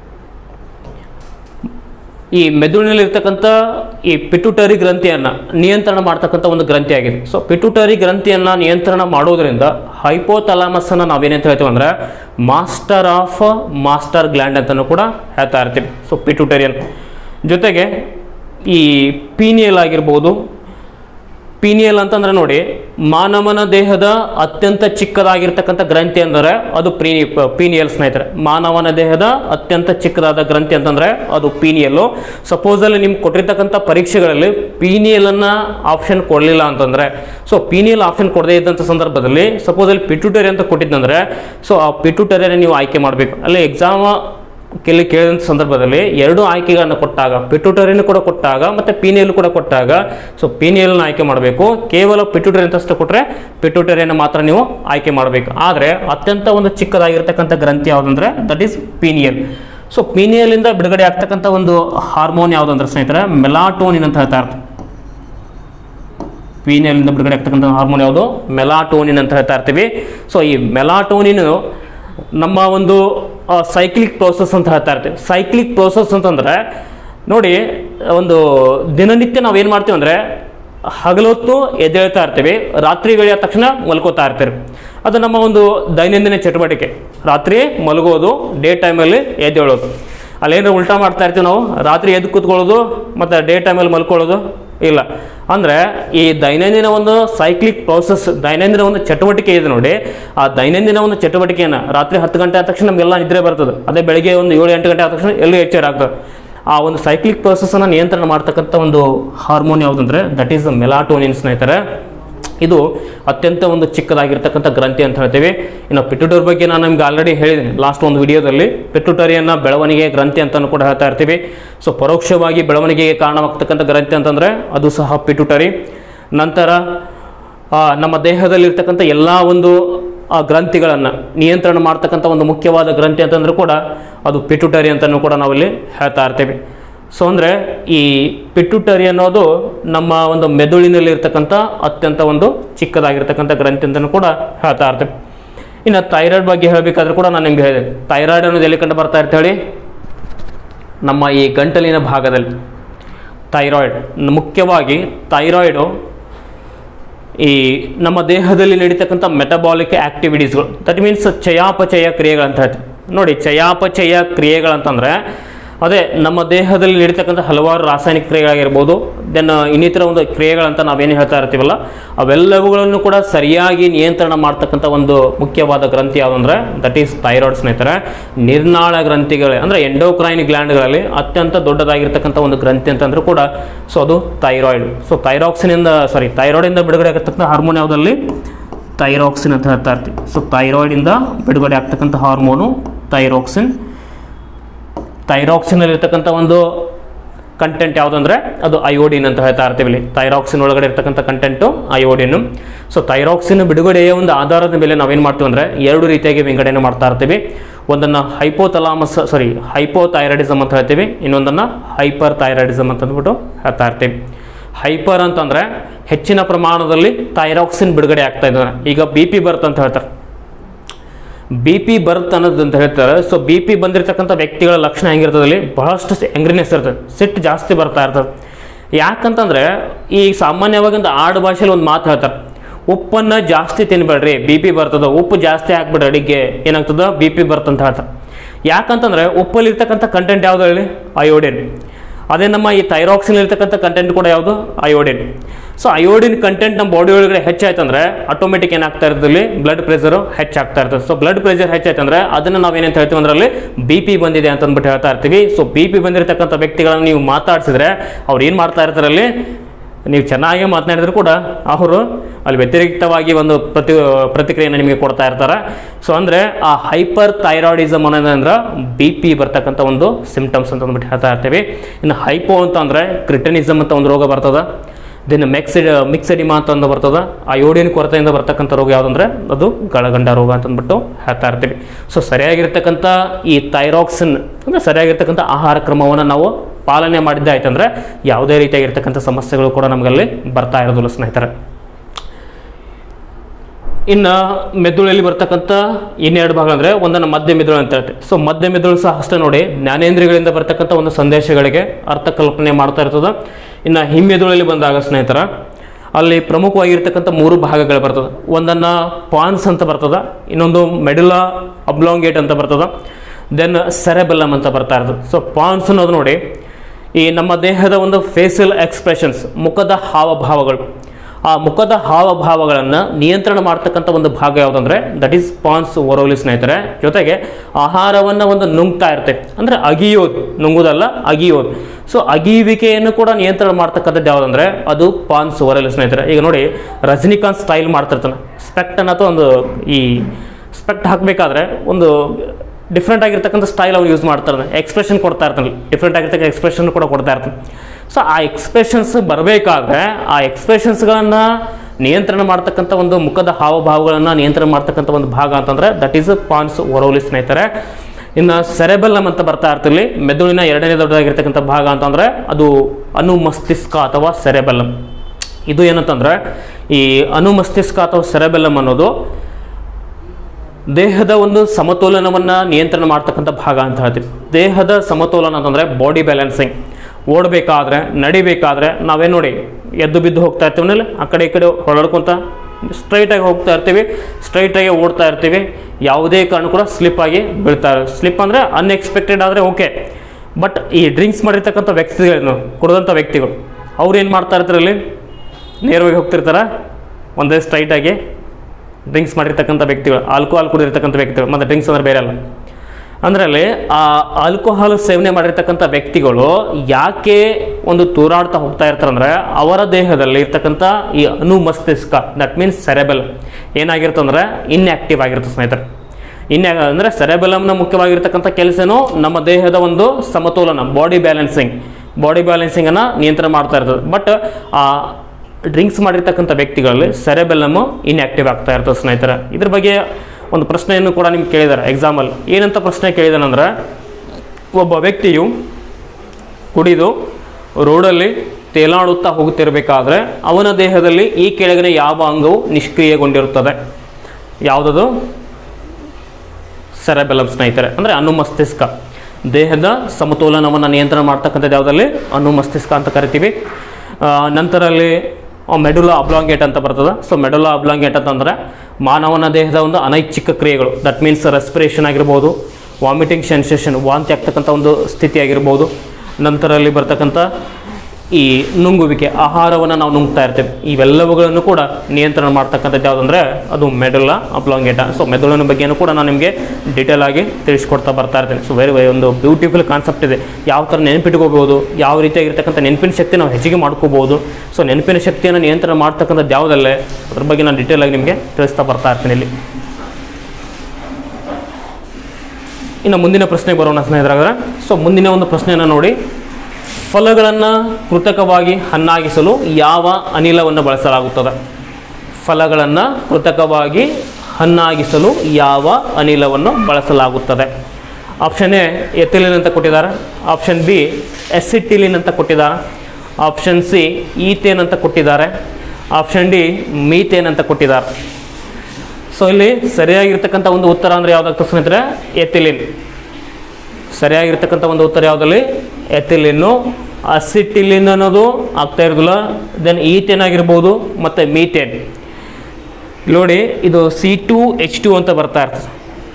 ಈ ಮೆದುಳಿನಲ್ಲಿರ್ತಕ್ಕಂಥ ಈ ಪಿಟುಟರಿ ಗ್ರಂಥಿಯನ್ನು ನಿಯಂತ್ರಣ ಮಾಡ್ತಕ್ಕಂಥ ಒಂದು ಗ್ರಂಥಿ ಆಗಿದೆ ಸೊ ಪಿಟುಟರಿ ಗ್ರಂಥಿಯನ್ನು ನಿಯಂತ್ರಣ ಮಾಡೋದ್ರಿಂದ ಹೈಪೋಥಲಾಮಸನ್ನು ನಾವೇನಂತ ಹೇಳ್ತೀವಿ ಅಂದರೆ ಮಾಸ್ಟರ್ ಆಫ್ ಮಾಸ್ಟರ್ ಗ್ಲ್ಯಾಂಡ್ ಅಂತಲೂ ಕೂಡ ಹೇಳ್ತಾ ಇರ್ತೀವಿ ಸೊ ಪಿಟುಟರಿಯನ್ ಜೊತೆಗೆ ಈ ಪೀನಿಯಲ್ ಆಗಿರ್ಬೋದು ಪೀನಿಯಲ್ ಅಂತಂದ್ರೆ ನೋಡಿ ಮಾನವನ ದೇಹದ ಅತ್ಯಂತ ಚಿಕ್ಕದಾಗಿರ್ತಕ್ಕಂಥ ಗ್ರಂಥಿ ಅಂದರೆ ಅದು ಪ್ರೀ ಪೀನಿಯಲ್ ಸ್ನೇಹಿತರೆ ಮಾನವನ ದೇಹದ ಅತ್ಯಂತ ಚಿಕ್ಕದಾದ ಗ್ರಂಥಿ ಅಂತಂದ್ರೆ ಅದು ಪೀನಿಯಲ್ಲು ಸಪೋಸಲ್ಲಿ ನಿಮ್ಗೆ ಕೊಟ್ಟಿರ್ತಕ್ಕಂಥ ಪರೀಕ್ಷೆಗಳಲ್ಲಿ ಪೀನಿಯಲನ್ನು ಆಪ್ಷನ್ ಕೊಡಲಿಲ್ಲ ಅಂತಂದರೆ ಸೊ ಪೀನಿಯಲ್ ಆಪ್ಷನ್ ಕೊಡದೇ ಇದ್ದಂಥ ಸಂದರ್ಭದಲ್ಲಿ ಸಪೋಸಲ್ಲಿ ಪಿಟುಟರಿ ಅಂತ ಕೊಟ್ಟಿದ್ದಂದ್ರೆ ಸೊ ಆ ಪಿಟುಟರಿಯನ್ನು ನೀವು ಆಯ್ಕೆ ಮಾಡಬೇಕು ಅಲ್ಲಿ ಎಕ್ಸಾಮ್ ಕೆಲ ಕೇಳಿದಂಥ ಸಂದರ್ಭದಲ್ಲಿ ಎರಡು ಆಯ್ಕೆಗಳನ್ನು ಕೊಟ್ಟಾಗ ಪಿಟುಟರಿನ ಕೂಡ ಕೊಟ್ಟಾಗ ಮತ್ತು ಪೀನಿಯಲ್ ಕೂಡ ಕೊಟ್ಟಾಗ ಸೊ ಪೀನಿಯಲ್ನ ಆಯ್ಕೆ ಮಾಡಬೇಕು ಕೇವಲ ಪಿಟುಟರಿ ಅಂತಷ್ಟು ಕೊಟ್ಟರೆ ಪಿಟುಟರಿಯನ್ನು ಮಾತ್ರ ನೀವು ಆಯ್ಕೆ ಮಾಡಬೇಕು ಆದರೆ ಅತ್ಯಂತ ಒಂದು ಚಿಕ್ಕದಾಗಿರ್ತಕ್ಕಂಥ ಗ್ರಂಥಿ ಯಾವುದಂದ್ರೆ ದಟ್ ಈಸ್ ಪೀನಿಯಲ್ ಸೊ ಪೀನಿಯಲಿಂದ ಬಿಡುಗಡೆ ಆಗ್ತಕ್ಕಂಥ ಒಂದು ಹಾರ್ಮೋನ್ ಯಾವುದಂದ್ರೆ ಸ್ನೇಹಿತರೆ ಮೆಲಾಟೋನಿನ್ ಅಂತ ಹೇಳ್ತಾ ಇರ್ತಾರೆ ಪೀನಿಯಲಿಂದ ಬಿಡುಗಡೆ ಆಗ್ತಕ್ಕಂಥ ಹಾರ್ಮೋನ್ ಯಾವುದು ಮೆಲಾಟೋನಿನ್ ಅಂತ ಹೇಳ್ತಾ ಇರ್ತೀವಿ ಸೊ ಈ ಮೆಲಾಟೋನಿನ್ ನಮ್ಮ ಒಂದು ಸೈಕ್ಲಿಕ್ ಪ್ರೋಸೆಸ್ ಅಂತ ಹೇಳ್ತಾ ಇರ್ತೀವಿ ಸೈಕ್ಲಿಕ್ ಪ್ರೋಸೆಸ್ ಅಂತಂದರೆ ನೋಡಿ ಒಂದು ದಿನನಿತ್ಯ ನಾವು ಏನು ಮಾಡ್ತೀವಿ ಅಂದರೆ ಹಗಲೊತ್ತು ಎದ್ದೇಳ್ತಾ ಇರ್ತೀವಿ ರಾತ್ರಿ ವೇಳೆ ಆದ ತಕ್ಷಣ ಮಲ್ಕೋತಾ ಇರ್ತೀವಿ ಅದು ನಮ್ಮ ಒಂದು ದೈನಂದಿನ ಚಟುವಟಿಕೆ ರಾತ್ರಿ ಮಲಗೋದು ಡೇ ಟೈಮಲ್ಲಿ ಎದ್ದೇಳೋದು ಅಲ್ಲೇನಾದ್ರು ಉಲ್ಟಾ ಮಾಡ್ತಾ ಇರ್ತೀವಿ ನಾವು ರಾತ್ರಿ ಎದ್ದು ಕೂತ್ಕೊಳ್ಳೋದು ಮತ್ತು ಡೇ ಟೈಮಲ್ಲಿ ಮಲ್ಕೊಳ್ಳೋದು ಇಲ್ಲ ಅಂದರೆ ಈ ದೈನಂದಿನ ಒಂದು ಸೈಕ್ಲಿಕ್ ಪ್ರೋಸೆಸ್ ದೈನಂದಿನ ಒಂದು ಚಟುವಟಿಕೆ ಇದೆ ನೋಡಿ ಆ ದೈನಂದಿನ ಒಂದು ಚಟುವಟಿಕೆಯನ್ನು ರಾತ್ರಿ ಹತ್ತು ಗಂಟೆ ಆದ ತಕ್ಷಣ ನಮಗೆಲ್ಲ ನಿದ್ರೆ ಬರ್ತದೆ ಅದೇ ಬೆಳಗ್ಗೆ ಒಂದು ಏಳು ಎಂಟು ಗಂಟೆ ಆದ ತಕ್ಷಣ ಎಲ್ಲೂ ಎಚ್ಚರ ಆಗ್ತದೆ ಆ ಒಂದು ಸೈಕ್ಲಿಕ್ ಪ್ರೋಸೆಸ್ಸನ್ನು ನಿಯಂತ್ರಣ ಮಾಡ್ತಕ್ಕಂಥ ಒಂದು ಹಾರ್ಮೋನ್ ಯಾವುದಂದ್ರೆ ದಟ್ ಈಸ್ ಮೆಲಾಟೋನಿನ್ ಸ್ನೇಹಿತರೆ ಇದು ಅತ್ಯಂತ ಒಂದು ಚಿಕ್ಕದಾಗಿರ್ತಕ್ಕಂಥ ಗ್ರಂಥಿ ಅಂತ ಹೇಳ್ತೀವಿ ಇನ್ನು ಪಿಟ್ಯುಟರಿ ಬಗ್ಗೆ ನಾನು ನಿಮ್ಗೆ ಆಲ್ರೆಡಿ ಹೇಳಿದ್ದೀನಿ ಲಾಸ್ಟ್ ಒಂದು ವಿಡಿಯೋದಲ್ಲಿ ಪಿಟ್ಯುಟರಿಯನ್ನು ಬೆಳವಣಿಗೆ ಗ್ರಂಥಿ ಅಂತಲೂ ಕೂಡ ಹೇಳ್ತಾ ಇರ್ತೀವಿ ಸೊ ಪರೋಕ್ಷವಾಗಿ ಬೆಳವಣಿಗೆಗೆ ಕಾರಣವಾಗ್ತಕ್ಕಂಥ ಗ್ರಂಥಿ ಅಂತಂದರೆ ಅದು ಸಹ ಪಿಟ್ಯುಟರಿ ನಂತರ ಆ, ನಮ್ಮ ದೇಹದಲ್ಲಿರ್ತಕ್ಕಂಥ ಎಲ್ಲ ಒಂದು ಆ ಗ್ರಂಥಿಗಳನ್ನು ನಿಯಂತ್ರಣ ಮಾಡ್ತಕ್ಕಂಥ ಒಂದು ಮುಖ್ಯವಾದ ಗ್ರಂಥಿ ಅಂತಂದ್ರೂ ಕೂಡ ಅದು ಪಿಟುಟರಿ ಅಂತಲೂ ಕೂಡ ನಾವಿಲ್ಲಿ ಹೇಳ್ತಾ ಇರ್ತೀವಿ ಸೊ ಅಂದರೆ ಈ ಪಿಟುಟರಿ ಅನ್ನೋದು ನಮ್ಮ ಒಂದು ಮೆದುಳಿನಲ್ಲಿ ಇರ್ತಕ್ಕಂಥ ಅತ್ಯಂತ ಒಂದು ಚಿಕ್ಕದಾಗಿರ್ತಕ್ಕಂಥ ಗ್ರಂಥಿ ಅಂತಲೂ ಕೂಡ ಹೇಳ್ತಾ ಇರ್ತೀವಿ ಇನ್ನು ಥೈರಾಯ್ಡ್ ಬಗ್ಗೆ ಹೇಳಬೇಕಾದ್ರೂ ಕೂಡ ನಾನು ನಿಮ್ಗೆ ಹೇಳಿದೆ ಥೈರಾಯ್ಡ್ ಅನ್ನೋದು ಎಲ್ಲಿ ಕಂಡು ಬರ್ತಾ ಇರ್ತೇಳಿ ನಮ್ಮ ಈ ಗಂಟಲಿನ ಭಾಗದಲ್ಲಿ ಥೈರಾಯ್ಡ್ ಮುಖ್ಯವಾಗಿ ಥೈರಾಯ್ಡು ಈ ನಮ್ಮ ದೇಹದಲ್ಲಿ ನಡೀತಕ್ಕಂಥ ಮೆಟಬಾಲಿಕ್ ಆಕ್ಟಿವಿಟೀಸ್ಗಳು ದಟ್ ಮೀನ್ಸ್ ಚಯಾಪಚಯ ಕ್ರಿಯೆಗಳಂತ ಹೇಳ್ತೀವಿ ನೋಡಿ ಚಯಾಪಚಯ ಕ್ರಿಯೆಗಳಂತಂದರೆ ಅದೇ ನಮ್ಮ ದೇಹದಲ್ಲಿ ನಡೀತಕ್ಕಂಥ ಹಲವಾರು ರಾಸಾಯನಿಕ ಕ್ರಿಯೆಗಳಾಗಿರ್ಬೋದು ದೆನ್ ಇನ್ನಿತರ ಒಂದು ಕ್ರಿಯೆಗಳಂತ ನಾವೇನು ಹೇಳ್ತಾ ಇರ್ತೀವಲ್ಲ ಅವೆಲ್ಲವುಗಳನ್ನು ಕೂಡ ಸರಿಯಾಗಿ ನಿಯಂತ್ರಣ ಮಾಡ್ತಕ್ಕಂಥ ಒಂದು ಮುಖ್ಯವಾದ ಗ್ರಂಥಿ ಯಾವುದಂದ್ರೆ ದಟ್ ಈಸ್ ಥೈರಾಯ್ಡ್ ಸ್ನೇಹಿತರೆ ನಿರ್ನಾಳ ಗ್ರಂಥಿಗಳೇ ಅಂದರೆ ಎಂಡೋಕ್ರೈನ್ ಗ್ಲ್ಯಾಂಡ್ಗಳಲ್ಲಿ ಅತ್ಯಂತ ದೊಡ್ಡದಾಗಿರ್ತಕ್ಕಂಥ ಒಂದು ಗ್ರಂಥಿ ಅಂತಂದ್ರೂ ಕೂಡ ಸೊ ಅದು ಥೈರಾಯ್ಡ್ ಸೊ ಥೈರಾಕ್ಸಿನಿಂದ ಸಾರಿ ಥೈರಾಯ್ಡಿಂದ ಬಿಡುಗಡೆ ಆಗತಕ್ಕಂಥ ಹಾರ್ಮೋನ್ ಯಾವುದಲ್ಲಿ ಥೈರಾಕ್ಸಿನ್ ಅಂತ ಹೇಳ್ತಾ ಇರ್ತೀವಿ ಸೊ ಥೈರಾಯ್ಡಿಂದ ಬಿಡುಗಡೆ ಆಗ್ತಕ್ಕಂಥ ಹಾರ್ಮೋನು ಥೈರಾಕ್ಸಿನ್ ಥೈರಾಕ್ಸಿನಲ್ಲಿರ್ತಕ್ಕಂಥ ಒಂದು ಕಂಟೆಂಟ್ ಯಾವುದಂದ್ರೆ ಅದು ಅಯೋಡಿನ್ ಅಂತ ಹೇಳ್ತಾ ಇರ್ತೀವಿ ಇಲ್ಲಿ ಥೈರಾಕ್ಸಿನ್ ಒಳಗಡೆ ಇರ್ತಕ್ಕಂಥ ಕಂಟೆಂಟು ಅಯೋಡಿನ್ ಸೊ ಥೈರಾಕ್ಸಿನ್ ಬಿಡುಗಡೆಯ ಒಂದು ಆಧಾರದ ಮೇಲೆ ನಾವೇನು ಮಾಡ್ತೀವಿ ಅಂದರೆ ಎರಡು ರೀತಿಯಾಗಿ ವಿಂಗಡಣೆ ಮಾಡ್ತಾ ಇರ್ತೀವಿ ಒಂದನ್ನು ಹೈಪೋಥಲಾಮಸ್ ಸಾರಿ ಹೈಪೋಥೈರಾಯ್ಡಿಸಮ್ ಅಂತ ಹೇಳ್ತೀವಿ ಇನ್ನೊಂದನ್ನು ಹೈಪರ್ ಥೈರಾಯ್ಡಿಸಮ್ ಅಂತ ಅಂದ್ಬಿಟ್ಟು ಹೇಳ್ತಾ ಇರ್ತೀವಿ ಹೈಪರ್ ಅಂತಂದರೆ ಹೆಚ್ಚಿನ ಪ್ರಮಾಣದಲ್ಲಿ ಥೈರಾಕ್ಸಿನ್ ಬಿಡುಗಡೆ ಆಗ್ತಾ ಇದ್ದಾನೆ ಈಗ ಬಿ ಪಿ ಬರುತ್ತೆ ಅಂತ ಹೇಳ್ತಾರೆ ಬಿ ಪಿ ಬರುತ್ತೆ ಅನ್ನೋದು ಅಂತ ಹೇಳ್ತಾರೆ ಸೊ ಬಿ ಪಿ ಬಂದಿರತಕ್ಕಂಥ ವ್ಯಕ್ತಿಗಳ ಲಕ್ಷಣ ಹೆಂಗಿರ್ತದಲ್ಲಿ ಬಹಳಷ್ಟು ಎಂಗ್ರಿನೆಸ್ ಇರ್ತದೆ ಸಿಟ್ಟು ಜಾಸ್ತಿ ಬರ್ತಾ ಇರ್ತದೆ ಯಾಕಂತಂದ್ರೆ ಈ ಸಾಮಾನ್ಯವಾಗಿ ಒಂದು ಆಡು ಭಾಷೆಯಲ್ಲಿ ಒಂದು ಮಾತು ಹೇಳ್ತಾರೆ ಉಪ್ಪನ್ನು ಜಾಸ್ತಿ ತಿನ್ಬೇಡ್ರಿ ಬಿ ಪಿ ಬರ್ತದ ಉಪ್ಪು ಜಾಸ್ತಿ ಹಾಕ್ಬಿಡ್ರಿ ಅಡಿಗೆ ಏನಾಗ್ತದ ಬಿ ಪಿ ಬರ್ತಂತ ಹೇಳ್ತಾರೆ ಯಾಕಂತಂದ್ರೆ ಉಪ್ಪಲ್ಲಿರ್ತಕ್ಕಂಥ ಕಂಟೆಂಟ್ ಯಾವುದು ಹೇಳಿ ಅಯೋಡಿನ್ ಅದೇ ನಮ್ಮ ಈ ಥೈರಾಕ್ಸಿನ್ ಇರ್ತಕ್ಕಂಥ ಕಂಟೆಂಟ್ ಕೂಡ ಯಾವುದು ಅಯೋಡಿನ್ ಸೊ ಅಯೋಡಿನ್ ಕಂಟೆಂಟ್ ನಮ್ಮ ಬಾಡಿ ಒಳಗಡೆ ಹೆಚ್ಚಾಯ್ತಂದ್ರೆ ಆಟೋಮೆಟಿಕ್ ಏನಾಗ್ತಾ ಇರ್ತದೆ ಬ್ಲಡ್ ಪ್ರೆಷರು ಹೆಚ್ಚಾಗ್ತಾ ಇರ್ತದೆ ಸೊ ಬ್ಲಡ್ ಪ್ರೆಷರ್ ಹೆಚ್ಚಾಯ್ತಂದ್ರೆ ಅದನ್ನು ನಾವು ಏನಂತ ಹೇಳ್ತೀವಿ ಅದರಲ್ಲಿ ಬಿ ಪಿ ಬಂದಿದೆ ಅಂತ ಅಂದ್ಬಿಟ್ಟು ಹೇಳ್ತಾ ಇರ್ತೀವಿ ಸೊ ಬಿ ಪಿ ಬಂದಿರತಕ್ಕಂಥ ವ್ಯಕ್ತಿಗಳನ್ನು ನೀವು ಮಾತಾಡಿಸಿದ್ರೆ ಅವ್ರು ಏನು ಮಾಡ್ತಾ ಇರ್ತಾರಲ್ಲಿ ನೀವು ಚೆನ್ನಾಗಿ ಮಾತನಾಡಿದ್ರು ಕೂಡ ಅವರು ಅಲ್ಲಿ ವ್ಯತಿರಿಕ್ತವಾಗಿ ಒಂದು ಪ್ರತಿ ಪ್ರತಿಕ್ರಿಯೆಯನ್ನು ನಿಮಗೆ ಕೊಡ್ತಾ ಇರ್ತಾರೆ ಸೊ ಅಂದರೆ ಆ ಹೈಪರ್ ಥೈರಾಯ್ಡಿಸಮ್ ಅನ್ನೋದಂದ್ರೆ ಬಿ ಪಿ ಬರ್ತಕ್ಕಂಥ ಒಂದು ಸಿಂಪ್ಟಮ್ಸ್ ಅಂತ ಅಂದ್ಬಿಟ್ಟು ಹೇಳ್ತಾ ಇರ್ತೀವಿ ಇನ್ನು ಹೈಪೋ ಅಂತ ಅಂದರೆ ಕ್ರಿಟನಿಸಮ್ ಅಂತ ಒಂದು ರೋಗ ಬರ್ತದೆ ದೆನ್ ಮೆಕ್ಸಿಡ್ ಮಿಕ್ಸೆಡಿಮಾ ಅಂತ ಒಂದು ಬರ್ತದೆ ಆ ಯೋಡಿನ ಕೊರತೆಯಿಂದ ಬರ್ತಕ್ಕಂಥ ರೋಗ ಯಾವುದಂದ್ರೆ ಅದು ಗಳಗಂಡ ರೋಗ ಅಂತ ಅಂದ್ಬಿಟ್ಟು ಹೇಳ್ತಾ ಇರ್ತೀವಿ ಸೊ ಸರಿಯಾಗಿರ್ತಕ್ಕಂಥ ಈ ಥೈರಾಕ್ಸಿನ್ ಅಂದರೆ ಸರಿಯಾಗಿರ್ತಕ್ಕಂಥ ಆಹಾರ ಕ್ರಮವನ್ನು ನಾವು ಪಾಲನೆ ಮಾಡಿದ್ದೆ ಆಯ್ತಂದ್ರೆ ಯಾವುದೇ ರೀತಿಯಾಗಿರ್ತಕ್ಕಂಥ ಸಮಸ್ಯೆಗಳು ಕೂಡ ನಮಗಲ್ಲಿ ಬರ್ತಾ ಇರೋದಿಲ್ಲ ಸ್ನೇಹಿತರೆ ಇನ್ನು ಮೆದುಳಲ್ಲಿ ಬರ್ತಕ್ಕಂಥ ಇನ್ನೆರಡು ಭಾಗ ಅಂದರೆ ಒಂದನ್ನು ಮಧ್ಯ ಮೆದುಳು ಅಂತ ಹೇಳ್ತೀವಿ ಸೊ ಮಧ್ಯ ಮೆದುಳು ಸಹ ಅಷ್ಟೇ ನೋಡಿ ಜ್ಞಾನೇಂದ್ರಿಯಗಳಿಂದ ಬರ್ತಕ್ಕಂಥ ಒಂದು ಸಂದೇಶಗಳಿಗೆ ಅರ್ಥ ಕಲ್ಪನೆ ಮಾಡ್ತಾ ಇರ್ತದೆ ಇನ್ನು ಹಿಮ್ಮೆದುಳಲ್ಲಿ ಬಂದಾಗ ಸ್ನೇಹಿತರ ಅಲ್ಲಿ ಪ್ರಮುಖವಾಗಿರ್ತಕ್ಕಂಥ ಮೂರು ಭಾಗಗಳು ಬರ್ತದೆ ಒಂದನ್ನು ಪಾನ್ಸ್ ಅಂತ ಬರ್ತದೆ ಇನ್ನೊಂದು ಮೆಡುಲಾ ಅಬ್ಲಾಂಗೇಟ್ ಅಂತ ಬರ್ತದೆ ದೆನ್ ಸೆರೆಬೆಲ್ಲಮ್ ಅಂತ ಬರ್ತಾ ಇರ್ತದೆ ಸೊ ಪಾನ್ಸ್ ಅನ್ನೋದು ನೋಡಿ ಈ ನಮ್ಮ ದೇಹದ ಒಂದು ಫೇಸಿಯಲ್ ಎಕ್ಸ್ಪ್ರೆಷನ್ಸ್ ಮುಖದ ಹಾವಭಾವಗಳು ಆ ಮುಖದ ಹಾವಭಾವಗಳನ್ನು ನಿಯಂತ್ರಣ ಮಾಡ್ತಕ್ಕಂಥ ಒಂದು ಭಾಗ ಯಾವುದಂದ್ರೆ ದಟ್ ಈಸ್ ಪಾನ್ಸ್ ಓರೋಲಿ ಸ್ನೇಹಿತರೆ ಜೊತೆಗೆ ಆಹಾರವನ್ನು ಒಂದು ನುಂಗ್ತಾ ಇರ್ತೇವೆ ಅಂದರೆ ಅಗಿಯೋದು ನುಂಗುದಲ್ಲ ಅಗಿಯೋದು ಸೊ ಅಗಿಯುವಿಕೆಯನ್ನು ಕೂಡ ನಿಯಂತ್ರಣ ಮಾಡ್ತಕ್ಕಂಥದ್ದು ಯಾವುದಂದ್ರೆ ಅದು ಪಾನ್ಸ್ ಓರೋಲಿ ಸ್ನೇಹಿತರೆ ಈಗ ನೋಡಿ ರಜನಿಕಾಂತ್ ಸ್ಟೈಲ್ ಮಾಡ್ತಿರ್ತಾನೆ ಸ್ಪೆಕ್ಟ್ ಅನ್ನೋದು ಒಂದು ಈ ಸ್ಪೆಕ್ಟ್ ಹಾಕಬೇಕಾದ್ರೆ ಒಂದು ಡಿಫ್ರೆಂಟ್ ಆಗಿರ್ತಕ್ಕಂಥ ಸ್ಟೈಲ್ ಅವ್ನು ಯೂಸ್ ಮಾಡ್ತಾರೆ ಎಕ್ಸ್ಪ್ರೆಷನ್ ಕೊಡ್ತಾ ಇರ್ತಾನೆ ಡಿಫ್ರೆಂಟ್ ಆಗಿರ್ತಕ್ಕಂಥ ಎಕ್ಸ್ಪ್ರೆಷನ್ ಕೂಡ ಕೊಡ್ತಾ ಇರ್ತಾನೆ ಸೊ ಆ ಎಕ್ಸ್ಪ್ರೆಷನ್ಸ್ ಬರಬೇಕಾದ್ರೆ ಆ ಎಕ್ಸ್ಪ್ರೆಷನ್ಸ್ಗಳನ್ನು ನಿಯಂತ್ರಣ ಮಾಡ್ತಕ್ಕಂಥ ಒಂದು ಮುಖದ ಹಾವಭಾವಗಳನ್ನು ನಿಯಂತ್ರಣ ಮಾಡ್ತಕ್ಕಂಥ ಒಂದು ಭಾಗ ಅಂತಂದ್ರೆ ದಟ್ ಈಸ್ ಪಾನ್ಸ್ ಓರೋಲಿ ಸ್ನೇಹಿತರೆ ಇನ್ನು ಸೆರೆಬೆಲ್ಲಮ್ ಅಂತ ಬರ್ತಾ ಇರ್ತಿರ್ಲಿ ಮೆದುಳಿನ ಎರಡನೇ ದೊಡ್ಡದಾಗಿರ್ತಕ್ಕಂಥ ಭಾಗ ಅಂತಂದ್ರೆ ಅದು ಅನುಮಸ್ತಿಷ್ಕ ಅಥವಾ ಸೆರೆಬೆಲ್ಲಮ್ ಇದು ಏನಂತಂದ್ರೆ ಈ ಅನುಮಸ್ತಿಷ್ಕ ಅಥವಾ ಸೆರೆಬೆಲ್ಲಮ್ ಅನ್ನೋದು ದೇಹದ ಒಂದು ಸಮತೋಲನವನ್ನು ನಿಯಂತ್ರಣ ಮಾಡ್ತಕ್ಕಂಥ ಭಾಗ ಅಂತ ಹೇಳ್ತೀವಿ ದೇಹದ ಸಮತೋಲನ ಅಂತಂದರೆ ಬಾಡಿ ಬ್ಯಾಲೆನ್ಸಿಂಗ್ ಓಡಬೇಕಾದ್ರೆ ನಡಿಬೇಕಾದ್ರೆ ನಾವೇನು ನೋಡಿ ಎದ್ದು ಬಿದ್ದು ಹೋಗ್ತಾ ಇರ್ತೀವಿ ಆ ಕಡೆ ಈ ಕಡೆ ಹೊರಡ್ಕೊಂತ ಸ್ಟ್ರೈಟಾಗಿ ಹೋಗ್ತಾ ಇರ್ತೀವಿ ಸ್ಟ್ರೈಟಾಗಿ ಓಡ್ತಾ ಇರ್ತೀವಿ ಯಾವುದೇ ಕಾರಣ ಕೂಡ ಸ್ಲಿಪ್ ಆಗಿ ಬೀಳ್ತಾ ಸ್ಲಿಪ್ ಅಂದರೆ ಅನ್ಎಕ್ಸ್ಪೆಕ್ಟೆಡ್ ಆದರೆ ಓಕೆ ಬಟ್ ಈ ಡ್ರಿಂಕ್ಸ್ ಮಾಡಿರ್ತಕ್ಕಂಥ ವ್ಯಕ್ತಿಗಳನ್ನು ಕುಡಿದಂಥ ವ್ಯಕ್ತಿಗಳು ಅವ್ರು ಏನು ಮಾಡ್ತಾ ಇರ್ತಾರಲ್ಲಿ ನೇರವಾಗಿ ಹೋಗ್ತಿರ್ತಾರ ಒಂದೇ ಸ್ಟ್ರೈಟಾಗಿ ಡ್ರಿಂಕ್ಸ್ ಮಾಡಿರ್ತಕ್ಕಂಥ ವ್ಯಕ್ತಿಗಳು ಆಲ್ಕೋಹಾಲ್ ಕುಡಿದಿರ್ತಕ್ಕಂಥ ವ್ಯಕ್ತಿಗಳು ಮತ್ತು ಡ್ರಿಂಕ್ಸ್ ಅಂದರೆ ಬೇರೆ ಅಲ್ಲ ಅಂದ್ರಲ್ಲಿ ಆ ಆಲ್ಕೋಹಾಲ್ ಸೇವನೆ ಮಾಡಿರ್ತಕ್ಕಂಥ ವ್ಯಕ್ತಿಗಳು ಯಾಕೆ ಒಂದು ತೂರಾಡ್ತಾ ಹೋಗ್ತಾ ಇರ್ತಾರಂದ್ರೆ ಅವರ ದೇಹದಲ್ಲಿ ಇರ್ತಕ್ಕಂಥ ಈ ಅನುಮಸ್ತಿಷ್ಕ ದಟ್ ಮೀನ್ಸ್ ಸೆರೆಬೆಲ್ ಏನಾಗಿರ್ತಂದ್ರೆ ಇನ್ಆಕ್ಟಿವ್ ಆಗಿರುತ್ತೆ ಸ್ನೇಹಿತರೆ ಇನ್ಯಾ ಅಂದರೆ ಸೆರೆಬೆಲಮ್ನ ಮುಖ್ಯವಾಗಿರ್ತಕ್ಕಂಥ ಕೆಲಸನೂ ನಮ್ಮ ದೇಹದ ಒಂದು ಸಮತೋಲನ ಬಾಡಿ ಬ್ಯಾಲೆನ್ಸಿಂಗ್ ಬಾಡಿ ಬ್ಯಾಲೆನ್ಸಿಂಗನ್ನು ನಿಯಂತ್ರಣ ಮಾಡ್ತಾ ಇರ್ತದೆ ಬಟ್ ಆ ಡ್ರಿಂಕ್ಸ್ ಮಾಡಿರ್ತಕ್ಕಂಥ ವ್ಯಕ್ತಿಗಳಲ್ಲಿ ಸೆರೆಬೆಲ್ಲಮು ಇನ್ಆಕ್ಟಿವ್ ಆಗ್ತಾ ಇರ್ತದೆ ಸ್ನೇಹಿತರೆ ಇದ್ರ ಬಗ್ಗೆ ಒಂದು ಪ್ರಶ್ನೆಯನ್ನು ಕೂಡ ನಿಮ್ಗೆ ಕೇಳಿದ್ದಾರೆ ಎಕ್ಸಾಮಲ್ಲಿ ಏನಂತ ಪ್ರಶ್ನೆ ಕೇಳಿದಾನಂದ್ರೆ ಒಬ್ಬ ವ್ಯಕ್ತಿಯು ಕುಡಿದು ರೋಡಲ್ಲಿ ತೇಲಾಡುತ್ತಾ ಹೋಗುತ್ತಿರಬೇಕಾದ್ರೆ ಅವನ ದೇಹದಲ್ಲಿ ಈ ಕೆಳಗಿನ ಯಾವ ಅಂಗವು ನಿಷ್ಕ್ರಿಯಗೊಂಡಿರುತ್ತದೆ ಯಾವುದದು ಸೆರೆಬೆಲಮ್ ಸ್ನೇಹಿತರೆ ಅಂದರೆ ಅನುಮಸ್ತಿಷ್ಕ ದೇಹದ ಸಮತೋಲನವನ್ನು ನಿಯಂತ್ರಣ ಮಾಡ್ತಕ್ಕಂಥದ್ದು ಯಾವುದಲ್ಲಿ ಅನುಮಸ್ತಿಷ್ಕ ಅಂತ ಕರಿತೀವಿ ಆ, ನಂತರ ಅಲ್ಲಿ ಮೆಡುಲಾ ಅಬ್ಲಾಂಗೇಟ್ ಅಂತ ಬರ್ತದೆ ಸೊ ಮೆಡುಲಾ ಅಬ್ಲಾಂಗೇಟ್ ಅಂತಂದರೆ ಮಾನವನ ದೇಹದ ಒಂದು ಅನೈಚ್ಛಿಕ ಕ್ರಿಯೆಗಳು ದಟ್ ಮೀನ್ಸ್ ರೆಸ್ಪಿರೇಷನ್ ಆಗಿರ್ಬೋದು ವಾಮಿಟಿಂಗ್ ಸೆನ್ಸೇಷನ್ ವಾಂತಿ ಆಗ್ತಕ್ಕಂಥ ಒಂದು ಸ್ಥಿತಿ ಆಗಿರ್ಬೋದು ನಂತರ ಅಲ್ಲಿ ಬರ್ತಕ್ಕಂಥ ಈ ನುಂಗುವಿಕೆ ಆಹಾರವನ್ನು ನಾವು ನುಂಗ್ತಾ ಇರ್ತೇವೆ ಇವೆಲ್ಲವುಗಳನ್ನು ಕೂಡ ನಿಯಂತ್ರಣ ಮಾಡ್ತಕ್ಕಂಥದ್ದು ಯಾವುದಂದ್ರೆ ಅದು ಮೆಡುಲ ಅಬ್ಲಾಂಗೇಟ ಸೊ ಮೆದುಳಿನ ಬಗ್ಗೆನೂ ಕೂಡ ನಾನು ನಿಮಗೆ ಡೀಟೇಲ್ ಆಗಿ ತಿಳಿಸ್ಕೊಡ್ತಾ ಬರ್ತಾ ಇರ್ತೇನೆ ಸೊ ವೆರಿ ಒಂದು ಬ್ಯೂಟಿಫುಲ್ ಕಾನ್ಸೆಪ್ಟ್ ಇದೆ ಯಾವ ಥರ ನೆನಪಿಟ್ಕೋಬೋದು ಯಾವ ರೀತಿಯಾಗಿರ್ತಕ್ಕಂಥ ನೆನಪಿನ ಶಕ್ತಿ ನಾವು ಹೆಚ್ಚಿಗೆ ಮಾಡ್ಕೋಬೋದು ಸೊ ನೆನಪಿನ ಶಕ್ತಿಯನ್ನು ನಿಯಂತ್ರಣ ಮಾಡ್ತಕ್ಕಂಥದ್ದು ಯಾವುದಲ್ಲೇ ಅದ್ರ ಬಗ್ಗೆ ನಾನು ಡೀಟೇಲ್ ಆಗಿ ನಿಮಗೆ ತಿಳಿಸ್ತಾ ಬರ್ತಾ ಇರ್ತೀನಿ ಇಲ್ಲಿ ಇನ್ನು ಮುಂದಿನ ಪ್ರಶ್ನೆಗೆ ಬರೋಣ ಸ್ನೇಹಿತರಾಗ ಸೊ ಮುಂದಿನ ಒಂದು ಪ್ರಶ್ನೆಯನ್ನು ನೋಡಿ ಫಲಗಳನ್ನು ಕೃತಕವಾಗಿ ಹಣ್ಣಾಗಿಸಲು ಯಾವ ಅನಿಲವನ್ನು ಬಳಸಲಾಗುತ್ತದೆ ಫಲಗಳನ್ನು ಕೃತಕವಾಗಿ ಹಣ್ಣಾಗಿಸಲು ಯಾವ ಅನಿಲವನ್ನು ಬಳಸಲಾಗುತ್ತದೆ ಆಪ್ಷನ್ ಎ ಎಥಿಲಿನ್ ಅಂತ ಕೊಟ್ಟಿದ್ದಾರೆ ಆಪ್ಷನ್ ಬಿ ಎಸಿಟಿಲಿನ್ ಅಂತ ಕೊಟ್ಟಿದ್ದಾರೆ ಆಪ್ಷನ್ ಸಿ ಈಥೇನ್ ಅಂತ ಕೊಟ್ಟಿದ್ದಾರೆ ಆಪ್ಷನ್ ಡಿ ಮೀಥೇನ್ ಅಂತ ಕೊಟ್ಟಿದ್ದಾರೆ ಸೊ ಇಲ್ಲಿ ಸರಿಯಾಗಿರ್ತಕ್ಕಂಥ ಒಂದು ಉತ್ತರ ಅಂದರೆ ಯಾವುದಾಗ್ತದೆ ಸ್ನೇಹಿತರೆ ಎಥಿಲಿನ್ ಸರಿಯಾಗಿರ್ತಕ್ಕಂಥ ಒಂದು ಉತ್ತರ ಯಾವುದಲ್ಲಿ ಎಥಿಲಿನ್ನು ಅಸಿಟಿಲಿನ್ ಅನ್ನೋದು ಆಗ್ತಾ ಇರೋದಿಲ್ಲ ದೆನ್ ಈಥೇನ್ ಆಗಿರ್ಬೋದು ಮತ್ತು ಮೀಥೇನ್ ಇಲ್ಲಿ ನೋಡಿ ಇದು ಸಿ ಟು ಎಚ್ ಟು ಅಂತ ಬರ್ತಾ ಇರ್ತದೆ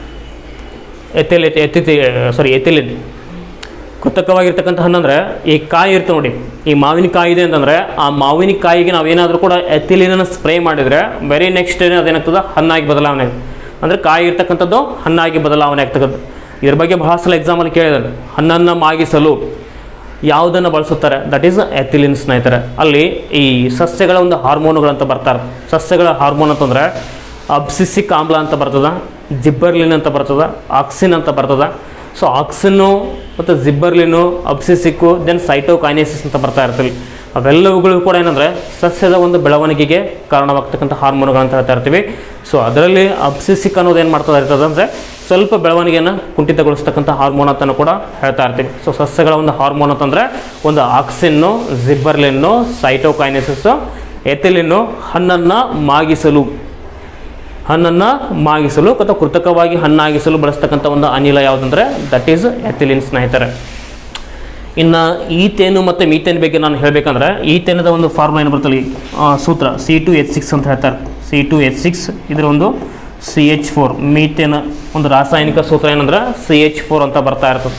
ಎಥಿಲ್ ಎಥಿ ಸಾರಿ ಎಥಿಲಿನ್ ಕೃತಕವಾಗಿರ್ತಕ್ಕಂಥ ಹಣ್ಣಂದ್ರೆ ಈ ಕಾಯಿ ಇರ್ತದೆ ನೋಡಿ ಈ ಮಾವಿನಕಾಯಿ ಇದೆ ಅಂತಂದ್ರೆ ಆ ಮಾವಿನಕಾಯಿಗೆ ನಾವೇನಾದರೂ ಕೂಡ ಎಥಿಲಿನ ಸ್ಪ್ರೇ ಮಾಡಿದರೆ ವೆರಿ ನೆಕ್ಸ್ಟ್ ಡೇ ಅದೇನಾಗ್ತದೆ ಹಣ್ಣಾಗಿ ಬದಲಾವಣೆ ಆಗುತ್ತೆ. ಅಂದ್ರೆ ಕಾಯಿ ಇರ್ತಕ್ಕಂಥದ್ದು ಹಣ್ಣಾಗಿ ಬದಲಾವಣೆ ಆಗ್ತಕ್ಕಂಥದ್ದು ಇದ್ರ ಬಗ್ಗೆ ಬಹಳ ಸಲ ಎಕ್ಸಾಮಲ್ಲಿ ಕೇಳಿದ್ದಾರೆ ಹಣ್ಣನ್ನು ಮಾಗಿಸಲು ಯಾವುದನ್ನು ಬಳಸುತ್ತಾರೆ ದಟ್ ಈಸ್ ಎಥಿಲಿನ್ ಸ್ನೇಹಿತರೆ ಅಲ್ಲಿ ಈ ಸಸ್ಯಗಳ ಒಂದು ಹಾರ್ಮೋನುಗಳಂತ ಬರ್ತಾರೆ ಸಸ್ಯಗಳ ಹಾರ್ಮೋನ್ ಅಂತಂದರೆ ಅಬ್ಸಿಸಿಕ್ ಆಮ್ಲ ಅಂತ ಬರ್ತದ ಜಿಬ್ಬರ್ಲಿನ್ ಅಂತ ಬರ್ತದ ಆಕ್ಸಿನ್ ಅಂತ ಬರ್ತದ ಸೊ ಆಕ್ಸಿನ್ನು ಮತ್ತು ಜಿಬ್ಬರ್ಲಿನು ಅಬ್ಸಿಸಿಕ್ಕು ದೆನ್ ಸೈಟೋಕೈನೆಸಿಸ್ ಅಂತ ಬರ್ತಾ ಇರ್ತೀವಿ ಅವೆಲ್ಲವುಗಳು ಕೂಡ ಏನಂದರೆ ಸಸ್ಯದ ಒಂದು ಬೆಳವಣಿಗೆಗೆ ಕಾರಣವಾಗ್ತಕ್ಕಂಥ ಹಾರ್ಮೋನುಗಳು ಅಂತ ಹೇಳ್ತಾ ಇರ್ತೀವಿ ಸೊ ಅದರಲ್ಲಿ ಅಬ್ಸಿಸಿಕ್ ಅನ್ನೋದು ಏನು ಮಾಡ್ತಾ ಇರ್ತದೆ ಅಂದರೆ ಸ್ವಲ್ಪ ಬೆಳವಣಿಗೆಯನ್ನು ಕುಂಠಿತಗೊಳಿಸ್ತಕ್ಕಂಥ ಹಾರ್ಮೋನ್ ಅಂತಲೂ ಕೂಡ ಹೇಳ್ತಾ ಇರ್ತೀವಿ ಸೊ ಸಸ್ಯಗಳ ಒಂದು ಹಾರ್ಮೋನ್ ಅಂತಂದರೆ ಒಂದು ಆಕ್ಸಿನ್ನು ಜಿಬ್ಬರ್ಲಿನ್ನು ಸೈಟೋಕೈನೆಸಿಸ್ಸು ಎಥಿಲಿನ್ನು ಹಣ್ಣನ್ನು ಮಾಗಿಸಲು ಹಣ್ಣನ್ನು ಮಾಗಿಸಲು ಅಥವಾ ಕೃತಕವಾಗಿ ಹಣ್ಣಾಗಿಸಲು ಬಳಸ್ತಕ್ಕಂಥ ಒಂದು ಅನಿಲ ಯಾವುದಂದ್ರೆ ದಟ್ ಈಸ್ ಎಥಿಲಿನ್ ಸ್ನೇಹಿತರೆ ಇನ್ನು ಈತೇನು ಮತ್ತು ಮೀಥೇನ್ ಬಗ್ಗೆ ನಾನು ಹೇಳಬೇಕಂದ್ರೆ ಈತೇನದ ಒಂದು ಫಾರ್ಮುಲಾ ಏನು ಬರ್ತಲ್ಲ ಈ, ಆ, ಸೂತ್ರ ಸಿ ಟು ಎಚ್ ಸಿಕ್ಸ್ ಅಂತ ಹೇಳ್ತಾರೆ ಸಿ ಟು ಎಚ್ ಸಿಕ್ಸ್ ಇದರ ಒಂದು ಸಿ ಎಚ್ ಫೋರ್ ಮೀಥೇನ್ ಒಂದು ರಾಸಾಯನಿಕ ಸೂತ್ರ ಏನಂದ್ರೆ ಸಿ ಎಚ್ ಫೋರ್ ಅಂತ ಬರ್ತಾ ಇರ್ತದೆ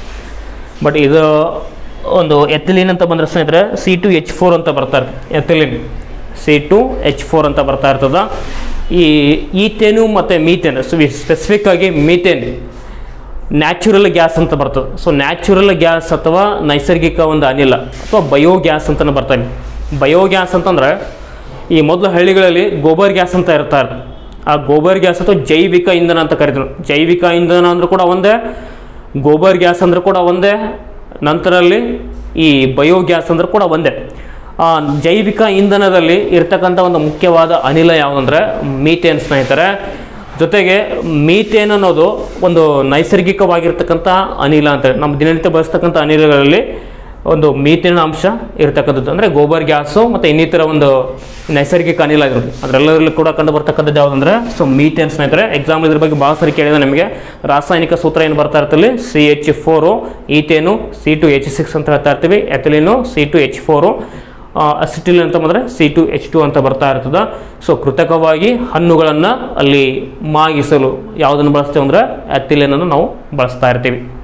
ಬಟ್ ಇದು ಒಂದು ಎಥಿಲಿನ್ ಅಂತ ಬಂದರೆ ಸ್ನೇಹಿತರೆ ಸಿ ಟು ಎಚ್ ಫೋರ್ ಅಂತ ಬರ್ತಾ ಇರ್ತದೆ ethylene C two H four ಅಂತ ಬರ್ತಾ ಇರ್ತದ ಈ ಈತೇನು ಮತ್ತು ಮೀಥೇನ್ ಸ್ಪೆಸಿಫಿಕ್ ಆಗಿ ಮೀಥೇನ್ ನ್ಯಾಚುರಲ್ ಗ್ಯಾಸ್ ಅಂತ ಬರ್ತದೆ ಸೊ ನ್ಯಾಚುರಲ್ ಗ್ಯಾಸ್ ಅಥವಾ ನೈಸರ್ಗಿಕ ಒಂದು ಅನಿಲ ಅಥವಾ ಬಯೋ ಗ್ಯಾಸ್ ಅಂತಲೂ ಬರ್ತಾರೆ ಬಯೋ ಗ್ಯಾಸ್ ಅಂತಂದ್ರೆ ಈ ಮೊದಲು ಹಳ್ಳಿಗಳಲ್ಲಿ ಗೋಬರ್ ಗ್ಯಾಸ್ ಅಂತ ಇರ್ತಾರೆ ಆ ಗೋಬರ್ ಗ್ಯಾಸ್ ಅಥವಾ ಜೈವಿಕ ಇಂಧನ ಅಂತ ಕರಿತಾರೆ ಜೈವಿಕ ಇಂಧನ ಅಂದ್ರೂ ಕೂಡ ಒಂದೇ ಗೋಬರ್ ಗ್ಯಾಸ್ ಅಂದ್ರೆ ಕೂಡ ಒಂದೇ ನಂತರಲ್ಲಿ ಈ ಬಯೋ ಗ್ಯಾಸ್ ಅಂದ್ರೆ ಕೂಡ ಒಂದೇ ಆ ಜೈವಿಕ ಇಂಧನದಲ್ಲಿ ಇರ್ತಕ್ಕಂಥ ಒಂದು ಮುಖ್ಯವಾದ ಅನಿಲ ಯಾವುದಂದ್ರೆ ಮೀಥೇನ್ ಸ್ನೇಹಿತರೆ ಜೊತೆಗೆ ಮೀಥೇನ್ ಅನ್ನೋದು ಒಂದು ನೈಸರ್ಗಿಕವಾಗಿರ್ತಕ್ಕಂಥ ಅನಿಲ ಅಂತ ನಮ್ಮ ದಿನನಿತ್ಯ ಬಳಸ್ತಕ್ಕಂಥ ಅನಿಲಗಳಲ್ಲಿ ಒಂದು ಮೀಥೇನ್ ಅಂಶ ಇರತಕ್ಕಂಥದ್ದು ಅಂದರೆ ಗೋಬರ್ ಗ್ಯಾಸು ಮತ್ತು ಇನ್ನಿತರ ಒಂದು ನೈಸರ್ಗಿಕ ಅನಿಲ ಆಗಿರುತ್ತೆ ಅದರೆಲ್ಲರಲ್ಲಿ ಕೂಡ ಕಂಡು ಬರ್ತಕ್ಕಂಥದ್ದು ಯಾವುದಂದ್ರೆ ಸೊ ಮೀಥೇನ್ ಸ್ನೇಹಿತರೆ ಎಕ್ಸಾಮ್ ಇದ್ರ ಬಗ್ಗೆ ಭಾಳ ಸರಿ ಕೇಳಿದೆ ನಿಮಗೆ ರಾಸಾಯನಿಕ ಸೂತ್ರ ಏನು ಬರ್ತಾ ಇರ್ತಲ್ಲಿ C H four ethane C two H six ಅಂತ ಹೇಳ್ತಾ ಇರ್ತೀವಿ ethylene C two H four acetyl ಅಂತ ಬಂದರೆ ಸಿ ಟು ಎಚ್ ಟು ಅಂತ ಬರ್ತಾ ಇರ್ತದೆ ಸೊ ಕೃತಕವಾಗಿ ಹಣ್ಣುಗಳನ್ನು ಅಲ್ಲಿ ಮಾಗಿಸಲು ಯಾವುದನ್ನು ಬಳಸ್ತೇವೆ ಅಂದರೆ ಅನ್ನು ನಾವು ಬಳಸ್ತಾ ಇರ್ತೀವಿ